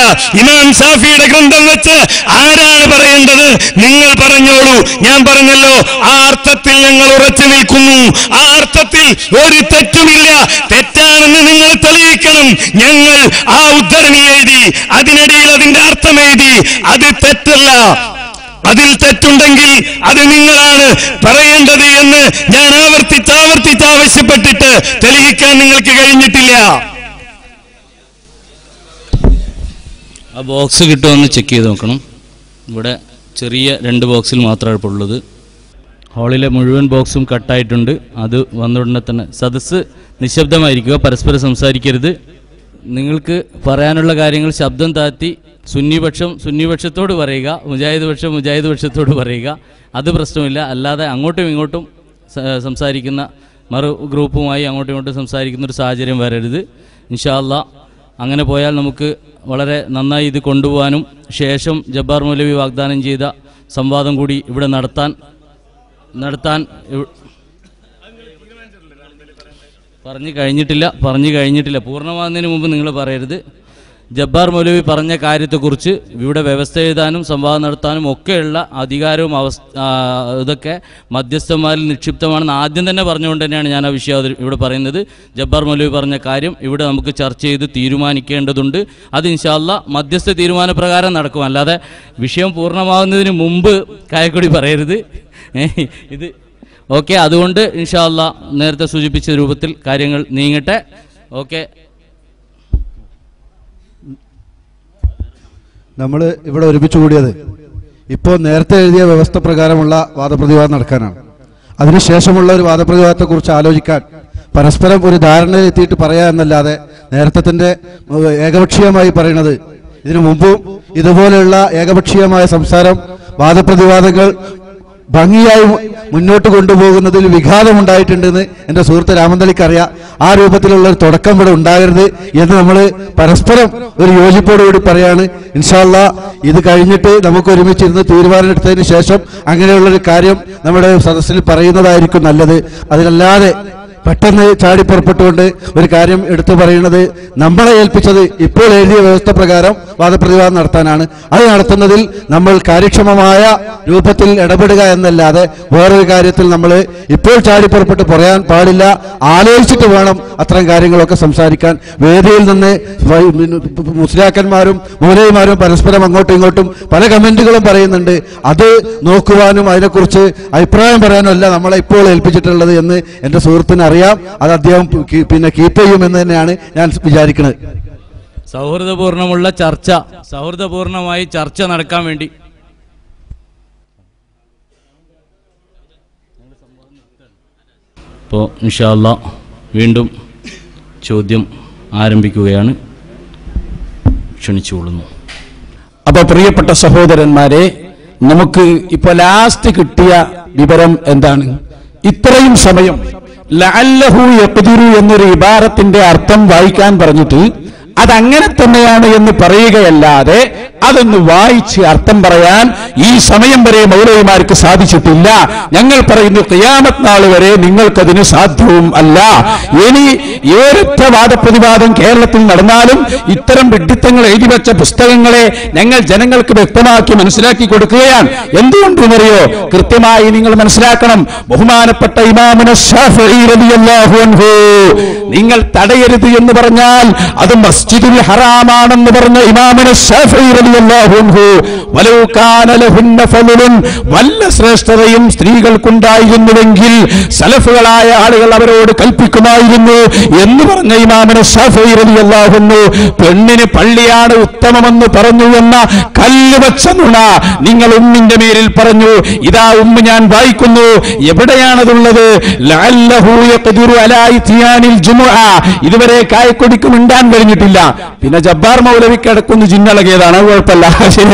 ഇമാം ഷാഫിയുടെ ഗ്രന്ഥം വെച്ച് ആരാണ് പറയേണ്ടത് നിങ്ങൾ പറഞ്ഞോളൂ ഞാൻ പറഞ്ഞല്ലോ ആ അർത്ഥത്തിൽ ഞങ്ങൾ ഉറച്ചു നിൽക്കുന്നു ആ അർത്ഥത്തിൽ ഒരു തെറ്റുമില്ല തെറ്റാണെന്ന് നിങ്ങൾ തെളിയിക്കണം ഞങ്ങൾ ആ ഉദ്ധരണി എഴുതി അതിനിടയിൽ അതിന്റെ അർത്ഥം എഴുതി അത് തെറ്റല്ല അതിൽ തെറ്റുണ്ടെങ്കിൽ അത് നിങ്ങളാണ് പറയേണ്ടത് എന്ന് ഞാൻ ആവർത്തിച്ച് ആവർത്തിച്ച് ആവശ്യപ്പെട്ടിട്ട് തെളിയിക്കാൻ നിങ്ങൾക്ക് കഴിഞ്ഞിട്ടില്ല ആ ബോക്സ് കിട്ടുമെന്ന് ചെക്ക് ചെയ്ത് നോക്കണം ഇവിടെ ചെറിയ രണ്ട് ബോക്സിൽ മാത്രമാണ് ഇപ്പോൾ ഉള്ളത് ഹാളിലെ മുഴുവൻ ബോക്സും കട്ടായിട്ടുണ്ട് അത് വന്നുടനെ തന്നെ സദസ്സ് നിശബ്ദമായിരിക്കുക പരസ്പരം സംസാരിക്കരുത് നിങ്ങൾക്ക് പറയാനുള്ള കാര്യങ്ങൾ ശബ്ദം താഴ്ത്തി സുന്നിപക്ഷം സുന്നിപക്ഷത്തോട് പറയുക മുജാഹിദ് പക്ഷം മുജാഹിദ് പക്ഷത്തോട് പറയുക അത് പ്രശ്നമില്ല അല്ലാതെ അങ്ങോട്ടും ഇങ്ങോട്ടും സ- സംസാരിക്കുന്ന മറു ഗ്രൂപ്പുമായി അങ്ങോട്ടും ഇങ്ങോട്ടും സംസാരിക്കുന്ന ഒരു സാഹചര്യം വരരുത് ഇൻഷാല്ല അങ്ങനെ പോയാൽ നമുക്ക് വളരെ നന്നായി ഇത് കൊണ്ടുപോകാനും ശേഷം ജബ്ബാർ മൗലവി വാഗ്ദാനം ചെയ്ത സംവാദം കൂടി ഇവിടെ നടത്താൻ നടത്താൻ ഇവ- പറഞ്ഞു കഴിഞ്ഞിട്ടില്ല പറഞ്ഞു കഴിഞ്ഞിട്ടില്ല പൂർണ്ണമാകുന്നതിന് മുമ്പ് നിങ്ങൾ പറയരുത് ജബ്ബാർ മൗലവി പറഞ്ഞ കാര്യത്തെക്കുറിച്ച് ഇവിടെ വ്യവസ്ഥ എഴുതാനും സംവാദം നടത്താനും ഒക്കെയുള്ള അധികാരവും അവസ്ഥ ആ, ഇതൊക്കെ മധ്യസ്ഥന്മാരിൽ നിക്ഷിപ്തമാണെന്ന് ആദ്യം തന്നെ പറഞ്ഞുകൊണ്ട് തന്നെയാണ് ഞാൻ ആ വിഷയം അവതരി- ഇവിടെ പറയുന്നത് ജബ്ബാർ മൗലവി പറഞ്ഞ കാര്യം ഇവിടെ നമുക്ക് ചർച്ച ചെയ്ത് തീരുമാനിക്കേണ്ടതുണ്ട് അത് ഇൻഷാല്ല മധ്യസ്ഥ തീരുമാനപ്രകാരം നടക്കും അല്ലാതെ വിഷയം പൂർണ്ണമാകുന്നതിന് മുമ്പ് കായക്കൊടി പറയരുത് ഏ, ഇത് ഓക്കെ അതുകൊണ്ട് ഇൻഷാല്ല നേരത്തെ സൂചിപ്പിച്ച രൂപത്തിൽ കാര്യങ്ങൾ നീങ്ങട്ടെ ഓക്കെ നമ്മൾ ഇവിടെ ഒരുമിച്ച് കൂടിയത് ഇപ്പോൾ നേരത്തെ എഴുതിയ വ്യവസ്ഥ പ്രകാരമുള്ള വാദപ്രതിവാദം നടക്കാനാണ് അതിനുശേഷമുള്ള ഒരു വാദപ്രതിവാദത്തെക്കുറിച്ച് ആലോചിക്കാൻ പരസ്പരം ഒരു ധാരണയിൽ എത്തിയിട്ട് പറയാ എന്നല്ലാതെ നേരത്തെ ഏകപക്ഷീയമായി പറയുന്നത് ഇതിനു മുമ്പും ഇതുപോലെയുള്ള ഏകപക്ഷീയമായ സംസാരം വാദപ്രതിവാദങ്ങൾ ഭംഗിയായി മു- മുന്നോട്ട് കൊണ്ടുപോകുന്നതിൽ വിഘാതമുണ്ടായിട്ടുണ്ടെന്ന് എൻ്റെ സുഹൃത്ത് രാമന്തളിക്ക് അറിയാം ആ രൂപത്തിലുള്ള ഒരു തുടക്കം ഇവിടെ ഉണ്ടാകരുത് എന്ന് നമ്മൾ പരസ്പരം ഒരു യോജിപ്പോടുകൂടി പറയാണ് ഇൻഷാല്ല ഇത് കഴിഞ്ഞിട്ട് നമുക്ക് ഒരുമിച്ചിരുന്ന് തീരുമാനമെടുത്തതിന് ശേഷം അങ്ങനെയുള്ളൊരു കാര്യം നമ്മുടെ സദസ്സിൽ പറയുന്നതായിരിക്കും നല്ലത് അതിനല്ലാതെ പെട്ടെന്ന് ചാടി പുറപ്പെട്ടുകൊണ്ട് ഒരു കാര്യം എടുത്തു പറയുന്നത് നമ്മളെ ഏൽപ്പിച്ചത് ഇപ്പോൾ എഴുതിയ വ്യവസ്ഥ പ്രകാരം വാദപ്രതിവാദം നടത്താനാണ് അത് നടത്തുന്നതിൽ നമ്മൾ കാര്യക്ഷമമായ രൂപത്തിൽ ഇടപെടുക എന്നല്ലാതെ വേറൊരു കാര്യത്തിൽ നമ്മൾ ഇപ്പോൾ ചാടി പുറപ്പെട്ട് പറയാൻ പാടില്ല ആലോചിച്ചിട്ട് വേണം അത്തരം കാര്യങ്ങളൊക്കെ സംസാരിക്കാൻ വേദിയിൽ നിന്ന് വൈ- മുസ്ലിയാക്കന്മാരും മൂലയിമാരും പരസ്പരം അങ്ങോട്ടും ഇങ്ങോട്ടും പല കമന്റുകളും പറയുന്നുണ്ട് അത് നോക്കുവാനും അതിനെക്കുറിച്ച് അഭിപ്രായം പറയാനും അല്ല നമ്മളെ ഇപ്പോൾ ഏൽപ്പിച്ചിട്ടുള്ളത് എന്ന് എൻ്റെ സുഹൃത്തിന് അറിയാം അത് അദ്ദേഹം കീ- പിന്നെ കീപ്പ് ചെയ്യുമെന്ന് തന്നെയാണ് ഞാൻ വിചാരിക്കുന്നത് സൗഹൃദപൂർണ്ണമുള്ള ചർച്ച സൗഹൃദപൂർണ്ണമായി ചർച്ച നടക്കാൻ വേണ്ടി ഇപ്പോൾ ഇൻഷാല്ല വീണ്ടും ചോദ്യം ആരംഭിക്കുകയാണ് ക്ഷണിച്ചുകൊള്ളുന്നു അപ്പൊ പ്രിയപ്പെട്ട സഹോദരന്മാരെ നമുക്ക് ഇപ്പൊ ലാസ്റ്റ് കിട്ടിയ വിവരം എന്താണ് ഇത്രയും സമയം ലഅല്ലഹു യഖ്ദിറു എന്നൊരു ഇബാറത്തിന്റെ അർത്ഥം വായിക്കാൻ പറഞ്ഞിട്ട് അതങ്ങനെ തന്നെയാണ് എന്ന് പറയുകയല്ലാതെ അതൊന്ന് വായിച്ച് അർത്ഥം പറയാൻ ഈ സമയം വരെ മൗലവിമാർക്ക് സാധിച്ചിട്ടില്ല ഞങ്ങൾ പറയുന്നു ഖിയാമത്ത് നാൾ വരെ നിങ്ങൾക്കതിന് സാധ്യവും അല്ല ഇനി ഏതൊറ്റ വാദപ്രതിവാദം കേരളത്തിൽ നടന്നാലും ഇത്തരം വിഡിത്തങ്ങൾ എഴുതി വെച്ച പുസ്തകങ്ങളെ ഞങ്ങൾ ജനങ്ങൾക്ക് വ്യക്തമാക്കി മനസ്സിലാക്കി കൊടുക്കുകയാണ് എന്തുകൊണ്ടെന്നറിയോ കൃത്യമായി നിങ്ങൾ മനസ്സിലാക്കണം ബഹുമാനപ്പെട്ട ഇമാമുന ശാഫിഈ റളിയല്ലാഹു അൻഹു നിങ്ങൾ തടയരുത് എന്ന് പറഞ്ഞാൽ അത് മസ്ജിദുൽ ഹറാമാണെന്ന് പറഞ്ഞ ഇമാമുന ശാഫിഈ റളിയല്ലാഹു അൻഹു വലൗ കാന ലഹുന്ന ഫളുൻ വല്ല ശ്രേഷ്ഠതയും സ്ത്രീകൾക്കുണ്ടായിരുന്നുവെങ്കിൽ സലഫുകളായ ആളുകൾ അവരോട് കൽപ്പിക്കുമായിരുന്നു എന്ന് പറഞ്ഞ ഇമാമുന ശാഫിഈ റളിയല്ലാഹു അൻഹു പെണ്ണിന് പള്ളിയാണ് ഉത്തമമെന്ന് പറഞ്ഞു എന്ന കല്ല് വച്ച നുണ നിങ്ങൾ ഉമ്മിന്റെ മേലിൽ പറഞ്ഞു ഇതാ ഉമ്മ ഞാൻ വായിക്കുന്നു എവിടെയാണതുള്ളത് ലഅല്ലഹു യഖ്ദിറു അലാ ഇത്യാനിൽ ജുമുഅ ഇതുവരെ കായക്കൊടിക്ക് മിണ്ടാൻ കഴിഞ്ഞിട്ടില്ല പിന്നെ ജബ്ബാർ മൗലവി കിടക്കുന്നു ജിന്നളകിയതാണ് കുഴപ്പമില്ല ശരിയായിക്കോളൂ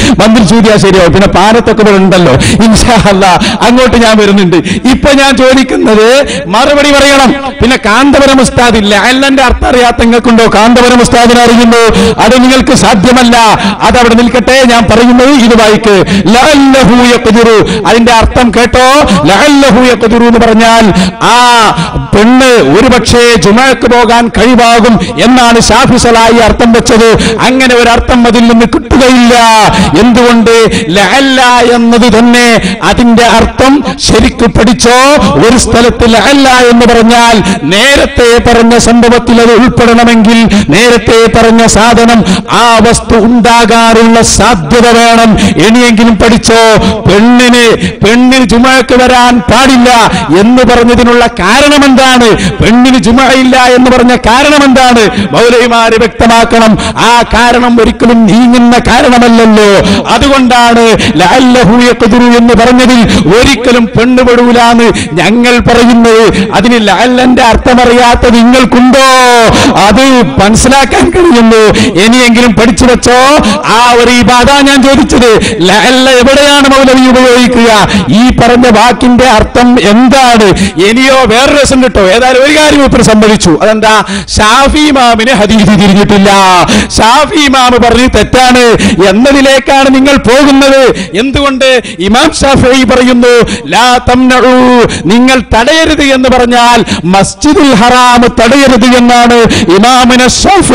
മന്ത്രി ചൂതിയാ ശരിയാവും പിന്നെ പാനത്തൊക്കെ ഇവിടെ ഉണ്ടല്ലോ ഇൻഷാ അല്ലാ അങ്ങോട്ട് ഞാൻ വരുന്നുണ്ട് ഇപ്പൊ ഞാൻ ചോദിക്കുന്നത് മറുപടി പറയണം പിന്നെ കാന്തപുരം ഉസ്താദ് ഇല്ല അല്ലന്റെ അർത്ഥം അറിയാത്ത നിങ്ങൾക്കുണ്ടോ കാന്തപുരം ഉസ്താദിനെ അറിയുന്നു അത് നിങ്ങൾക്ക് സാധ്യമല്ല അത് അവിടെ നിൽക്കട്ടെ ഞാൻ പറയുന്നത് ഇത് വായിക്ക് ലഅല്ലഹു യഖ്ദിറു അതിന്റെ അർത്ഥം കേട്ടോ ലഅല്ലഹു യഖ്ദിറു എന്ന് പറഞ്ഞാൽ ആ പെണ്ണ് ഒരുപക്ഷേ ജുമഅക്ക് പോകാൻ കഴിവാകും എന്നാണ് ഷാഫിസലായി അർത്ഥം വെച്ചത് അങ്ങനെ ഒരു അർത്ഥം അതിൽ നിന്ന് കിട്ടുകയില്ല എന്തുകൊണ്ട് ലഅല്ല എന്നത് തന്നെ അതിന്റെ അർത്ഥം ശരിക്ക് പഠിച്ചോ ഒരു സ്ഥലത്ത് ലഅല്ല എന്ന് പറഞ്ഞാൽ നേരത്തെ പറഞ്ഞ സംഭവത്തിൽ അത് ഉൾപ്പെടണമെങ്കിൽ നേരത്തെ പറഞ്ഞ സാധനം ആ വസ്തു ഉണ്ടാകാറുള്ള സാധ്യത വേണം ഇനിയെങ്കിലും പഠിച്ചോ പെണ്ണിന് പെണ്ണിന് ജുമഴക്ക് വരാൻ പാടില്ല എന്ന് പറഞ്ഞതിനുള്ള കാരണം എന്താണ് പെണ്ണിന് ജുമയില്ല എന്ന് പറഞ്ഞ കാരണം എന്താണ് മൗലവിമാര് വ്യക്തമാക്കണം ആ കാരണം ഒരിക്കലും നീങ്ങുന്ന കാരണമല്ലല്ലോ അതുകൊണ്ടാണ് ലഅല്ലഹു യഖ്ദിറു എന്ന് പറഞ്ഞതിൽ ഒരിക്കലും പെണ്ണുപെടൂലാന്ന് ഞങ്ങൾ പറയുന്നത് അതിന് ലഅല്ലന്റെ അർത്ഥമറിയാത്ത നിങ്ങൾക്കുണ്ടോ അത് മനസ്സിലാക്കാൻ കഴിയുന്നു ഇനിയെങ്കിലും പഠിച്ചു വെച്ചോ ആ ഒരു ഇബാദ ഞാൻ ചോദിച്ചത് ലഅല്ല എവിടെയാണ് മൗലവി ഉപയോഗിക്കുക ഈ പറഞ്ഞ വാക്കിന്റെ അർത്ഥം എന്താണ് ഇനിയോ വേറെ രസം കിട്ടോ ഏതായാലും ഒരു കാര്യം ഇപ്പം സമ്മതിച്ചു അതെന്താ ഷാഫി ഇമാമിന് ഹദീസ് തിരിഞ്ഞിട്ടില്ല ഷാഫി ഇമാമ് പറഞ്ഞു തെറ്റാണ് എന്നതിലേക്കാണ് നിങ്ങൾ പോകുന്നത് എന്തുകൊണ്ട് ഇമാം ഷാഫി പറയുന്നു ലാ തംനഉ നിങ്ങൾ തടയരുത് എന്ന് പറഞ്ഞാൽ മസ്ജിദുൽ ഹറാം തടയരുത് എന്നാണ് ഇമാമിന ഷാഫി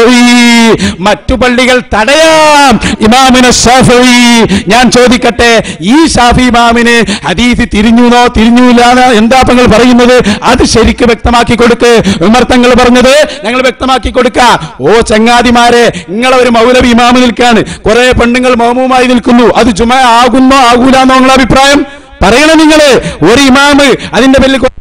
മറ്റു പള്ളികൾ തടയാം ഇമാമിന ഷാഫി ഞാൻ ചോദിക്കട്ടെ ഈ ഷാഫി ഇമാമിന് ഹദീസ് തിരിഞ്ഞുനോ തിരിഞ്ഞൂല എന്താ നിങ്ങൾ പറയുന്നത് അത് ശരിക്ക് വ്യക്തമാക്കി കൊടുക്ക് വിമർത്തങ്ങൾ പറഞ്ഞത് ഞങ്ങൾ വ്യക്തമാക്കി കൊടുക്ക ഓ ചങ്ങാതിമാരെ നിങ്ങളെ ഒരു മൗലവി ഇമാമ് നിൽക്കാണ് കുറെ പെണ്ണുങ്ങൾ മൗമുമായി നിൽക്കുന്നു അത് ചുമ ആകുന്നോ ആകൂലെന്നോ നിങ്ങളെ അഭിപ്രായം പറയണം നിങ്ങള് ഒരു ഇമാമ് അതിന്റെ പേരിൽ കൊ-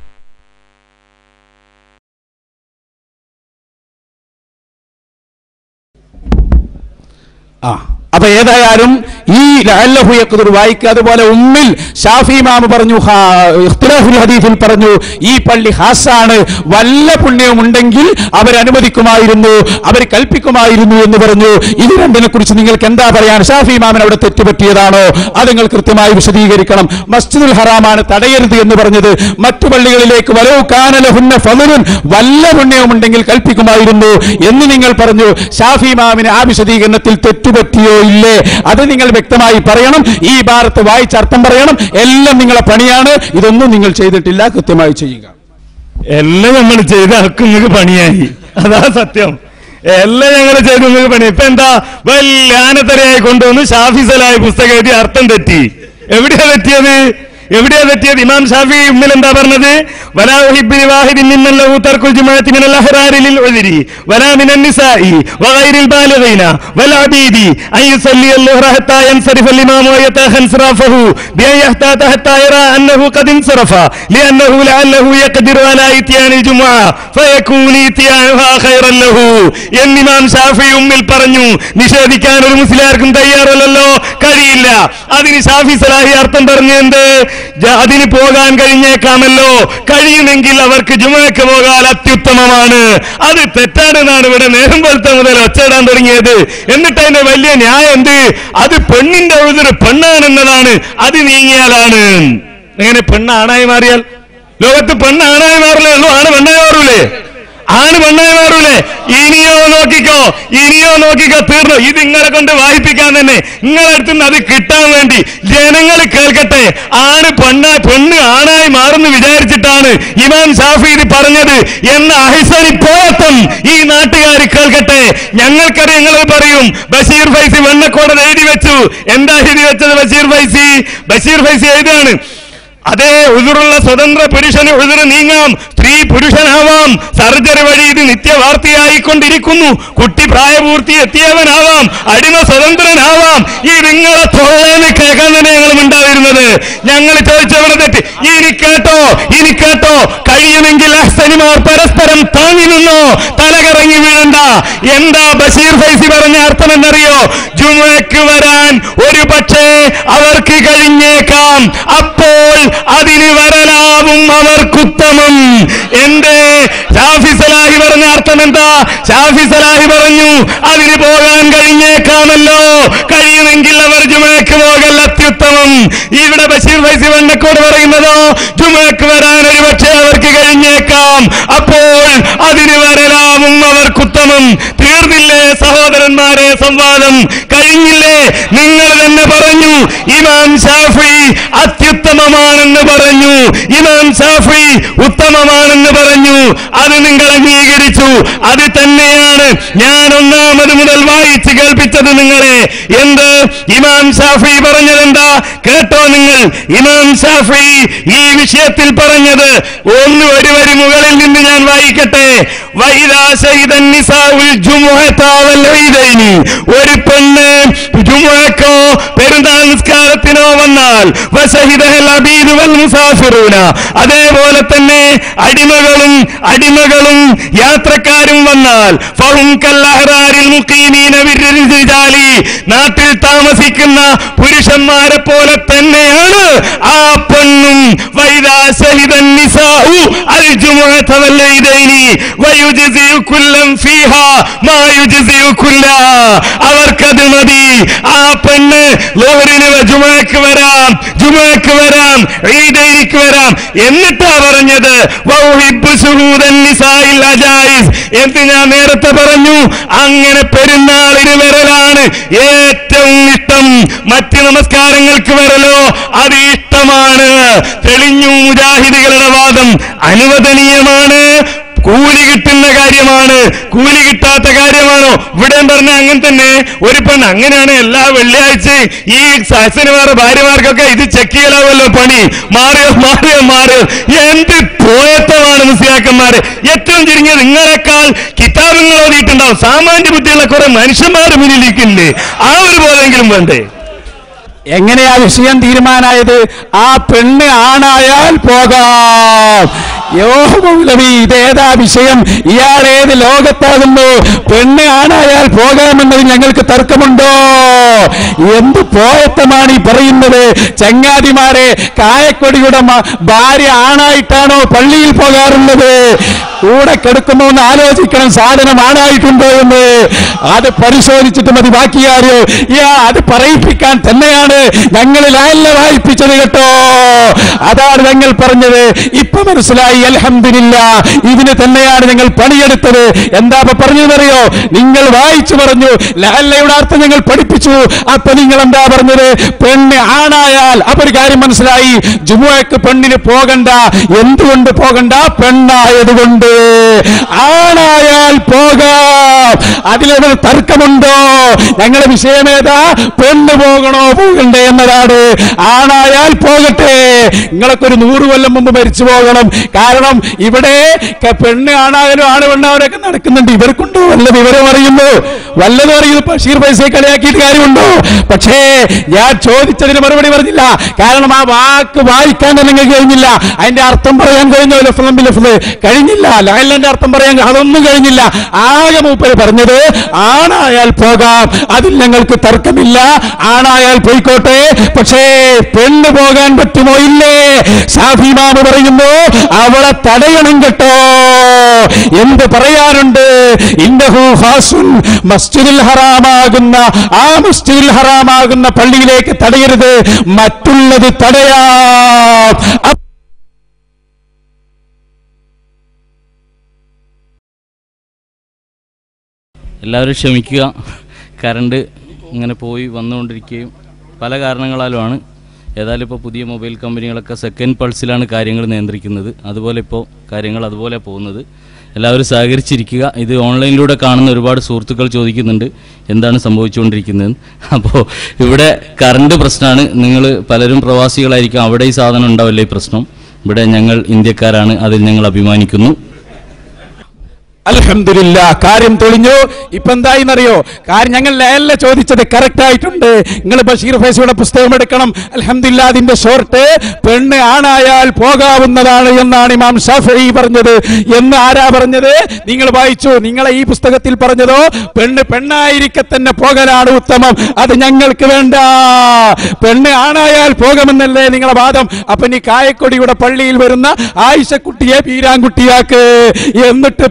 ആ അപ്പൊ ഏതായാലും ഈ ലഅല്ലഹു യഖ്ദിർ വായിക്കുക അതുപോലെ ഉമ്മിൽ ഷാഫി ഇമാമ് പറഞ്ഞു ഹാ, ഇഖ്തിലാഫുൽ ഹദീസിൽ പറഞ്ഞു ഈ പള്ളി ഹാസാണ് വല്ല പുണ്യവും ഉണ്ടെങ്കിൽ അവരനുവദിക്കുമായിരുന്നു അവർ കൽപ്പിക്കുമായിരുന്നു എന്ന് പറഞ്ഞു ഇത് രണ്ടിനെ കുറിച്ച് നിങ്ങൾക്ക് എന്താ പറയാൻ ഷാഫി ഇമാമിന് അവിടെ തെറ്റുപറ്റിയതാണോ അത് നിങ്ങൾ കൃത്യമായി വിശദീകരിക്കണം മസ്ജിദുൽ ഹറാമാണ് തടയരുത് എന്ന് പറഞ്ഞത് മറ്റു പള്ളികളിലേക്ക് വലവ് കാനലഹുന്ന ഫലുൻ വല്ല പുണ്യവും ഉണ്ടെങ്കിൽ കൽപ്പിക്കുമായിരുന്നു എന്ന് നിങ്ങൾ പറഞ്ഞു ഷാഫി ഇമാമിന് ആ വിശദീകരണത്തിൽ തെറ്റുപറ്റിയോ ഇല്ലേ അത് നിങ്ങൾ വ്യക്തമായി പറയണം ഈ ഭാരത്ത് വായിച്ച അർത്ഥം പറയണം എല്ലാം നിങ്ങളെ പണിയാണ് ഇതൊന്നും നിങ്ങൾ ചെയ്തിട്ടില്ല കൃത്യമായി ചെയ്യുക എല്ലാം നമ്മൾ ചെയ്ത അക്ക് നിങ്ങൾക്ക് പണിയായി അതാ സത്യം എല്ലാം ഞങ്ങൾ ചെയ്ത് നിങ്ങൾക്ക് പണി ഇപ്പൊ എന്താ വലിയ ആനത്തരയായി കൊണ്ടുവന്ന് ഷാഫിസലായ പുസ്തകം എഴുതി അർത്ഥം തെറ്റി എവിടെയാ തെറ്റിയത് എവിടെയാ തെറ്റിയത് ഇമാം ഷാഫി ഉമ്മിൽ എന്താ പറഞ്ഞത് വലാ ഉഹിബ്ബി വാഹിദിൻ മിമ്മൻ ലഹു തർക്കുൽ ജുമുഅത്തി മിനൽ അഹ്റാരി ലിൽ ഉദ്രി വലാ മിനൻ നിസാഇ വഗൈരിൽ ബാലിഗീന വൽ അബീദി അൻ യുസല്ലി അൽ-ളുഹ്റ ഹത്താ യൻസരിഫ الإمام ويتأخر انصرافه بأن يحتاط حتى يرى أنه قد انصرف لأنه لعله يقدر على إتيان الجمعة فيكون إتيانها خيرا له എന്നിമാം ഷാഫി ഉമ്മിൽ പറഞ്ഞു നിഷേധിക്കാൻ ഒരു മുസ്ലിയാർക്കും തയ്യാറല്ലല്ലോ കഴിയില്ല അതിന് ഷാഫി സലാഹി അർത്ഥം പറഞ്ഞു എന്ത് ജ- അതിന് പോകാൻ കഴിഞ്ഞേക്കാമല്ലോ കഴിയുമെങ്കിൽ അവർക്ക് ജുമയ്ക്ക് പോകാൻ അത്യുത്തമമാണ് അത് തെറ്റാണെന്നാണ് ഇവിടെ നേരം പോലത്തെ മുതൽ ഒച്ചയിടാൻ തുടങ്ങിയത് എന്നിട്ട് അതിന്റെ വലിയ ന്യായം എന്ത് അത് പെണ്ണിന്റെ ഉതിർ പെണ്ണാണെന്നതാണ് അത് നീങ്ങിയാലാണ് എങ്ങനെ പെണ്ണ് ആണായി മാറിയാൽ ലോകത്ത് പെണ്ണ് ആണായി മാറില്ലേ ഉള്ളൂ ആണ് പെണ്ണായി മാറൂലേ ആണ് പെണ്ണായി മാറൂലേ ഇനിയോ നോക്കിക്കോ ഇനിയോ നോക്കിക്കോ തീർന്നു ഇത് നിങ്ങളെ കൊണ്ട് വായിപ്പിക്കാൻ തന്നെ നിങ്ങളെ അടുത്ത് നിന്ന് അത് കിട്ടാൻ വേണ്ടി ജനങ്ങൾ കേൾക്കട്ടെ ആണ് പെണ്ണ പെണ്ണ് ആണായി മാറുന്നു വിചാരിച്ചിട്ടാണ് ഇമാം ഷാഫി ഇത് പറഞ്ഞത് എന്ന അഹിസനി പോയത്തും ഈ നാട്ടുകാർ കേൾക്കട്ടെ ഞങ്ങൾക്കറിയാം ഞങ്ങൾ പറയും ബഷീർ ഫൈസി വെണ്ണക്കോടത് എഴുതി വെച്ചു എന്താ എഴുതി വെച്ചത് ബഷീർ ഫൈസി ബഷീർ ഫൈസി എഴുതാണ് അതേ ഉതിറുള്ള സ്വതന്ത്ര പുരുഷന് ഉതിർ നീങ്ങാം സ്ത്രീ പുരുഷനാവാം സർജറി വഴി ഇത് നിത്യവാർത്തയായിക്കൊണ്ടിരിക്കുന്നു കുട്ടി പ്രായപൂർത്തി എത്തിയവനാവാം അടിമ സ്വതന്ത്രനാവാം ഈ നിങ്ങളെ തൊള്ളേന്ന് കേൾക്കാൻ തന്നെ ഞങ്ങൾ ഉണ്ടായിരുന്നത് ഞങ്ങൾ ചോദിച്ചവരെ തെറ്റ് ഇനി കേട്ടോ ഇനി കേട്ടോ കഴിയുമെങ്കിൽ അഹ്സനിമാർ പരസ്പരം താങ്ങി നിന്നോ തലകറങ്ങി വീഴണ്ട എന്താ ബഷീർ ഫൈസി പറഞ്ഞ അർത്ഥം എന്നറിയോ ജുമയ്ക്ക് വരാൻ ഒരു പക്ഷേ അവർക്ക് കഴിഞ്ഞേക്കാം അപ്പോൾ അതിന് വരലാവും അവർക്കുത്തമം എന്റെ ഷാഫി സലാഹി പറഞ്ഞ അർത്ഥം എന്താ ഷാഫി സലാഹി പറഞ്ഞു അതിന് പോകാൻ കഴിഞ്ഞേക്കാമല്ലോ കഴിയുമെങ്കിൽ അവർ ജുമയ്ക്ക് ഉത്തമം ഇവിടെ ബഷീർ ഫൈസി വണ്ണക്കോട് പറയുന്നതോ ജുമക്ക് വരാൻ ഒരു പക്ഷേ അവർക്ക് കഴിഞ്ഞേക്കാം അപ്പോൾ അതിന് വരലാവും അവർക്കുത്തമം തീർന്നില്ലേ സഹോദരന്മാരെ സംവാദം കഴിഞ്ഞില്ലേ നിങ്ങൾ തന്നെ പറഞ്ഞു ഇമാം ഷാഫി അത്യുത്തമമാണെന്ന് പറഞ്ഞു ഇമാം ഷാഫി ഉത്തമമാണെന്ന് പറഞ്ഞു അത് നിങ്ങൾ അംഗീകരിച്ചു അത് തന്നെയാണ് ഞാൻ ഒന്നാമത് മുതൽ വായിച്ച് കേൾപ്പിച്ചത് നിങ്ങളെ എന്ത് ഇമാം ഷാഫി പറഞ്ഞതെന്താ കേട്ടോ നിങ്ങൾ ഇമാം ഷാഫി ഈ വിഷയത്തിൽ പറഞ്ഞത് ഒന്ന് ഒരു വരി മുകളിൽ നിന്ന് ഞാൻ വായിക്കട്ടെ വൈദാ ശൈതൻ നിസാഉൽ ജുമുഅത വൽ ഈദൈനി. ഒരു പെണ്ണ് ജുമുഅക്കോ പെരുന്നാൾ നിസ്കാരത്തിനോ വന്നാൽ വശഹിദഹൽ അബീദ് വൽ മുസാഫിറൂന അതേപോലെ തന്നെ അടിമകളും അടിമകളും യാത്രക്കാരും വന്നാൽ ഫഹും കല്ലഹ്റാരിൽ മുഖീമീന വിർരിജാലി. നാട്ടിൽ താമസിക്കുന്ന പുരുഷന്മാരെ പോലെ തന്നെയാണ് ആ പെണ്ണും വൈദാ ശഹിദൻ നിസാഉ അൽ ജുമുഅത വൽ ഈദൈനി വയുജ്സിഉ കുല്ലം ഫീഹാ മാ യുജ്സിഉ കുല്ലാ അവർക്കത് മതി ആ പെണ്ണ് ലോഹറിന് ജുമക്ക് വരാം ജുമക്ക് വരാം ഈദൈനിക്ക് വരാം എന്നിട്ടാ പറഞ്ഞത് വൗഹിബ്ബു ശുഹൂദൻ നിസാഇൽ അജായിസ് എന്ന് ഞാൻ നേരത്തെ പറഞ്ഞു അങ്ങനെ പെരുന്നാളിന് വരലാണ് ഏറ്റവും ഇഷ്ടം മറ്റ് നമസ്കാരങ്ങൾക്ക് വരലോ അത് ഇഷ്ടമാണ് തെളിഞ്ഞു മുജാഹിദികളുടെ വാദം അനുവദനീയമാണ് കൂലി കിട്ടുന്ന കാര്യമാണ് കൂലി കിട്ടാത്ത കാര്യമാണോ ഇവിടെ പറഞ്ഞ അങ്ങനെ തന്നെ ഒരു പെണ്ണ് അങ്ങനെയാണ് എല്ലാ വെള്ളിയാഴ്ചയും ഈ സഹസനമാരുടെ ഭാര്യമാർക്കൊക്കെ ഇത് ചെക്ക് ചെയ്യലാവല്ലോ പണി മാറിയോ മാറിയോ മാറിയോ എന്ത് പോയത്തമാണ് മുസ്ലിയാക്കന്മാര് ഏറ്റവും ചുരുങ്ങിയത് നിങ്ങളെക്കാൾ കിതാബുകൾ ഓതിയിട്ടുണ്ടാവും സാമാന്യ ബുദ്ധിയുള്ള കുറെ മനുഷ്യന്മാർ മുന്നിലിരിക്കില്ലേ ആ ഒരു ബോധമെങ്കിലും വേണ്ടേ എങ്ങനെയാ വിഷയം തീരുമാനായത് ആ പെണ്ണ് ആണായാൽ പോകാം യോ മൗലവി ഇതേതാ വിഷയം ഇയാൾ ഏത് ലോകത്താകുന്നു പെണ്ണ് ആണായാൽ പോകാമെന്നത് ഞങ്ങൾക്ക് തർക്കമുണ്ടോ എന്ത് പോയത്തമാണ് ഈ പറയുന്നത് ചങ്ങാതിമാരെ കായക്കൊടിയുടെ മ- ഭാര്യ ആണായിട്ടാണോ പള്ളിയിൽ പോകാറുള്ളത് കൂടെ കിടക്കുമോ എന്ന് ആലോചിക്കണം സാധനം ആണായിട്ടുണ്ടോ എന്ന് അത് പരിശോധിച്ചിട്ട് മതി ബാക്കിയാരോ യാ അത് പറയിപ്പിക്കാൻ തന്നെയാണ് ഞങ്ങൾ ലായല്ല വായിപ്പിച്ചത് കേട്ടോ അതാണ് ഞങ്ങൾ പറഞ്ഞത് ഇപ്പൊ മനസ്സിലായി അൽഹംദുലില്ല ഇതിന് തന്നെയാണ് ഞങ്ങൾ പണിയെടുത്തത് എന്താ ഇപ്പൊ പറഞ്ഞതെന്നറിയോ നിങ്ങൾ വായിച്ചു പറഞ്ഞു ലാല്ലയുടെ അർത്ഥം ഞങ്ങൾ പഠിപ്പിച്ചു അപ്പൊ നിങ്ങൾ എന്താ പറഞ്ഞത് പെണ്ണ് ആണായാൽ അപ്പൊ ഒരു കാര്യം മനസ്സിലായി ജുമുഅക്ക് പെണ്ണിന് പോകണ്ട എന്തുകൊണ്ട് പോകണ്ട പെണ്ണായതുകൊണ്ട് ആണായാൽ പോകാം അതിലൊരു തർക്കമുണ്ടോ ഞങ്ങളുടെ വിഷയമേതാ പെണ്ണ് പോകണോ പോകണ്ടേ എന്നതാണ് ആണായാൽ പോകട്ടെ നിങ്ങളൊക്കെ ഒരു നൂറ് കൊല്ലം മുമ്പ് മരിച്ചു പോകണം കാരണം ഇവിടെ ക- പെണ്ണ് ആണായാലും ആണ് പെണ്ണാവരൊക്കെ നടക്കുന്നുണ്ട് ഇവർക്കുണ്ടോ വല്ല വിവരം അറിയുന്നു വല്ലതും അറിയുന്നു ബഷീർ പൈസയെ കളിയാക്കിയിട്ട് കാര്യമുണ്ടോ പക്ഷേ ഞാൻ ചോദിച്ചതിന് മറുപടി പറഞ്ഞില്ല കാരണം ആ വാക്ക് വായിക്കാൻ തന്നെ നിങ്ങൾക്ക് കഴിഞ്ഞില്ല അതിന്റെ അർത്ഥം പറയാൻ കഴിഞ്ഞോ ലഫ്ലം ലഫ്ല് കഴിഞ്ഞില്ല ലഹല്ലന്റെ അർത്ഥം പറയാൻ അതൊന്നും കഴിഞ്ഞില്ല ആകെ മൂപ്പര് പറഞ്ഞത് ആണായാൽ പോകാം അതിൽ ഞങ്ങൾക്ക് തർക്കമില്ല ആണായാൽ പോയിക്കോട്ടെ പക്ഷേ പെണ്ണ് പോകാൻ പറ്റുമോ ഇല്ലേ ഷാഫിമാമ് പറയുന്നു അവളെ തടയണം കേട്ടോ എന്ത് പറയാനുണ്ട് ഇന്നഹു ഹാസുൻ മസ്ജിദുൽ ഹറാമാകുന്ന ആ മസ്ജിദുൽ ഹറാമാകുന്ന പള്ളിയിലേക്ക് തടയരുത് മറ്റുള്ളത് തടയാം അപ്പ- എല്ലാവരും ക്ഷമിക്കുക കറണ്ട് ഇങ്ങനെ പോയി വന്നുകൊണ്ടിരിക്കുകയും പല കാരണങ്ങളാലുമാണ് ഏതായാലും ഇപ്പോൾ പുതിയ മൊബൈൽ കമ്പനികളൊക്കെ സെക്കൻഡ് പൾസിലാണ് കാര്യങ്ങൾ നിയന്ത്രിക്കുന്നത് അതുപോലെ ഇപ്പോൾ കാര്യങ്ങൾ അതുപോലെ പോകുന്നത് എല്ലാവരും സഹകരിച്ചിരിക്കുക ഇത് ഓൺലൈനിലൂടെ കാണുന്ന ഒരുപാട് സുഹൃത്തുക്കൾ ചോദിക്കുന്നുണ്ട് എന്താണ് സംഭവിച്ചുകൊണ്ടിരിക്കുന്നത് അപ്പോൾ ഇവിടെ കറണ്ട് പ്രശ്നമാണ് നിങ്ങൾ പലരും പ്രവാസികളായിരിക്കും അവിടെ ഈ സാധനം ഉണ്ടാവില്ല ഈ പ്രശ്നം ഇവിടെ ഞങ്ങൾ ഇന്ത്യക്കാരാണ് അതിൽ ഞങ്ങൾ അഭിമാനിക്കുന്നു അൽഹംദുലില്ല കാര്യം തെളിഞ്ഞു ഇപ്പൊ എന്തായിന്നറിയോ കാര്യം ഞങ്ങൾ ലേല ചോദിച്ചത് കറക്റ്റ് ആയിട്ടുണ്ട് നിങ്ങൾ ബഷീർ ഫൈസിയുടെ പുസ്തകം എടുക്കണം അൽഹംദുലില്ല അതിന്റെ ഷോർട്ട് പെണ്ണ് ആണായാൽ പോകാവുന്നതാണ് എന്നാണ് ഇമാം ഷാഫി പറഞ്ഞത് എന്ന് ആരാ പറഞ്ഞത് നിങ്ങൾ വായിച്ചു നിങ്ങളെ ഈ പുസ്തകത്തിൽ പറഞ്ഞതോ പെണ്ണ് പെണ്ണായിരിക്കെ തന്നെ പോകലാണ് ഉത്തമം അത് ഞങ്ങൾക്ക് വേണ്ട പെണ്ണ് ആണായാൽ പോകാമെന്നല്ലേ നിങ്ങളെ വാദം അപ്പൊ നീ കായക്കൊടിയുടെ പള്ളിയിൽ വരുന്ന ആയിഷക്കുട്ടിയെ പീരാൻകുട്ടിയാക്ക് എന്നിട്ട് പോകാം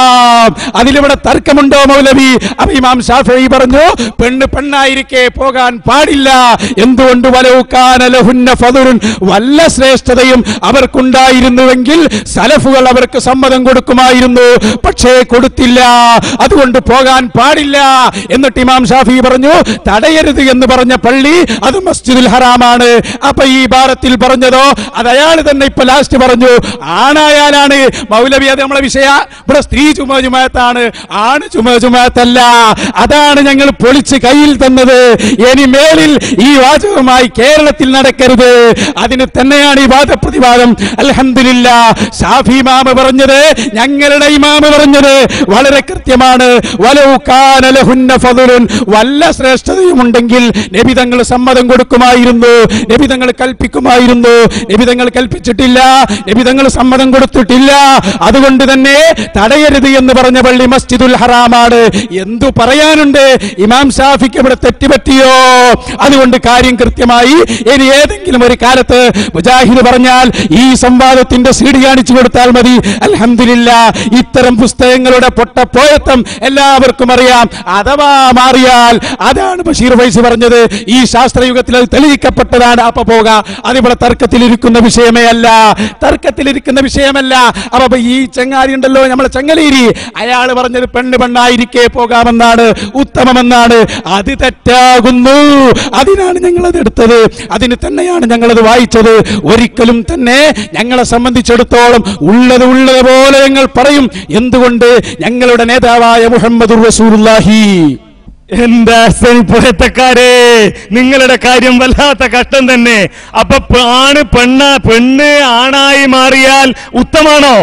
അതിലിവിടെ തർക്കമുണ്ടോ മൗലവി അപ്പൊ ഇമാം ഷാഫി പറഞ്ഞു പെണ്ണ് പെണ്ണായിരിക്കെ പോകാൻ പാടില്ല എന്തുകൊണ്ട് വലവുക്കാനലഹുന്ന ഫതുറുൻ വല്ല ശ്രേഷ്ഠതയും അവർക്കുണ്ടായിരുന്നുവെങ്കിൽ സലഫുകൾ അവർക്ക് സമ്മതം കൊടുക്കുമായിരുന്നു പക്ഷേ കൊടുത്തില്ല അതുകൊണ്ട് പോകാൻ പാടില്ല എന്നിട്ട് ഇമാം ഷാഫി പറഞ്ഞു തടയരുത് എന്ന് പറഞ്ഞ പള്ളി അത് മസ്ജിദുൽ ഹറാമാണ് അപ്പൊ ഈ ഭാരത്തിൽ പറഞ്ഞതോ അത് അയാൾ തന്നെ ഇപ്പൊ ലാസ്റ്റ് പറഞ്ഞു ആണായാലാണ് മൗലവി അത് നമ്മളെ വിഷയ ഇവിടെ സ്ത്രീ ചുമ ചുമയത്താണ് ആണ് ചുമ ചുമയത്തല്ല അതാണ് ഞങ്ങൾ പൊളിച്ച് കയ്യിൽ തന്നത് ഇനി മേലിൽ ഈ വാചകവുമായി കേരളത്തിൽ നടക്കരുത് അതിന് തന്നെയാണ് ഈ വാദപ്രതിവാദം അൽഹംദുലില്ല ഷാഫി ഇമാമ പറഞ്ഞത് ഞങ്ങളുടെ ഇമാമ പറഞ്ഞത് വളരെ കൃത്യമാണ് വലവു കാന ലഹുന്ന ഫദലുൻ വല്ല ശ്രേഷ്ഠതയും ഉണ്ടെങ്കിൽ നബിതങ്ങൾ സമ്മതം കൊടുക്കുമായിരുന്നു നബിതങ്ങൾ കൽപ്പിക്കുമായിരുന്നു നബിതങ്ങൾ കൽപ്പിച്ചിട്ടില്ല നബിതങ്ങൾ സമ്മതം കൊടുത്തിട്ടില്ല അതുകൊണ്ട് തന്നെ തടയരുത് എന്ന് പറഞ്ഞ പള്ളി മസ്ജിദുൽ ഹറാമാണ് എന്തു പറയാനുണ്ട് ഇമാം ഷാഫിക്ക് ഇവിടെ തെറ്റുപറ്റിയോ അതുകൊണ്ട് കാര്യം കൃത്യമായി ഇനി ഏതെങ്കിലും ഒരു കാലത്ത് മുജാഹിദ് പറഞ്ഞാൽ ഈ സംവാദത്തിന്റെ സീഡ് കാണിച്ചു കൊടുത്താൽ മതി അൽഹംദുലില്ല ഇത്തരം പുസ്തകങ്ങളുടെ പൊട്ടപ്പോയത്തം എല്ലാവർക്കും അറിയാം അഥവാ മാറിയാൽ അതാണ് ബഷീർ വൈസ് പറഞ്ഞത് ഈ ശാസ്ത്രയുഗത്തിൽ അത് തെളിയിക്കപ്പെട്ടതാണ് അപ്പൊ പോക അതിവിടെ തർക്കത്തിലിരിക്കുന്ന വിഷയമേ അല്ല തർക്കത്തിലിരിക്കുന്ന വിഷയമല്ല അപ്പൊ ഈ ചങ്ങാതി ഉണ്ടല്ലോ നമ്മളെ ചങ്ങലേരി അയാൾ പറഞ്ഞത് പെണ്ണ് പെണ്ണായിരിക്കെ പോകാമെന്നാണ് ഉത്തമമെന്നാണ് അത് തെറ്റാകുന്നു അതിനാണ് ഞങ്ങൾ അത് എടുത്തത് അതിന് തന്നെയാണ് ഞങ്ങളത് വായിച്ചത് ഒരിക്കലും തന്നെ ഞങ്ങളെ സംബന്ധിച്ചിടത്തോളം ഉള്ളത് ഉള്ളത് പോലെ ഞങ്ങൾ പറയും എന്തുകൊണ്ട് ഞങ്ങളുടെ നേതാവായ മുഹമ്മദ് റസൂലുള്ളാഹി എന്താ പോയത്തക്കാരെ നിങ്ങളുടെ കാര്യം വല്ലാത്ത കഷ്ടം തന്നെ അപ്പൊ പ- ആണ് പെണ്ണ പെണ്ണ് ആണായി മാറിയാൽ ഉത്തമാണോ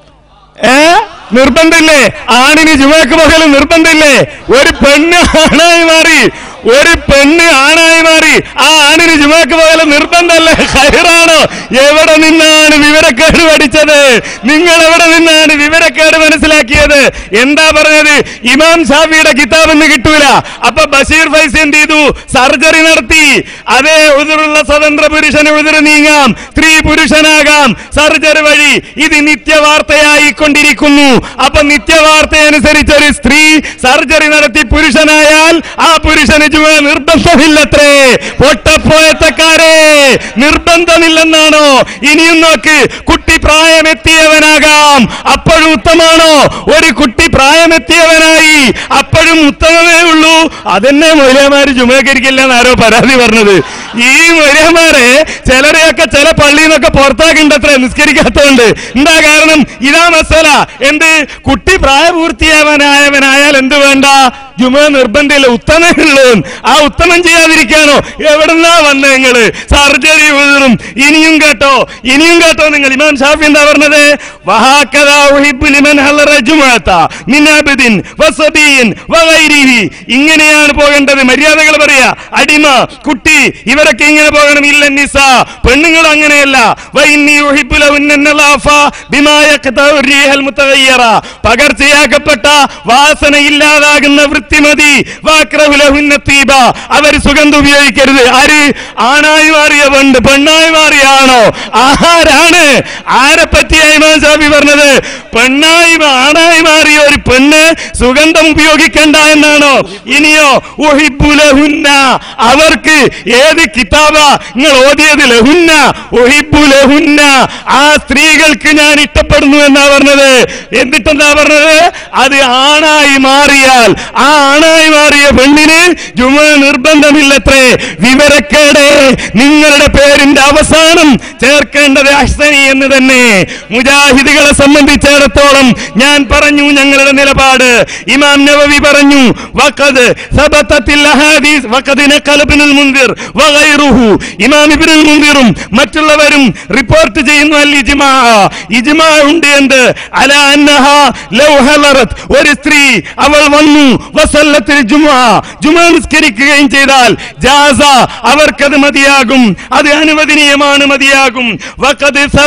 ഏ നിർബന്ധമില്ലേ ആണിന് ജുമാക്ക് പകല് നിർബന്ധമില്ലേ ഒരു പെണ്ണ് ആണായി മാറി ഒരു പെണ്ണ് ആണായി മാറി ആ ആണിന് ജുമാക്ക് പകല് നിർബന്ധമല്ലേ ഹൈറാണോ എവിടെ നിന്നാണ് വിവരക്കേട് പഠിച്ചത് നിങ്ങൾ എവിടെ നിന്നാണ് വിവരക്കേട് മനസ്സിലാക്കിയത് എന്താ പറഞ്ഞത് ഇമാം ഷാഫിയുടെ കിതാബ് എന്ന് കിട്ടൂല അപ്പൊ ബഷീർ ഫൈസ് എന്ത് ചെയ്തു സർജറി നടത്തി അതേ ഉതിറുള്ള സ്വതന്ത്ര പുരുഷന് ഉതിർ നീങ്ങാം സ്ത്രീ പുരുഷനാകാം സർജറി വഴി ഇത് നിത്യവാർത്തയായി കൊണ്ടിരിക്കുന്നു അപ്പൊ നിത്യവാർത്തയനുസരിച്ച് ഒരു സ്ത്രീ സർജറി നടത്തി പുരുഷനായാൽ ആ പുരുഷന് ജുമ നിർബന്ധമില്ലത്രേ പൊട്ടപ്പോയത്തക്കാരെ നിർബന്ധമില്ലെന്നാണോ ഇനിയും നോക്ക് കുട്ടി പ്രായമെത്തിയവനാകാം അപ്പോഴും ഉത്തമാണോ ഒരു കുട്ടി പ്രായമെത്തിയവനായി അപ്പോഴും ഉത്തമമേ ഉള്ളൂ അതെന്നെ മൊയ്ലമാര് ചുമകരിക്കില്ല എന്നാരോ പരാതി പറഞ്ഞത് ഈ മൊയ്ലമാരെ ചിലരെയൊക്കെ ചില പള്ളിയിൽ നിന്നൊക്കെ പുറത്താക്കിണ്ടത്രേ നിസ്കരിക്കാത്തതുകൊണ്ട് എന്താ കാരണം ഇതാ മസല എന്ത് കുട്ടി പ്രായപൂർത്തിയാവനായവനായാൽ എന്ത് വേണ്ട ജുമ നിർബന്ധമില്ല ഉത്തമേ ഉള്ളൂ ആ ഉത്തമം ചെയ്യാതിരിക്കാനോ എവിടെന്നാ വന്ന നിങ്ങള് സർജറി ഉതിറും ഇനിയും കേട്ടോ ഇനിയും കേട്ടോ നിങ്ങൾ ഇമാം ഷാഫി എന്താ പറഞ്ഞത് വഹാക്കദാ ഉഹിബ്ബു ലിമൻ ഹളറ ജുമുഅത്ത മിൻ അബ്ദിൻ വസബിയിൻ വഗൈരിഹി ഇങ്ങനെയാണ് പോകേണ്ടത് മര്യാദകൾ പറയാ അടിമ കുട്ടി ഇവരൊക്കെ ഇങ്ങനെ പോകണം ഇല്ല നിസ പെണ്ണുങ്ങൾ അങ്ങനെയല്ല വഇന്നി ഉഹിബ്ബു ലഹുന്ന ലാഫ ബിമാ യഖ്തഉ റീഹൽ മുതഗയ്യറ പകർച്ചയാക്കപ്പെട്ട വാസന ഇല്ലാതാകുന്ന വൃത്തിമതി വാക്രഹു ലഹുന്ന തീബ അവർ സുഗന്ധം ഉപയോഗിക്കരുത് ആര് ആണായി മാറിയ പെണ്ണ് പെണ്ണായി മാറിയ ആണോ ആരാണ് ആരെ പറ്റിയായി ഷാഫി പറഞ്ഞത് പെണ്ണായി മാ- ആണായി മാറിയ ഒരു പെണ്ണ് സുഗന്ധം ഉപയോഗിക്കണ്ട എന്നാണോ ഇനിയോ ഉഹിബ്ബു ലഹുന്ന അവർക്ക് ഏത് കിതാബ നിങ്ങൾ ഓതിയത് ലഹുന്ന ഉഹിബ്ബു ലഹുന്ന ആ സ്ത്രീകൾക്ക് ഞാൻ ഇഷ്ടപ്പെടുന്നു എന്നാ പറഞ്ഞത് എന്നിട്ടെന്താ പറഞ്ഞത് അത് ആണായി മാറിയാൽ ആ ആണായി മാറിയ പെണ്ണിന് ജുമ നിർബന്ധമില്ലത്രേ വിവരക്കേട് നിങ്ങളുടെ പേരിന്റെ അവസാനം ചേർക്കേണ്ടത് അഹ്സനി എന്ന് തന്നെ മുജാഹിദുകളെ സംബന്ധിച്ചിടത്തോളം ഞാൻ പറഞ്ഞു ഞങ്ങളുടെ നിലപാട് ഇമാം നവവി പറഞ്ഞു വഖദ് സബത്തത്തിൽ അഹാദീസ് വഖദ് നഖല ഇബ്നുൽ മുൻദിർ വഗൈറുഹു ഇമാം ഇബ്നുൽ മുൻദിറും മറ്റുള്ളവരും റിപ്പോർട്ട് ചെയ്യുന്നു അൽ ഇജ്മാ ഇജ്മാ ഉണ്ട് എന്ത് അല അന്നഹ ലൗ ഹലറത് ഒരു സ്ത്രീ അവൾ വന്നു വസല്ലത്തിൽ ജുമാ ജുമാ നിസ്കരിക്കുകയും ചെയ്താൽ ജാസ അവർക്കത് മതിയാകും അത് അനുവദനീയമാണ് മതിയാകും വഖദ് സബത്തത്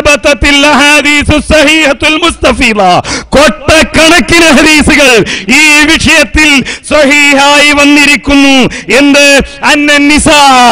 സൂറത്തിൽ അഹാദീസു സഹീഹത്തുൽ മുസ്തഫീല കൊട്ടക്കണക്കിന് ഹദീസുകൾ ഈ വിഷയത്തിൽ സ്വഹീഹായി വന്നിരിക്കുന്നു എന്ത് അന്നനിസ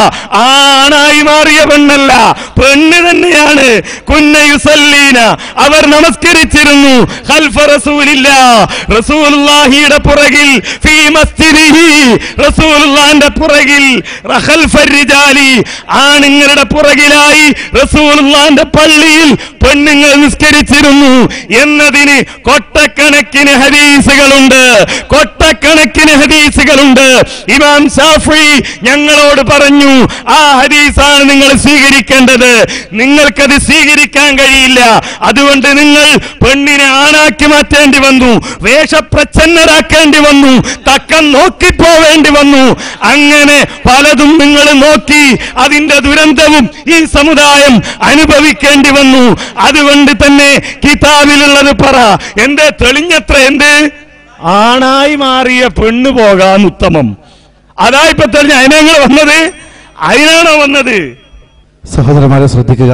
ആണായി മാറിയ പെണ്ണല്ല പെണ്ണ് തന്നെയാണ് കുന്നയുസല്ലീന അവർ നമസ്കരിച്ചിരുന്നു ഖൽഫ റസൂലില്ല റസൂലുള്ളാഹിയുടെ പുറകിൽ ഫീ മസ്ജിദിഹി റസൂലുള്ളാഹിന്റെ പുറകിൽ ഖൽഫ റിജാലി ആണുങ്ങളുടെ പുറകിലായി റസൂലുള്ളാഹിന്റെ പള്ളിയിൽ പെണ്ണുങ്ങൾ നിസ്കരിച്ചിരുന്നു എന്നതിന് കൊട്ടക്കണക്കിന് ഹദീസുകളുണ്ട് കൊട്ടക്കണക്കിന് ഹദീസുകളുണ്ട് ഇമാം ഷാഫി ഞങ്ങളോട് പറഞ്ഞു ആ ഹദീസാണ് നിങ്ങൾ സ്വീകരിക്കേണ്ടത് നിങ്ങൾക്കത് സ്വീകരിക്കാൻ കഴിയില്ല അതുകൊണ്ട് നിങ്ങൾ പെണ്ണിനെ ആണാക്കി മാറ്റേണ്ടി വന്നു വേഷപ്രച്ഛന്നരാക്കേണ്ടി വന്നു തക്കം നോക്കിപ്പോവേണ്ടി വന്നു അങ്ങനെ പലതും നിങ്ങൾ നോക്കി അതിന്റെ ദുരന്തവും ഈ സമുദായം അനുഭവിക്കേണ്ടി വന്നു അതുകൊണ്ട് തന്നെ കിതാബിലുള്ളത് പറ എന്ത് തെളിഞ്ഞത്ര എന്ത് ആണായി മാറിയ പെണ്ണു പോകാൻ ഉത്തമം അതാ ഇപ്പൊ തെളിഞ്ഞ അതിനങ്ങൾ വന്നത് അതിനാണോ വന്നത് സഹോദരന്മാരെ ശ്രദ്ധിക്കുക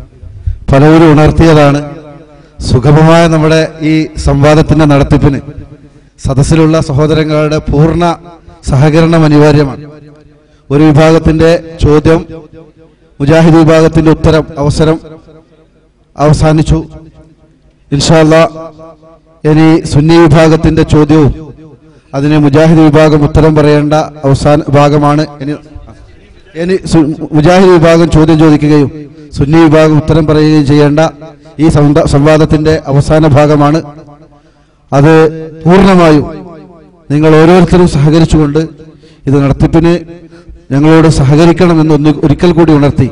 പലവരും ഉണർത്തിയതാണ് സുഗമമായ നമ്മുടെ ഈ സംവാദത്തിന്റെ നടത്തിപ്പിന് സദസ്സിലുള്ള സഹോദരങ്ങളുടെ പൂർണ്ണ സഹകരണം അനിവാര്യമാണ് ഒരു വിഭാഗത്തിന്റെ ചോദ്യം മുജാഹിദ് വിഭാഗത്തിന്റെ ഉത്തരം അവസരം അവസാനിച്ചു ഇൻഷാല്ല ഇനി സുന്നി വിഭാഗത്തിന്റെ ചോദ്യവും അതിന് മുജാഹിദ് വിഭാഗം ഉത്തരം പറയേണ്ട അവസാന ഭാഗമാണ് ഇനി ഇനി സു- മുജാഹിദ് വിഭാഗം ചോദ്യം ചോദിക്കുകയും സുന്നി വിഭാഗം ഉത്തരം പറയുകയും ചെയ്യേണ്ട ഈ സംവാ- സംവാദത്തിന്റെ അവസാന ഭാഗമാണ് അത് പൂർണ്ണമായും നിങ്ങൾ ഓരോരുത്തരും സഹകരിച്ചുകൊണ്ട് ഇത് നടത്തിപ്പിന് ഞങ്ങളോട് സഹകരിക്കണമെന്ന് ഒന്ന് ഒരിക്കൽ കൂടി ഉണർത്തി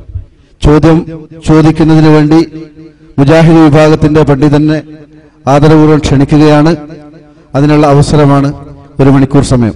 ചോദ്യം ചോദിക്കുന്നതിന് വേണ്ടി മുജാഹിദ് വിഭാഗത്തിന്റെ പണ്ഡിതനെ ആദരപൂർവ്വം ക്ഷണിക്കുകയാണ് അതിനുള്ള അവസരമാണ് ഒരു മണിക്കൂർ സമയം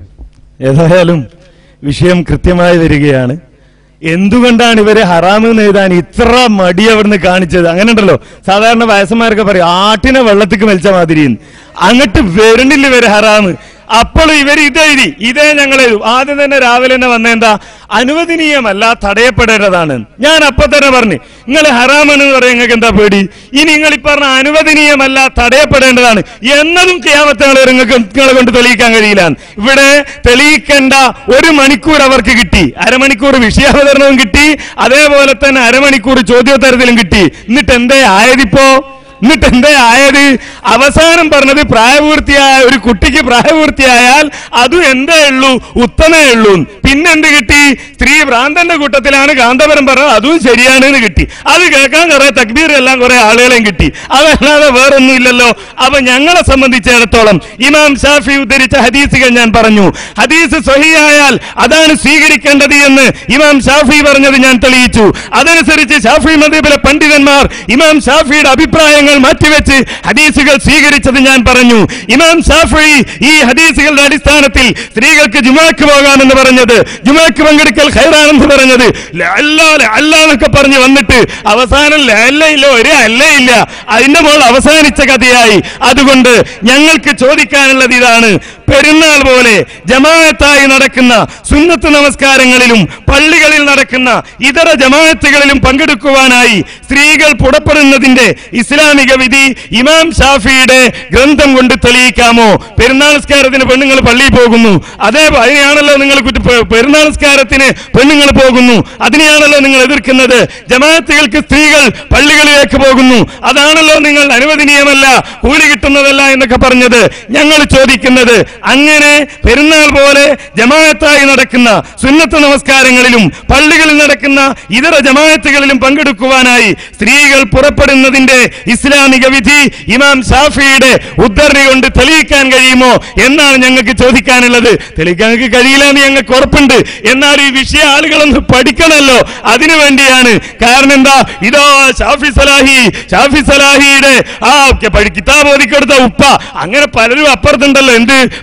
ഏതായാലും വിഷയം കൃത്യമായി വരികയാണ് എന്തുകൊണ്ടാണ് ഇവരെ ഹറാമ് എന്ന് എഴുതാൻ ഇത്ര മടി അവിടുന്ന് കാണിച്ചത് അങ്ങനെ ഉണ്ടല്ലോ സാധാരണ വയസ്സന്മാരൊക്കെ പറയും ആട്ടിനെ വെള്ളത്തിക്ക് വലിച്ച മാതിരി അങ്ങോട്ട് വരണില്ല ഇവര് ഹറാമ് അപ്പോൾ ഇവർ ഇതെഴുതി ഇതേ ഞങ്ങൾ എഴുതും ആദ്യം തന്നെ രാവിലെ തന്നെ വന്നെന്താ അനുവദനീയമല്ല തടയപ്പെടേണ്ടതാണ് ഞാൻ അപ്പൊ തന്നെ പറഞ്ഞു നിങ്ങൾ ഹറാമെന്ന് പറയാൻ നിങ്ങൾക്ക് എന്താ പേടി ഇനി നിങ്ങൾ ഈ പറഞ്ഞ അനുവദനീയമല്ല തടയപ്പെടേണ്ടതാണ് എന്നതും ക്യാമത്തങ്ങൾ നിങ്ങൾക്ക് നിങ്ങളെ കൊണ്ട് തെളിയിക്കാൻ കഴിയില്ല ഇവിടെ തെളിയിക്കേണ്ട ഒരു മണിക്കൂർ അവർക്ക് കിട്ടി അരമണിക്കൂർ വിഷയാവതരണവും കിട്ടി അതേപോലെ തന്നെ അരമണിക്കൂർ ചോദ്യോത്തരത്തിലും കിട്ടി എന്നിട്ട് എന്തേ ആയതിപ്പോ എന്നിട്ട് എന്തേ ആയത് അവസാനം പറഞ്ഞത് പ്രായപൂർത്തിയായ ഒരു കുട്ടിക്ക് പ്രായപൂർത്തിയായാൽ അതും എന്തേ ഉള്ളൂ ഉത്തമേ ഉള്ളൂ പിന്നെന്ത് കിട്ടി സ്ത്രീ ഭ്രാന്തന്റെ കൂട്ടത്തിലാണ് കാന്തപുരം പറഞ്ഞത് അതും ശരിയാണ് എന്ന് കിട്ടി അത് കേൾക്കാൻ കുറെ തക്ബീർ എല്ലാം കുറെ ആളുകളെയും കിട്ടി അതല്ലാതെ വേറൊന്നും ഇല്ലല്ലോ അപ്പൊ ഞങ്ങളെ സംബന്ധിച്ചിടത്തോളം ഇമാം ഷാഫി ഉദ്ധരിച്ച ഹദീസുകൾ ഞാൻ പറഞ്ഞു ഹദീസ് സ്വഹിയായാൽ അതാണ് സ്വീകരിക്കേണ്ടത് എന്ന് ഇമാം ഷാഫി പറഞ്ഞത് ഞാൻ തെളിയിച്ചു അതനുസരിച്ച് ഷാഫി മദീബിലെ പണ്ഡിതന്മാർ ഇമാം ഷാഫിയുടെ അഭിപ്രായങ്ങൾ മാറ്റിവെച്ച് ഹദീസുകൾ സ്വീകരിച്ചത് ഞാൻ പറഞ്ഞു ഇമാം ഷാഫി ഈ ഹദീസുകളുടെ അടിസ്ഥാനത്തിൽ സ്ത്രീകൾക്ക് ജുമാക്ക് പോകാമെന്ന് പറഞ്ഞത് ജുമാക്ക് പങ്കെടുക്കൽ ഖൈറാണെന്ന് പറഞ്ഞത് ലഅല്ല ലഅല്ല എന്നൊക്കെ പറഞ്ഞ് വന്നിട്ട് അവസാനം ലഅല്ലയില്ല ഒരു അല്ലയില്ല അതിന്റെ മോൾ അവസാനിച്ച കഥയായി അതുകൊണ്ട് ഞങ്ങൾക്ക് ചോദിക്കാനുള്ളത് ഇതാണ് പെരുന്നാൾ പോലെ ജമാഅത്തായി നടക്കുന്ന സുന്നത്ത് നമസ്കാരങ്ങളിലും പള്ളികളിൽ നടക്കുന്ന ഇതര ജമാഅത്തുകളിലും പങ്കെടുക്കുവാനായി സ്ത്രീകൾ പുറപ്പെടുന്നതിന്റെ ഇസ്ലാമിക വിധി ഇമാം ഷാഫിയുടെ ഗ്രന്ഥം കൊണ്ട് തെളിയിക്കാമോ പെരുന്നാൾ നിസ്കാരത്തിന് പെണ്ണുങ്ങൾ പള്ളിയിൽ പോകുന്നു അതേ അതിനെയാണല്ലോ നിങ്ങൾ കുറ്റ- പെ- പെരുന്നാൾ നിസ്കാരത്തിന് പെണ്ണുങ്ങൾ പോകുന്നു അതിനെയാണല്ലോ നിങ്ങൾ എതിർക്കുന്നത് ജമാഅത്തുകൾക്ക് സ്ത്രീകൾ പള്ളികളിലേക്ക് പോകുന്നു അതാണല്ലോ നിങ്ങൾ അനുവദനീയമല്ല കൂലി കിട്ടുന്നതല്ല എന്നൊക്കെ പറഞ്ഞത് ഞങ്ങൾ ചോദിക്കുന്നത് അങ്ങനെ പെരുന്നാൾ പോലെ ജമാഅത്തായി നടക്കുന്ന സുന്നത്ത് നമസ്കാരങ്ങളിലും പള്ളികളിൽ നടക്കുന്ന ഇതര ജമാഅത്തുകളിലും പങ്കെടുക്കുവാനായി സ്ത്രീകൾ പുറപ്പെടുന്നതിന്റെ ഇസ്ലാമിക വിധി ഇമാം ഷാഫിയുടെ ഉദ്ധരണി കൊണ്ട് തെളിയിക്കാൻ കഴിയുമോ എന്നാണ് ഞങ്ങൾക്ക് ചോദിക്കാനുള്ളത് തെളിയിക്കാൻ ഞങ്ങൾക്ക് കഴിയില്ല എന്ന് ഞങ്ങൾക്ക് ഉറപ്പുണ്ട് എന്നാൽ ഈ വിഷയ ആളുകളൊന്ന് പഠിക്കണമല്ലോ അതിനു വേണ്ടിയാണ് കാരണം എന്താ ഇതോ ഷാഫി സലാഹി ഷാഫി സലാഹിയുടെ ആ പഠി- കിതാബ് ഓതിക്കൊടുത്ത ഉപ്പ അങ്ങനെ പലരും അപ്പുറത്തുണ്ടല്ലോ എന്ത്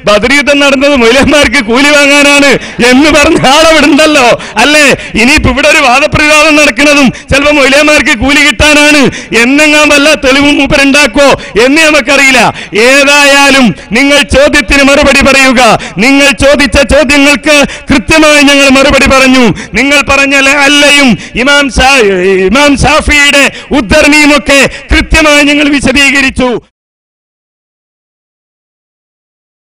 ബദർ യുദ്ധം നടന്നത് മൊയിലന്മാർക്ക് കൂലി വാങ്ങാനാണ് എന്ന് പറഞ്ഞ ആളവിടെ ഉണ്ടല്ലോ അല്ലേ ഇനിയിപ്പോ ഇവിടെ ഒരു വാദപ്രതിവാദം നടക്കുന്നതും ചിലപ്പോ മൊയിലന്മാർക്ക് കൂലി കിട്ടാനാണ് എന്നെങ്ങാൻ വല്ല തെളിവും മൂപ്പരുണ്ടാക്കോ എന്ന് നമുക്കറിയില്ല ഏതായാലും നിങ്ങൾ ചോദ്യത്തിന് മറുപടി പറയുക നിങ്ങൾ ചോദിച്ച ചോദ്യങ്ങൾക്ക് കൃത്യമായി ഞങ്ങൾ മറുപടി പറഞ്ഞു നിങ്ങൾ പറഞ്ഞ ല- അല്ലയും ഇമാം ഷാ- ഇമാം ഷാഫിയുടെ ഉദ്ധരണിയും ഒക്കെ കൃത്യമായി ഞങ്ങൾ വിശദീകരിച്ചു